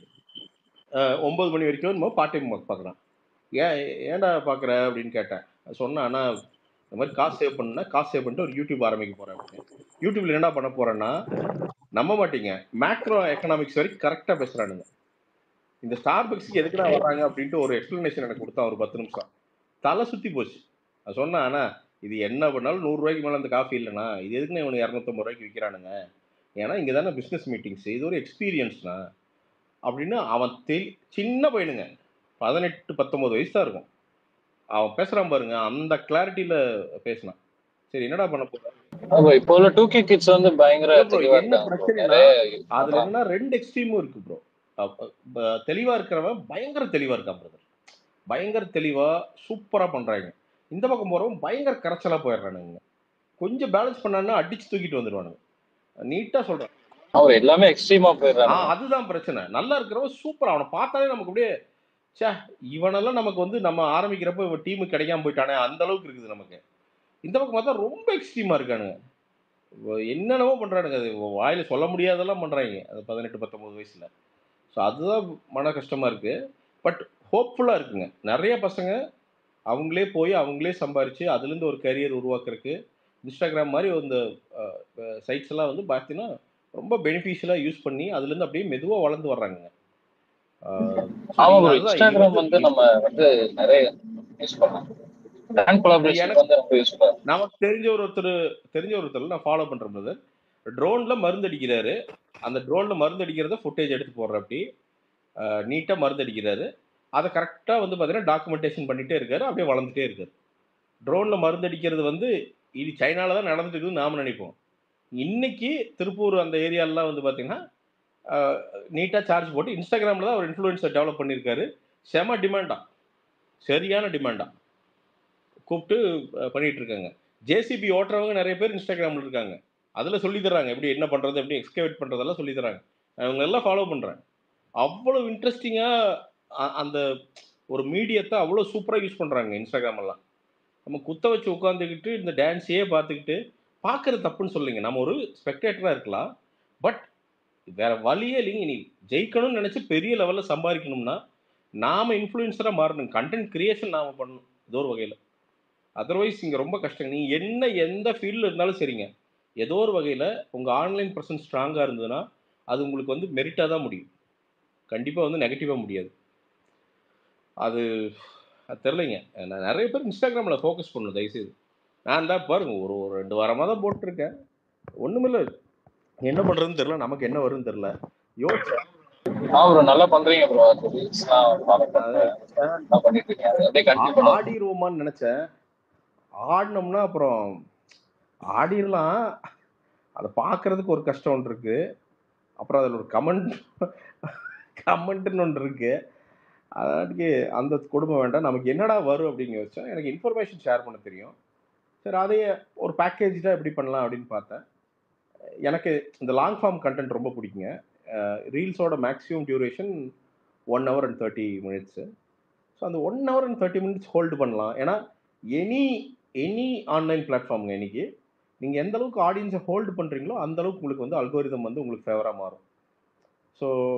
S21: அஹ், ஒன்பது மணி வரைக்கும் என்னமோ பார்ட் டைம் ஒர்க் பார்க்குறான் ஏன் ஏன்டா பார்க்குற அப்படின்னு கேட்டேன் சொன்னேன் ஆனால் இந்த மாதிரி காசு சேவ் பண்ணா காசு சேவ் பண்ணிட்டு ஒரு யூடியூப் ஆரம்பிக்க போகிறேன் அப்படின்னு யூடியூப்ல என்ன பண்ண போறேன்னா நம்ப மாட்டீங்க மேக்ரோ எக்கனாமிக்ஸ் வரைக்கும் கரெக்டாக பேசுறானுங்க இந்த ஸ்டார் பக்ஸுக்கு எதுக்குடா வர்றாங்க அப்படின்ட்டு ஒரு எக்ஸ்பிளனேஷன் எனக்கு கொடுத்தான் ஒரு பத்து நிமிஷம் தலை சுற்றி போச்சு நான் சொன்னேன் ஆனா இது என்ன பண்ணாலும் நூறுரூவாய்க்கு மேலே அந்த காஃபி இல்லைண்ணா இது எதுக்குன்னு இவனு இரநூத்தம்பது ரூபாய்க்கு விற்கிறானுங்க ஏன்னா இங்கே தானே பிஸ்னஸ் மீட்டிங்ஸ் இது ஒரு எக்ஸ்பீரியன்ஸ்ண்ணா அப்படின்னு அவன் தெளி சின்ன பையனுங்க பதினெட்டு பத்தொன்பது வயசு தான் இருக்கும் அவன் பேசுறான் பாருங்க அந்த கிளாரிட்டியில பேசினான் சரி என்னடா பண்ண போற
S19: ஆமா, இப்போ உள்ள டூ கே கிட்ஸ் வந்து பயங்கர
S21: இல்ல bro,
S19: தெளிவா
S21: என்ன
S19: இருக்காங்க bro.
S21: பிரச்சனைனா
S19: நிறைய
S21: அதுல
S19: பண்றாங்க.
S21: என்னன்னா ரெண்டு எக்ஸ்ட்ரீமும் இருக்கு ப்ரோ தெளிவா இருக்கிறவன் பயங்கர தெளிவா இருக்கான் பிரதர் பயங்கர தெளிவா சூப்பரா பண்றாங்க இந்த பக்கம் போறவன் பயங்கர கரைச்சலா போயிடுறானுங்க கொஞ்சம் பேலன்ஸ் பண்ணான்னா அடிச்சு தூக்கிட்டு வந்துடுவானுங்க நீட்டா சொல்றேன்
S19: அவர் எல்லாமே எக்ஸ்ட்ரீமா
S21: ஆ
S19: போயிடுறாங்க
S21: அதுதான் பிரச்சனை நல்லா இருக்கிறவன் சூப்பர் அவனை பார்த்தாலே நமக்கு அப்படியே ச்சே இவனெல்லாம் நமக்கு வந்து நம்ம ஆரம்பிக்கிறப்ப இவன் டீமுக்கு கிடைக்காம போயிட்டானே அந்த அளவுக்கு இருக்குது நமக்கு இந்த பக்கம் பார்த்தா ரொம்ப எக்ஸ்ட்ரீமா இருக்கானுங்க வ- என்னென்னவோ பண்றானுங்க அது வாயில சொல்ல முடியாதெல்லாம் பண்றாங்க அது பதினெட்டு பத்தொன்பது வயசுல ஸோ அதுதான் மன கஷ்டமா இருக்கு பட் ஹோப்ஃபுல்லா இருக்குங்க நிறைய பசங்க அவங்களே போய் அவங்களே சம்பாரிச்சு அதுலேருந்து ஒரு கரியர் உருவாக்குறதுக்கு இன்ஸ்டாகிராம் மாதிரி இந்த சைட்ஸ் எல்லாம் வந்து பார்த்தீங்கன்னா ரொம்ப பெனிஃபிஷியலாக யூஸ் பண்ணி அதுலேருந்து அப்படியே மெதுவாக வளர்ந்து வர்றாங்க
S19: ஆமா ப்ரோ இன்ஸ்டாகிராம் வந்து நம்ம வந்து நிறைய யூஸ் பண்ணலாம் பிராண்ட் கொலாபரேஷன்
S21: எனக்கு
S19: வந்து ரொம்ப யூஸ் பண்ணலாம்
S21: நமக்கு தெரிஞ்ச ஒரு ஒருத்தர் தெரிஞ்ச ஒரு ஒருத்தர் நான் ஃபாலோ பண்றேன் பிரதர் ட்ரோன்ல மருந்து அடிக்கிறாரு அந்த ட்ரோன்ல மருந்து அடிக்கிறத ஃபுட்டேஜ் எடுத்து போடுற அப்படி நீட்டாக மருந்து அடிக்கிறாரு அதை கரெக்டாக வந்து பார்த்தீங்கன்னா டாக்குமெண்டேஷன் பண்ணிட்டே இருக்காரு அப்படியே வளர்ந்துட்டே இருக்காரு ட்ரோனில் மருந்து அடிக்கிறது வந்து இது சைனால தான் நடந்துட்டு இருக்குதுன்னு நாம நினைப்போம் இன்னைக்கு திருப்பூர் அந்த ஏரியாலலாம் வந்து பார்த்தீங்கன்னா நீட்டாக சார்ஜ் போட்டு இன்ஸ்டாகிராமில் தான் ஒரு இன்ஃப்ளூயன்ஸை டெவலப் பண்ணியிருக்காரு செம டிமாண்டா சரியான டிமாண்டா கூப்பிட்டு அஹ், பண்ணிட்டு இருக்காங்க ஜேசிபி ஓட்டுறவங்க நிறைய பேர் இன்ஸ்டாகிராமில் இருக்காங்க அதில் சொல்லி தர்றாங்க எப்படி என்ன பண்ணுறது எப்படி எக்ஸ்கவேட் பண்ணுறதெல்லாம் சொல்லி தராங்க அவங்க எல்லாம் ஃபாலோ பண்ணுறேன் அவ்வளோ இன்ட்ரெஸ்டிங்காக அந்த ஒரு மீடியத்தை அவ்வளோ சூப்பராக யூஸ் பண்ணுறாங்க இன்ஸ்டாகிராம் எல்லாம் நம்ம குத்த வச்சு உட்காந்துக்கிட்டு இந்த டான்ஸையே பார்த்துக்கிட்டு பார்க்குறது தப்புன்னு சொல்லுங்க நம்ம ஒரு ஸ்பெக்டேட்டராக இருக்கலாம் பட் வேற வழியே இல்லைங்க நீ ஜெயிக்கணும்னு நினச்சி பெரிய லெவலில் சம்பாதிக்கணும்னா நாம இன்ஃப்ளூயன்சராக மாறணும் கண்டென்ட் கிரியேஷன் நாம பண்ணணும் ஏதோ ஒரு வகையில் அதர்வைஸ் இங்கே ரொம்ப கஷ்டம் நீ என்ன எந்த ஃபீல்டில் இருந்தாலும் சரிங்க ஏதோ ஒரு வகையில் உங்கள் ஆன்லைன் பர்சன் ஸ்ட்ராங்காக இருந்ததுன்னா அது உங்களுக்கு வந்து மெரிட்டாக தான் முடியும் கண்டிப்பாக வந்து நெகட்டிவாக முடியாது அது அது தெரிலைங்க நான் நிறைய பேர் இன்ஸ்டாகிராமில் ஃபோக்கஸ் பண்ணணும் தயவுசெய்து நான் தான் பாருங்க ஒரு ஒரு ரெண்டு வாரமாக தான் போட்டிருக்கேன் ஒன்றுமில்ல என்ன பண்ணுறதுன்னு தெரில நமக்கு என்ன வரும்னு தெரில யோசிச்சேன்
S19: ஆ ப்ரோ நல்லா பண்றீங்க ப்ரோ அந்த ரீல்ஸ்லாம் ஃபாலோ பண்றேன் நல்லா பண்ணிட்டு இருக்கீங்க அது அப்படியே கண்டினியூ
S21: ஆ-
S19: பண்ணுங்க
S21: ஆடிருவோமான்னு நினச்சேன் ஆடினோம்னா அப்புறம் ஆடிடலாம் அதை பார்க்கறதுக்கு ஒரு கஷ்டம் ஒன்று இருக்கு அப்புறம் அதில் ஒரு கமெண்ட் கமெண்ட்னு ஒன்று இருக்கு அதுக்கு அந்த குடும்பம் வேண்டாம் நமக்கு என்னடா வரும் அப்படின்னு யோசிச்சேன் எனக்கு இன்ஃபர்மேஷன் ஷேர் பண்ண தெரியும் சரி அதையே ஒரு பேக்கேஜாக எப்படி பண்ணலாம் அப்படின்னு பார்த்தேன் எனக்கு இந்த லாங் ஃபார்ம் கண்டென்ட் ரொம்ப பிடிக்குங்க ரீல்ஸோட maximum duration one hour and thirty minutes so அந்த one hour and thirty minutes hold பண்ணலாம் ஏன்னா எனி எனி ஆன்லைன் பிளாட்ஃபார்முங்க இன்னைக்கு நீங்கள் எந்த அளவுக்கு ஆடியன்ஸை ஹோல்டு பண்ணுறீங்களோ அந்த அளவுக்கு உங்களுக்கு வந்து அல்கோரிதம் வந்து உங்களுக்கு ஃபேவராக மாறும் ஸோ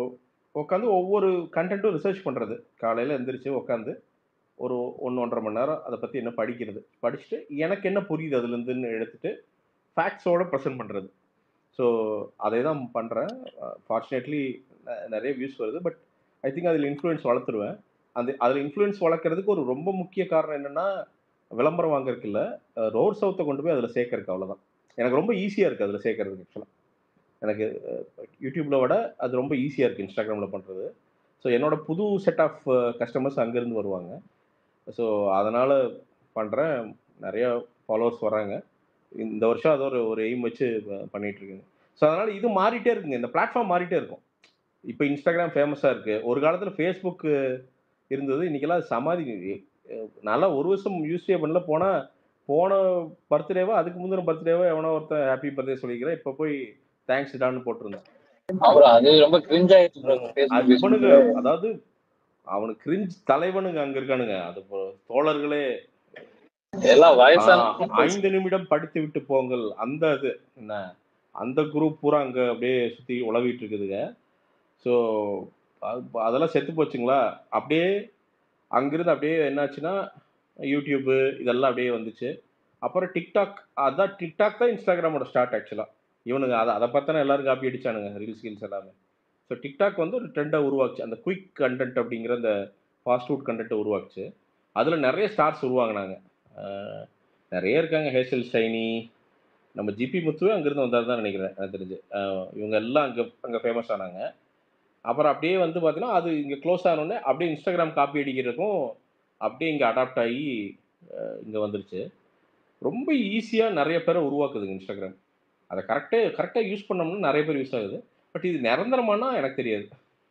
S21: உட்காந்து ஒவ்வொரு கண்டென்ட்டும் ரிசர்ச் பண்ணுறது காலையில் எந்திரிச்சு உட்காந்து ஒரு ஒன்று ஒன்றரை மணி நேரம் அதை பற்றி என்ன படிக்கிறது படிச்சுட்டு எனக்கு என்ன புரியுது அதுலேருந்துன்னு எடுத்துட்டு ஃபேக்ட்ஸோட ப்ரெசென்ட் பண்ணுறது ஸோ அதை தான் பண்ணுறேன் ஃபார்ச்சுனேட்லி நிறைய வியூஸ் வருது பட் ஐ திங்க் அதில் இன்ஃப்ளூயன்ஸ் வளர்த்துருவேன் அந்த அதில் இன்ஃப்ளூயன்ஸ் வளர்க்குறதுக்கு ஒரு ரொம்ப முக்கிய காரணம் என்னென்னா விளம்பரம் வாங்குறதுக்கு இல்லை ரோட் சவுத்தை கொண்டு போய் அதில் சேர்க்கறதுக்கு அவ்வளோதான் எனக்கு ரொம்ப ஈஸியாக இருக்குது அதில் சேர்க்கறதுக்கு ஆக்சுவலாக எனக்கு யூடியூப்பில் விட அது ரொம்ப ஈஸியாக இருக்குது இன்ஸ்டாகிராமில் பண்ணுறது ஸோ என்னோட புது செட் ஆஃப் கஸ்டமர்ஸ் அங்கேருந்து வருவாங்க ஸோ அதனால் பண்ணுறேன் நிறைய ஃபாலோவர்ஸ் வராங்க இந்த வருஷம் அது ஒரு ஒரு எய்ம் வச்சு பண்ணிட்டு இருக்கேங்க ஸோ அதனால் இது மாறிட்டே இருக்குங்க இந்த பிளாட்ஃபார்ம் மாறிட்டே இருக்கும் இப்போ இன்ஸ்டாகிராம் ஃபேமஸாக இருக்குது ஒரு காலத்தில் ஃபேஸ்புக் இருந்தது இன்றைக்கெல்லாம் அது சமாதி அஹ் நல்லா ஒரு வருஷம் யூஸே பண்ணல போனால் போன பர்த்டேவோ அதுக்கு முந்தின பர்த்டேவோ எவனோ ஒருத்தன் ஹாப்பி பர்த்டே சொல்லிக்கிறேன் இப்போ போய் தேங்க்ஸ் டான்னு போட்டிருந்தேன்
S19: அப்புறம் அது ரொம்ப கிரிஞ்ச் ஆயிடுச்சு bro, Facebook
S21: அது
S19: use
S21: இவனுங்க
S19: பண்றது.
S21: அதாவது அவனுக்கு கிரிஞ்ச் தலைவனுங்க அங்க இருக்கானுங்க அது இப்போ தோழர்களே
S19: எல்லாம்
S21: ஆ,
S19: வயசான
S21: ஐந்து நிமிடம் படித்து விட்டு போங்கள் அந்த இது என்ன அந்த குரூப் பூரா அங்க அப்படியே சுத்தி உழவிட்டு இருக்குதுங்க ஸோ அதெல்லாம் செத்து போச்சுங்களா அப்படியே அங்கிருந்து அப்படியே என்னாச்சுன்னா யூடியூப்பு இதெல்லாம் அப்படியே வந்துச்சு அப்புறம் டிக்டாக் அதான் டிக்டாக் தான் இன்ஸ்டாகிராமோட ஸ்டார்ட் ஆக்சுவலாக இவனுங்க அதை அதை பார்த்தானே எல்லாரும் காப்பி அடிச்சானுங்க ரீல்ஸ் கீல்ஸ் எல்லாமே ஸோ டிக்டாக் வந்து ஒரு ட்ரெண்டை உருவாக்குச்சு அந்த குயிக் கண்டென்ட் அப்படிங்கிற அந்த ஃபாஸ்ட் ஃபுட் கண்டென்ட்டை உருவாக்குச்சு அதில் நிறைய ஸ்டார்ஸ் உருவாங்கினாங்க ஆஹ் நிறைய இருக்காங்க ஹேசல் ஷைனி நம்ம ஜிபி முத்துவே அங்கேருந்து வந்தார் தான் நினைக்கிறேன் எனக்கு தெரிஞ்சு ஆஹ் இவங்க எல்லாம் அங்கே அங்கே ஃபேமஸ் ஆனாங்க அப்புறம் அப்படியே வந்து பார்த்தீங்கன்னா அது இங்கே க்ளோஸ் ஆனோடனே அப்படியே இன்ஸ்டாகிராம் காப்பி அடிக்கிறதுக்கும் அப்படியே இங்கே அடாப்ட் ஆகி இங்கே வந்துருச்சு ரொம்ப ஈஸியாக நிறைய பேரை உருவாக்குதுங்க இன்ஸ்டாகிராம் அதை கரெக்டாக கரெக்டாக யூஸ் பண்ணோம்னா நிறைய பேர் யூஸ் ஆகுது பட் இது நிரந்தரமானா எனக்கு தெரியாது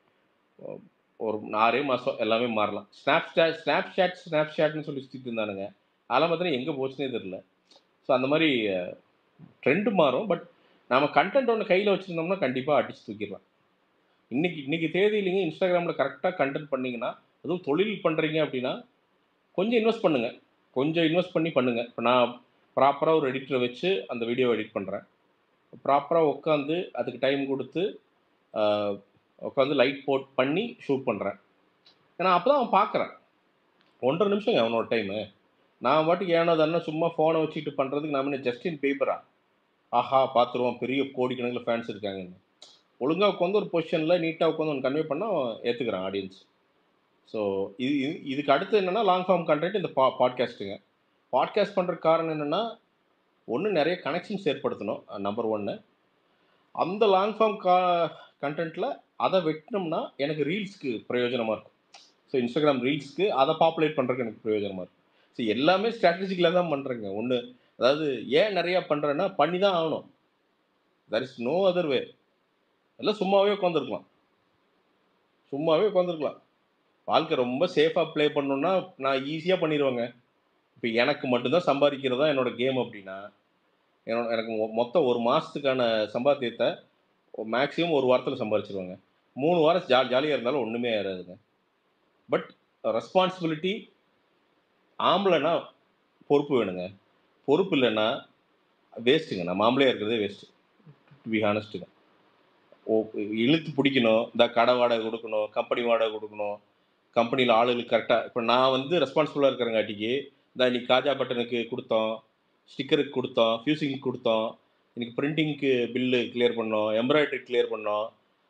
S21: ஒரு ஆறே மாதம் எல்லாமே மாறலாம் ஸ்னாப் சாட் ஸ்னாப் சாட் ஸ்னாப் சாட்னு சொல்லி சுற்றிட்டு இருந்தானுங்க அதெல்லாம் பார்த்தீங்கன்னா எங்கே போச்சுனே தெரில ஸோ அந்த மாதிரி ட்ரெண்டு மாறும் பட் நாம கண்டென்ட் ஒன்று கையில் வச்சுருந்தோம்னா கண்டிப்பாக அடிச்சு தூக்கிடலாம் இன்னைக்கு இன்னைக்கு தேதியிலேங்க இன்ஸ்டாகிராமில் கரெக்டாக கண்டென்ட் பண்ணீங்கன்னா அதுவும் தொழில் பண்ணுறீங்க அப்படின்னா கொஞ்சம் இன்வெஸ்ட் பண்ணுங்கள் கொஞ்சம் இன்வெஸ்ட் பண்ணி பண்ணுங்கள் இப்போ நான் ப்ராப்பராக ஒரு எடிட்டரை வச்சு அந்த வீடியோ எடிட் பண்ணுறேன் ப்ராப்பராக உட்காந்து அதுக்கு டைம் கொடுத்து உட்காந்து லைட் போட் பண்ணி ஷூட் பண்ணுறேன் ஏன்னா அப்போ தான் அவன் பார்க்குறேன் ஒன்றரை நிமிஷங்க அவனோட டைமு நான் பாட்டுக்கு ஏனோ தானே சும்மா ஃபோனை வச்சுக்கிட்டு பண்ணுறதுக்கு நான் என்ன ஜஸ்டின் பேப்பரா ஆஹா பார்த்துருவோம் பெரிய கோடிக்கணக்கில் ஃபேன்ஸ் இருக்காங்கன்னு ஒழுங்காக உட்காந்து ஒரு பொசிஷனில் நீட்டாக உட்காந்து அவன் கன்வே பண்ணால் அவன் ஏற்றுக்கிறான் ஆடியன்ஸ் ஸோ இது இது- இதுக்கு அடுத்து என்னென்னா லாங் ஃபார்ம் கண்டென்ட் இந்த பா பாட்காஸ்ட்டுங்க பாட்காஸ்ட் பண்ணுறதுக்கு காரணம் என்னென்னா ஒன்று நிறைய கனெக்ஷன்ஸ் ஏற்படுத்தணும் நம்பர் ஒன்று அந்த லாங் ஃபார்ம் கா கண்டென்ட்டில் அதை வெட்டினோம்னா எனக்கு ரீல்ஸ்க்கு பிரயோஜனமாக இருக்கும் ஸோ இன்ஸ்டாகிராம் ரீல்ஸ்க்கு அதை பாப்புலேட் பண்ணுறதுக்கு எனக்கு பிரயோஜனமாக இருக்கும் ஸோ எல்லாமே ஸ்ட்ராட்டஜிக்கலாக தான் பண்ணுறேங்க ஒன்று அதாவது ஏன் நிறையா பண்ணுறேன்னா பண்ணி தான் ஆகணும் there is no other way எல்லாம் சும்மாவே உட்காந்துருக்கலாம் சும்மாவே உட்காந்துருக்கலாம் வாழ்க்கை ரொம்ப சேஃபாக ப்ளே பண்ணணும்னா நான் ஈஸியாக பண்ணிடுவேங்க இப்போ எனக்கு மட்டும்தான் சம்பாதிக்கிறது தான் என்னோட கேம் அப்படின்னா என்னோட எனக்கு மொ- மொத்தம் ஒரு மாதத்துக்கான சம்பாத்தியத்தை மேக்ஸிமம் ஒரு வாரத்தில் சம்பாதிச்சிருவாங்க மூணு வாரம் ஜா ஜாலியாக இருந்தாலும் ஒன்றுமே ஏறாதுங்க பட் ரெஸ்பான்சிபிலிட்டி ஆம்பளைனா பொறுப்பு வேணுங்க பொறுப்பு இல்லைன்னா வேஸ்ட்டுங்க நம்ம ஆம்பளையாக இருக்கிறதே வேஸ்ட்டு டு பி ஹானஸ்ட்டுங்க ஓ இழுத்து பிடிக்கணும் இந்த கடை வாடகை கொடுக்கணும் கம்பெனி வாடகை கொடுக்கணும் கம்பெனியில் ஆளுகளுக்கு கரெக்டாக இப்போ நான் வந்து ரெஸ்பான்சிபிளாக இருக்கிறங்காட்டிக்கு இந்த இன்னைக்கு காஜா பட்டனுக்கு கொடுத்தோம் ஸ்டிக்கருக்கு கொடுத்தோம் ஃபியூசிங்க்கு கொடுத்தோம் இன்னைக்கு பிரிண்டிங்க்கு பில்லு கிளியர் பண்ணோம் எம்ப்ராய்டரி கிளியர் பண்ணோம்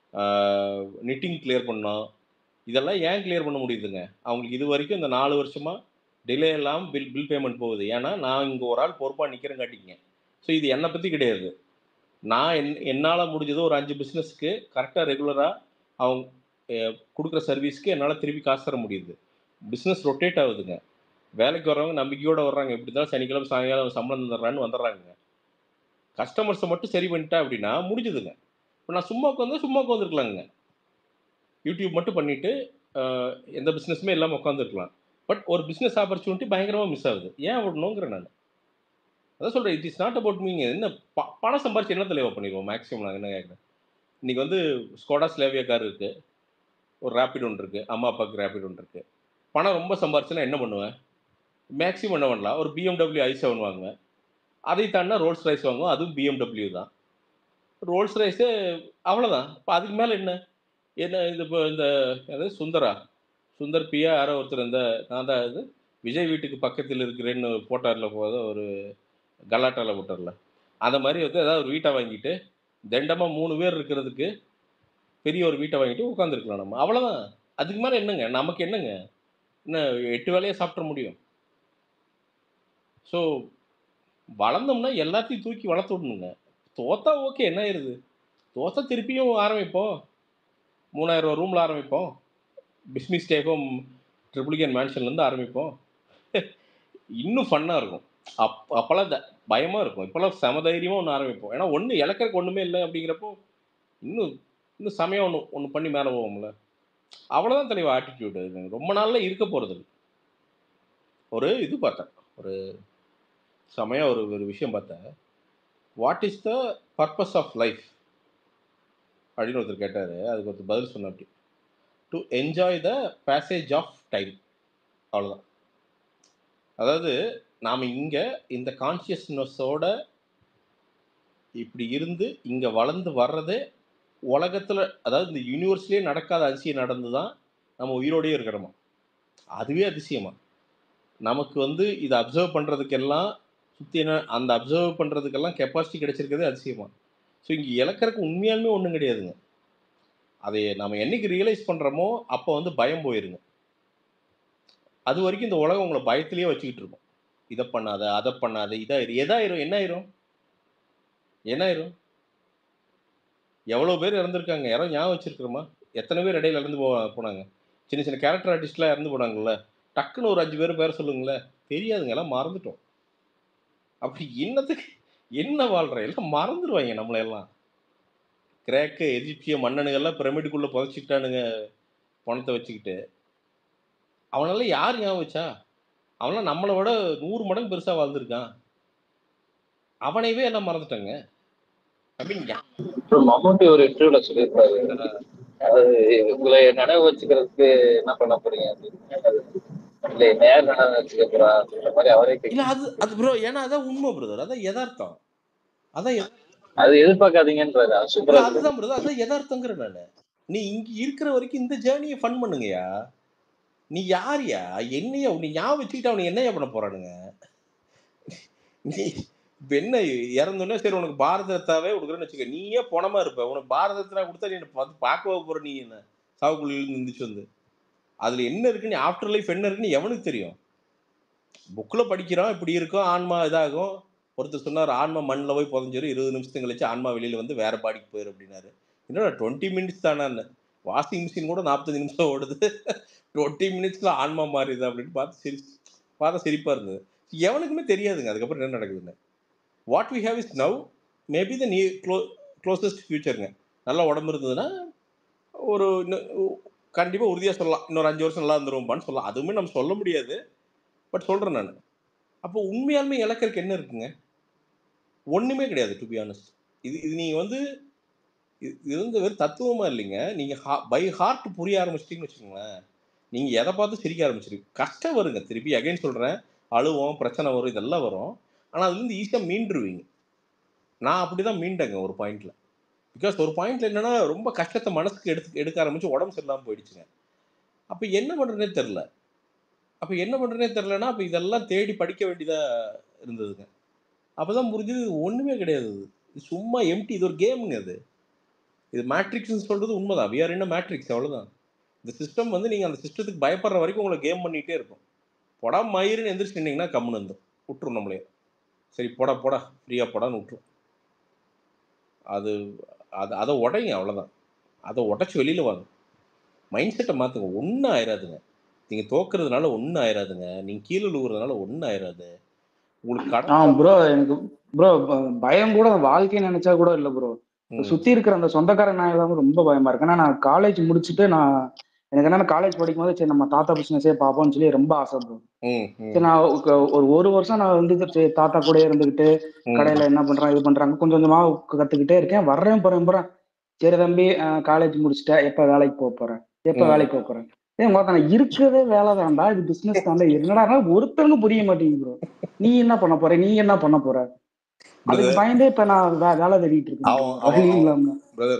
S21: நிட்டிங் கிளியர் பண்ணோம் இதெல்லாம் ஏன் கிளியர் பண்ண முடியுதுங்க அவங்களுக்கு இது வரைக்கும் இந்த நாலு வருஷமாக டிலே இல்லாமல் பில் பில் பேமெண்ட் போகுது ஏன்னா நான் இங்கே ஒரு ஆள் பொறுப்பாக நிற்கிறேங்காட்டிங்க ஸோ இது என்னை பற்றி கிடையாது நான் என் என்னால் முடிஞ்சது ஒரு அஞ்சு பிஸ்னஸ்க்கு கரெக்டாக ரெகுலராக அவங்க அஹ், கொடுக்குற சர்வீஸ்க்கு என்னால் திருப்பி காசு தர முடியுது பிஸ்னஸ் ரொட்டேட் ஆகுதுங்க வேலைக்கு வர்றவங்க நம்பிக்கையோடு வர்றாங்க இப்படி தான் சனிக்கிழமை சாயங்காலம் சம்பளம் தந்துடுறான்னு வந்துடுறாங்க கஸ்டமர்ஸை மட்டும் சரி பண்ணிட்டா அப்படின்னா முடிஞ்சுதுங்க இப்போ நான் சும்மா உட்காந்து சும்மா உட்காந்துருக்கலாங்க யூடியூப் மட்டும் பண்ணிட்டு அஹ், எந்த பிஸ்னஸுமே இல்லாமல் உட்காந்துருக்கலாம் பட் ஒரு பிஸ்னஸ் ஆப்பர்ச்சுனிட்டி பயங்கரமாக மிஸ் ஆகுது ஏன் விடணுங்கிறேன் நான் அதான் சொல்கிறேன் இட் இஸ் நாட் அபவுட் மீங்க என்ன ப- பணம் சம்பாரிச்சு என்ன தலைவா பண்ணிடுவோம் மேக்ஸிமம் நான் என்ன கேட்குறேன் இன்னைக்கு வந்து ஸ்கோடா ஸ்லேவியா கார் இருக்குது ஒரு ரேபிட் ஒன்று இருக்குது அம்மா அப்பாவுக்கு ரேபிட் ஒன்று இருக்குது பணம் ரொம்ப சம்பாரிச்சுன்னா என்ன பண்ணுவேன் மேக்ஸிமம் என்ன பண்ணலாம் ஒரு பிஎம்டபிள்யூ ஐ செவன் வாங்குவேன் அதை தாண்டினா ரோல்ஸ் ரைஸ் வாங்குவோம் அதுவும் பிஎம்டபிள்யூ தான் ரோல்ஸ் ரைஸு அவ்வளோதான் இப்போ அதுக்கு மேலே என்ன என்ன இது இப்போ இந்த அதாவது சுந்தரா சுந்தர் பியா யாரோ ஒருத்தர் இந்த நான் தான் இது விஜய் வீட்டுக்கு பக்கத்தில் இருக்கிறேன்னு போட்டார்ல போத ஒரு கலாட்டாவில் போட்டார்ல அந்த மாதிரி வந்து ஏதாவது ஒரு வீட்டை வாங்கிட்டு தண்டமாக மூணு பேர் இருக்கிறதுக்கு பெரிய ஒரு வீட்டை வாங்கிட்டு உட்காந்துருக்கலாம் நம்ம அவ்வளோதான் அதுக்கு மேலே என்னங்க நமக்கு என்னங்க என்ன எட்டு வேலையை சாப்பிட முடியும் ஸோ வளர்ந்தோம்னா எல்லாத்தையும் தூக்கி வளர்த்து விடணுங்க தோத்தா ஓகே என்ன ஆயிருது தோத்தா திருப்பியும் ஆரம்பிப்போம் மூணாயிரம் ரூபா ரூமில் ஆரம்பிப்போம் பிஸ்மிஸ் ஸ்டே ஹோம் ட்ரிபிளிகன் மேன்ஷன்லேருந்து ஆரம்பிப்போம் இன்னும் ஃபன்னாக இருக்கும் அப் அப்போல்லாம் த பயமாக இருக்கும் இப்போல்லாம் செம தைரியமாக ஒன்று ஆரம்பிப்போம் ஏன்னா ஒன்று இழக்கிறக்கு ஒன்றுமே இல்லை அப்படிங்கிறப்போ இன்னும் இன்னும் சமயம் ஒன்று ஒன்று பண்ணி மேலே போவோம்ல அவ்வளோதான் தலைவா ஆட்டிடியூடு ரொம்ப நாளில் இருக்க போகிறது ஒரு இது பார்த்தேன் ஒரு செமையாக ஒரு ஒரு விஷயம் பார்த்தேன் what is the purpose of life அப்படின்னு ஒருத்தர் கேட்டார் அதுக்கு ஒருத்தர் பதில் சொன்ன அப்படி to enjoy the passage of time அவ்வளோதான் அதாவது நாம் இங்கே இந்த கான்சியஸ்னஸோட இப்படி இருந்து இங்கே வளர்ந்து வர்றதே உலகத்தில் அதாவது இந்த யூனிவர்ஸ்லேயே நடக்காத அதிசயம் நடந்து தான் நம்ம உயிரோடயே இருக்கிறோமா அதுவே அதிசயமா நமக்கு வந்து இதை அப்சர்வ் பண்ணுறதுக்கெல்லாம் சுற்றி என்ன அந்த அப்சர்வ் பண்ணுறதுக்கெல்லாம் கெப்பாசிட்டி கிடைச்சிருக்கிறதே அதிசயமா ஸோ இங்கே இழக்கிறதுக்கு உண்மையாலுமே ஒன்றும் கிடையாதுங்க அதை நம்ம என்னைக்கு ரியலைஸ் பண்ணுறோமோ அப்போ வந்து பயம் போயிருங்க அது வரைக்கும் இந்த உலகம் உங்களை பயத்திலேயே வச்சுக்கிட்டு இருக்கும் இதை பண்ணாத அதை பண்ணாத இதாயிரும் எதாயிரும் என்ன ஆயிரும் என்ன ஆயிரும் எவ்வளோ பேர் இறந்துருக்காங்க யாரோ ஞாபகம் வச்சிருக்கிறோமா எத்தனை பேர் இடையில இறந்து போ போனாங்க சின்ன சின்ன கேரக்டர் ஆர்டிஸ்ட்லாம் இறந்து போனாங்கல்ல டக்குன்னு ஒரு அஞ்சு பேர் பேர் சொல்லுங்களேன் தெரியாதுங்க எல்லாம் மறந்துட்டோம் அப்படி என்னத்துக்கு என்ன வாழ்ற எல்லாம் மறந்துடுவாங்க நம்மளை எல்லாம் கிரேக்கு எஜிப்சிய மன்னனுங்கெல்லாம் பிரமிடுக்குள்ளே புதைச்சிக்கிட்டானுங்க பணத்தை வச்சுக்கிட்டு அவனால யார் ஞாபகம் வச்சா அவன்லாம் நம்மளை விட நூறு மடங்கு பெருசாக வாழ்ந்துருக்கான் அவனைவே எல்லாம் மறந்துட்டாங்க அப்படிங்க
S19: அப்புறம் மம்முட்டி ஒரு இன்டர்வியூல சொல்லியிருப்பாரு அதாவது உங்களை நினைவு வச்சுக்கிறதுக்கு என்ன பண்ண போறீங்க அப்படின்னு. இல்ல நேர் நினைவு வச்சுக்க போறா அப்படின்ற மாதிரி அவரே
S21: இல்ல
S19: கேட்க
S21: அது அது ப்ரோ ஏன்னா அதான் உண்மை பிரதர் அதான் யதார்த்தம் அதான் யதா-
S19: அது எதிர்பார்க்காதீங்கன்றாரு அது
S21: இல்ல
S19: சூப்பரா இருக்கு
S21: அதுதான் பிரதர் அதான் யதார்த்தங்கிற நானு நீ இங்க இருக்கிற வரைக்கும் இந்த ஜேர்னியை ஃபன் பண்ணுங்கயா நீ யார்யா என்னையா நீ ஞாபகம் வச்சுக்கிட்டு அவனுக்கு என்னையா பண்ண போறானுங்க நீ இப்ப என்ன இறந்தோடனே சரி உனக்கு பாரத ரத்தாவே கொடுக்குறேன்னு வச்சுக்க நீயே பணமா இருப்ப உனக்கு பாரத ரத்னா கொடுத்தா நீ என்ன பார்த்து பார்க்கவா போற நீ என்ன சாவுக்குழியில இருந்துச்சு வந்து அதுல என்ன இருக்கு நீ ஆஃப்டர் லைஃப் என்ன இருக்குன்னு எவனுக்கு தெரியும் புக்கில் படிக்கிறோம் இப்படி இருக்கும் ஆன்மா இதாகும் ஒருத்தர் சொன்னார் ஆன்மா மண்ணில் போய் புதஞ்சிரும் இருபது நிமிஷத்துக்கு கழிச்சு ஆன்மா வெளியில் வந்து வேற பாடிக்கு போயிடும் அப்படின்னாரு என்னடா டுவெண்ட்டி மினிட்ஸ் தானே வாஷிங் மிஷின் கூட நாற்பத்தஞ்சு நிமிஷம் ஓடுது டுவெண்ட்டி மினிட்ஸில் ஆன்மா மாறிடுது அப்படின்னு பார்த்து சிரி பார்த்தா சிரிப்பாக இருந்தது எவனுக்குமே தெரியாதுங்க அதுக்கப்புறம் என்ன நடக்குதுன்னு what we have is now maybe the new clo closest ஃபியூச்சருங்க நல்லா உடம்பு இருந்ததுன்னா ஒரு கண்டிப்பாக உறுதியாக சொல்லலாம் இன்னொரு அஞ்சு வருஷம் நல்லா இருந்துருவோம்பான்னு சொல்லலாம் அதுவுமே நம்ம சொல்ல முடியாது பட் சொல்கிறேன் நான் அப்போ உண்மையாலுமே இழக்கிறதுக்கு என்ன இருக்குங்க ஒன்றுமே கிடையாது டு பி ஆனஸ்ட் இது இது நீங்கள் வந்து இது இது வந்து வெறும் தத்துவமாக இல்லைங்க நீங்கள் ஹா பை ஹார்ட் புரிய ஆரம்பிச்சிட்டிங்கன்னு வச்சுக்கோங்களேன் நீங்கள் எதை பார்த்து சிரிக்க ஆரம்பிச்சிருக்கீங்க கஷ்டம் வருங்க திருப்பி அகைன் சொல்கிறேன் அழுவோம் பிரச்சனை வரும் இதெல்லாம் வரும் ஆனால் அதுலேருந்து ஈஸியாக மீண்டுருவீங்க நான் அப்படி தான் மீண்டேங்க ஒரு பாயிண்டில் பிகாஸ் ஒரு பாயிண்ட்ல என்னன்னா ரொம்ப கஷ்டத்தை மனசுக்கு எடுத்து எடுக்க ஆரம்பிச்சு உடம்பு சரியில்லாமல் போயிடுச்சுங்க அப்போ என்ன பண்ணுறதுனே தெரில அப்போ என்ன பண்ணுறதுனே தெரிலனா அப்போ இதெல்லாம் தேடி படிக்க வேண்டியதாக இருந்ததுங்க அப்போ தான் புரிஞ்சது இது ஒன்றுமே கிடையாது இது. இது சும்மா எம்டி இது ஒரு கேமுங்க அது இது மேட்ரிக்ஸ்னு சொல்கிறது உண்மைதான் வி ஆர் என்ன மேட்ரிக்ஸ் அவ்வளோதான் இந்த சிஸ்டம் வந்து நீங்கள் அந்த சிஸ்டத்துக்கு பயப்படுற வரைக்கும் உங்களை கேம் பண்ணிகிட்டே இருக்கும் பொடா மயிருன்னு எந்திரிச்சு நின்னீங்கன்னா கம்முன்னு இருந்தோம் விட்டுரும் நம்மளே சரி போடா போடா ஃப்ரீயாக போடான்னு விட்டுரும் அது அது அதை உடைங்க அவ்வளோதான் அதை உடச்சி வெளியில் வாங்க மைண்ட் செட்டை மாற்றுங்க ஒன்றும் ஆயிராதுங்க நீங்கள் தோக்குறதுனால ஒன்றும் ஆயிராதுங்க நீங்கள் கீழே விழுகுறதுனால ஒன்றும் ஆயிராது உங்களுக்கு
S1: ஆ
S21: கடன்
S1: ப்ரோ எனக்கு ப்ரோ பயம் கூட வாழ்க்கையை நினைச்சா கூட இல்ல ப்ரோ
S21: ம்
S1: சுத்தி இருக்கிற அந்த சொந்தக்கார நாய் தான் ரொம்ப பயமா இருக்கு ஏன்னா நான் காலேஜ் முடிச்சுட்டு நான் எனக்கு என்னன்னா காலேஜ் படிக்கும் போது சரி நம்ம தாத்தா பிசினஸே பார்ப்போம்னு சொல்லி ரொம்ப ஆசை ப்ரோ
S21: ம் ம்
S1: சரி நான் ஒரு ஒரு ஒரு வருஷம் நான் வந்து சரி தாத்தா கூடயே இருந்துகிட்டு
S21: ம்
S1: கடையில என்ன பண்றான் இது பண்றாங்க கொஞ்சம் கொஞ்சமா கத்துக்கிட்டே இருக்கேன் வர்றேன் போறேன் போறேன் சரி தம்பி காலேஜ் முடிச்சுட்டேன் எப்ப வேலைக்கு போக போறேன் எப்ப
S21: ம்
S1: வேலைக்கு போக போறேன் ஏன் மொத்தம் நான் இருக்கிறதே வேலை தான்டா இது பிசினஸ் தான்டா என்னடா ஒருத்தருக்கும் புரிய மாட்டேங்குது ப்ரோ நீ என்ன பண்ண போற நீ என்ன பண்ண போற அதுக்கு
S21: பிரதர்
S1: பயந்தே இப்ப நான் வே- வேலை தேடிட்டு இருக்கேன் bro.
S21: அவன் அவன்
S1: வழி
S21: அவன்
S1: இல்லாம
S21: பிரதர்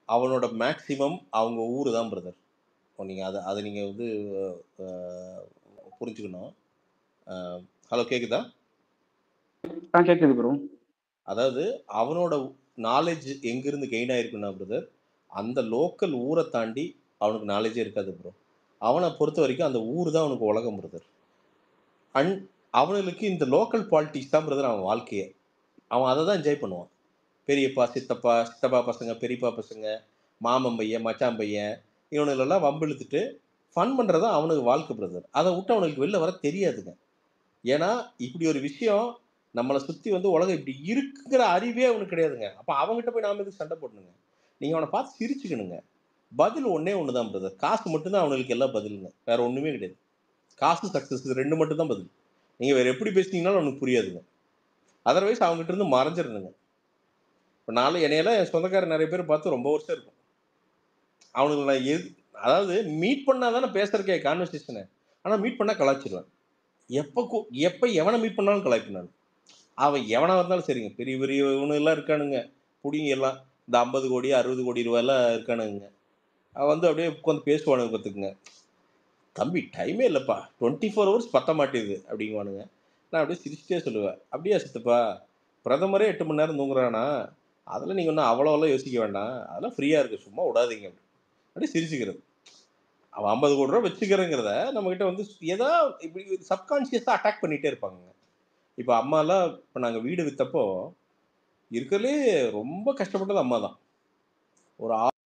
S21: அவனோட மேக்ஸிமம் அவங்க ஊர் தான் பிரதர் நீங்கள் அதை அதை நீங்கள் வந்து அஹ், புரிஞ்சுக்கணும் ஹலோ கேக்குதா
S1: ஆ கேக்குது ப்ரோ
S21: அதாவது அவனோட நாலேஜ் எங்கிருந்து கெயின் ஆயிருக்குன்னா பிரதர் அந்த லோக்கல் ஊரை தாண்டி அவனுக்கு நாலேஜே இருக்காது ப்ரோ அவனை பொறுத்த வரைக்கும் அந்த ஊர் தான் அவனுக்கு உலகம் பிரதர் அண்ட் அவனுக்கு இந்த லோக்கல் பாலிட்டிக்ஸ் தான் பிரதர் அவன் வாழ்க்கையே அவன் அதை தான் என்ஜாய் பண்ணுவான் பெரியப்பா சித்தப்பா சித்தப்பா பசங்க பெரியப்பா பசங்க மாமன் பையன் மச்சான் பையன் இவனுங்களெல்லாம் வம்பிழுத்துட்டு ஃபன் பண்ணுறது தான் அவனுக்கு வாழ்க்கை பிரதர் அதை விட்டு அவனுக்கு வெளில வர தெரியாதுங்க ஏன்னா இப்படி ஒரு விஷயம் நம்மளை சுற்றி வந்து உலகம் இப்படி இருக்குங்கிற அறிவே அவனுக்கு கிடையாதுங்க அப்போ அவங்ககிட்ட போய் நாம எதுக்கு சண்டை போடணுங்க நீங்கள் அவனை பார்த்து சிரிச்சுக்கணுங்க பதில் ஒன்றே ஒன்று தான் பிரதர் காசு மட்டும்தான் அவனுக்கு எல்லாம் பதிலுங்க வேற ஒன்றுமே கிடையாது காசு சக்ஸஸ் இது ரெண்டு மட்டும் தான் பதில் நீங்கள் வேறு எப்படி பேசுனீங்கனாலும் அவனுக்கு புரியாதுங்க அதர்வைஸ் அவங்ககிட்ட இருந்து மறைஞ்சிருந்துங்க இப்போ நாலு என்னையெல்லாம் என் சொந்தக்காரர் நிறைய பேர் பார்த்து ரொம்ப வருஷம் இருக்கும் அவனுக்கு நான் எது அதாவது மீட் பண்ணால் தானே பேசுறக்கே கான்வர்சேஷனு ஆனால் மீட் பண்ணால் கலாச்சிடுவேன் எப்போ கு- எப்போ எவனை மீட் பண்ணாலும் கலாய்ப்பேன் நான் அவன் எவனா இருந்தாலும் சரிங்க பெரிய பெரிய இவனுங்கெல்லாம் இருக்கானுங்க புடிங்க எல்லாம் இந்த ஐம்பது கோடி அறுபது கோடி ரூபாயெல்லாம் இருக்கானுங்க அவன் வந்து அப்படியே உட்காந்து பேசுவானுங்க பார்த்துக்குங்க தம்பி டைமே இல்லைப்பா டுவெண்ட்டி ஃபோர் ஹவர்ஸ் பத்த மாட்டேங்குது அப்படிங்குவானுங்க நான் அப்படியே சிரிச்சிட்டே சொல்லுவேன் அப்படியா சித்தப்பா பிரதமரே எட்டு மணி நேரம் தூங்குறானா அதெல்லாம் நீங்கள் ஒன்றும் அவ்வளோவெல்லாம் யோசிக்க வேண்டாம் அதெல்லாம் ஃப்ரீயாக இருக்குது சும்மா விடாதீங்க அப்படி அப்படியே சிரிச்சுக்கிறது அவன் ஐம்பது கோடி ரூபா வச்சுக்கிறேங்கிறத நம்மக்கிட்ட வந்து ஏதோ இப்படி சப்கான்ஷியஸாக அட்டாக் பண்ணிகிட்டே இருப்பாங்க இப்போ அம்மாலாம் இப்போ நாங்கள் வீடு விற்றப்போ இருக்கிறதுலே ரொம்ப கஷ்டப்பட்டது அம்மா தான் ஒரு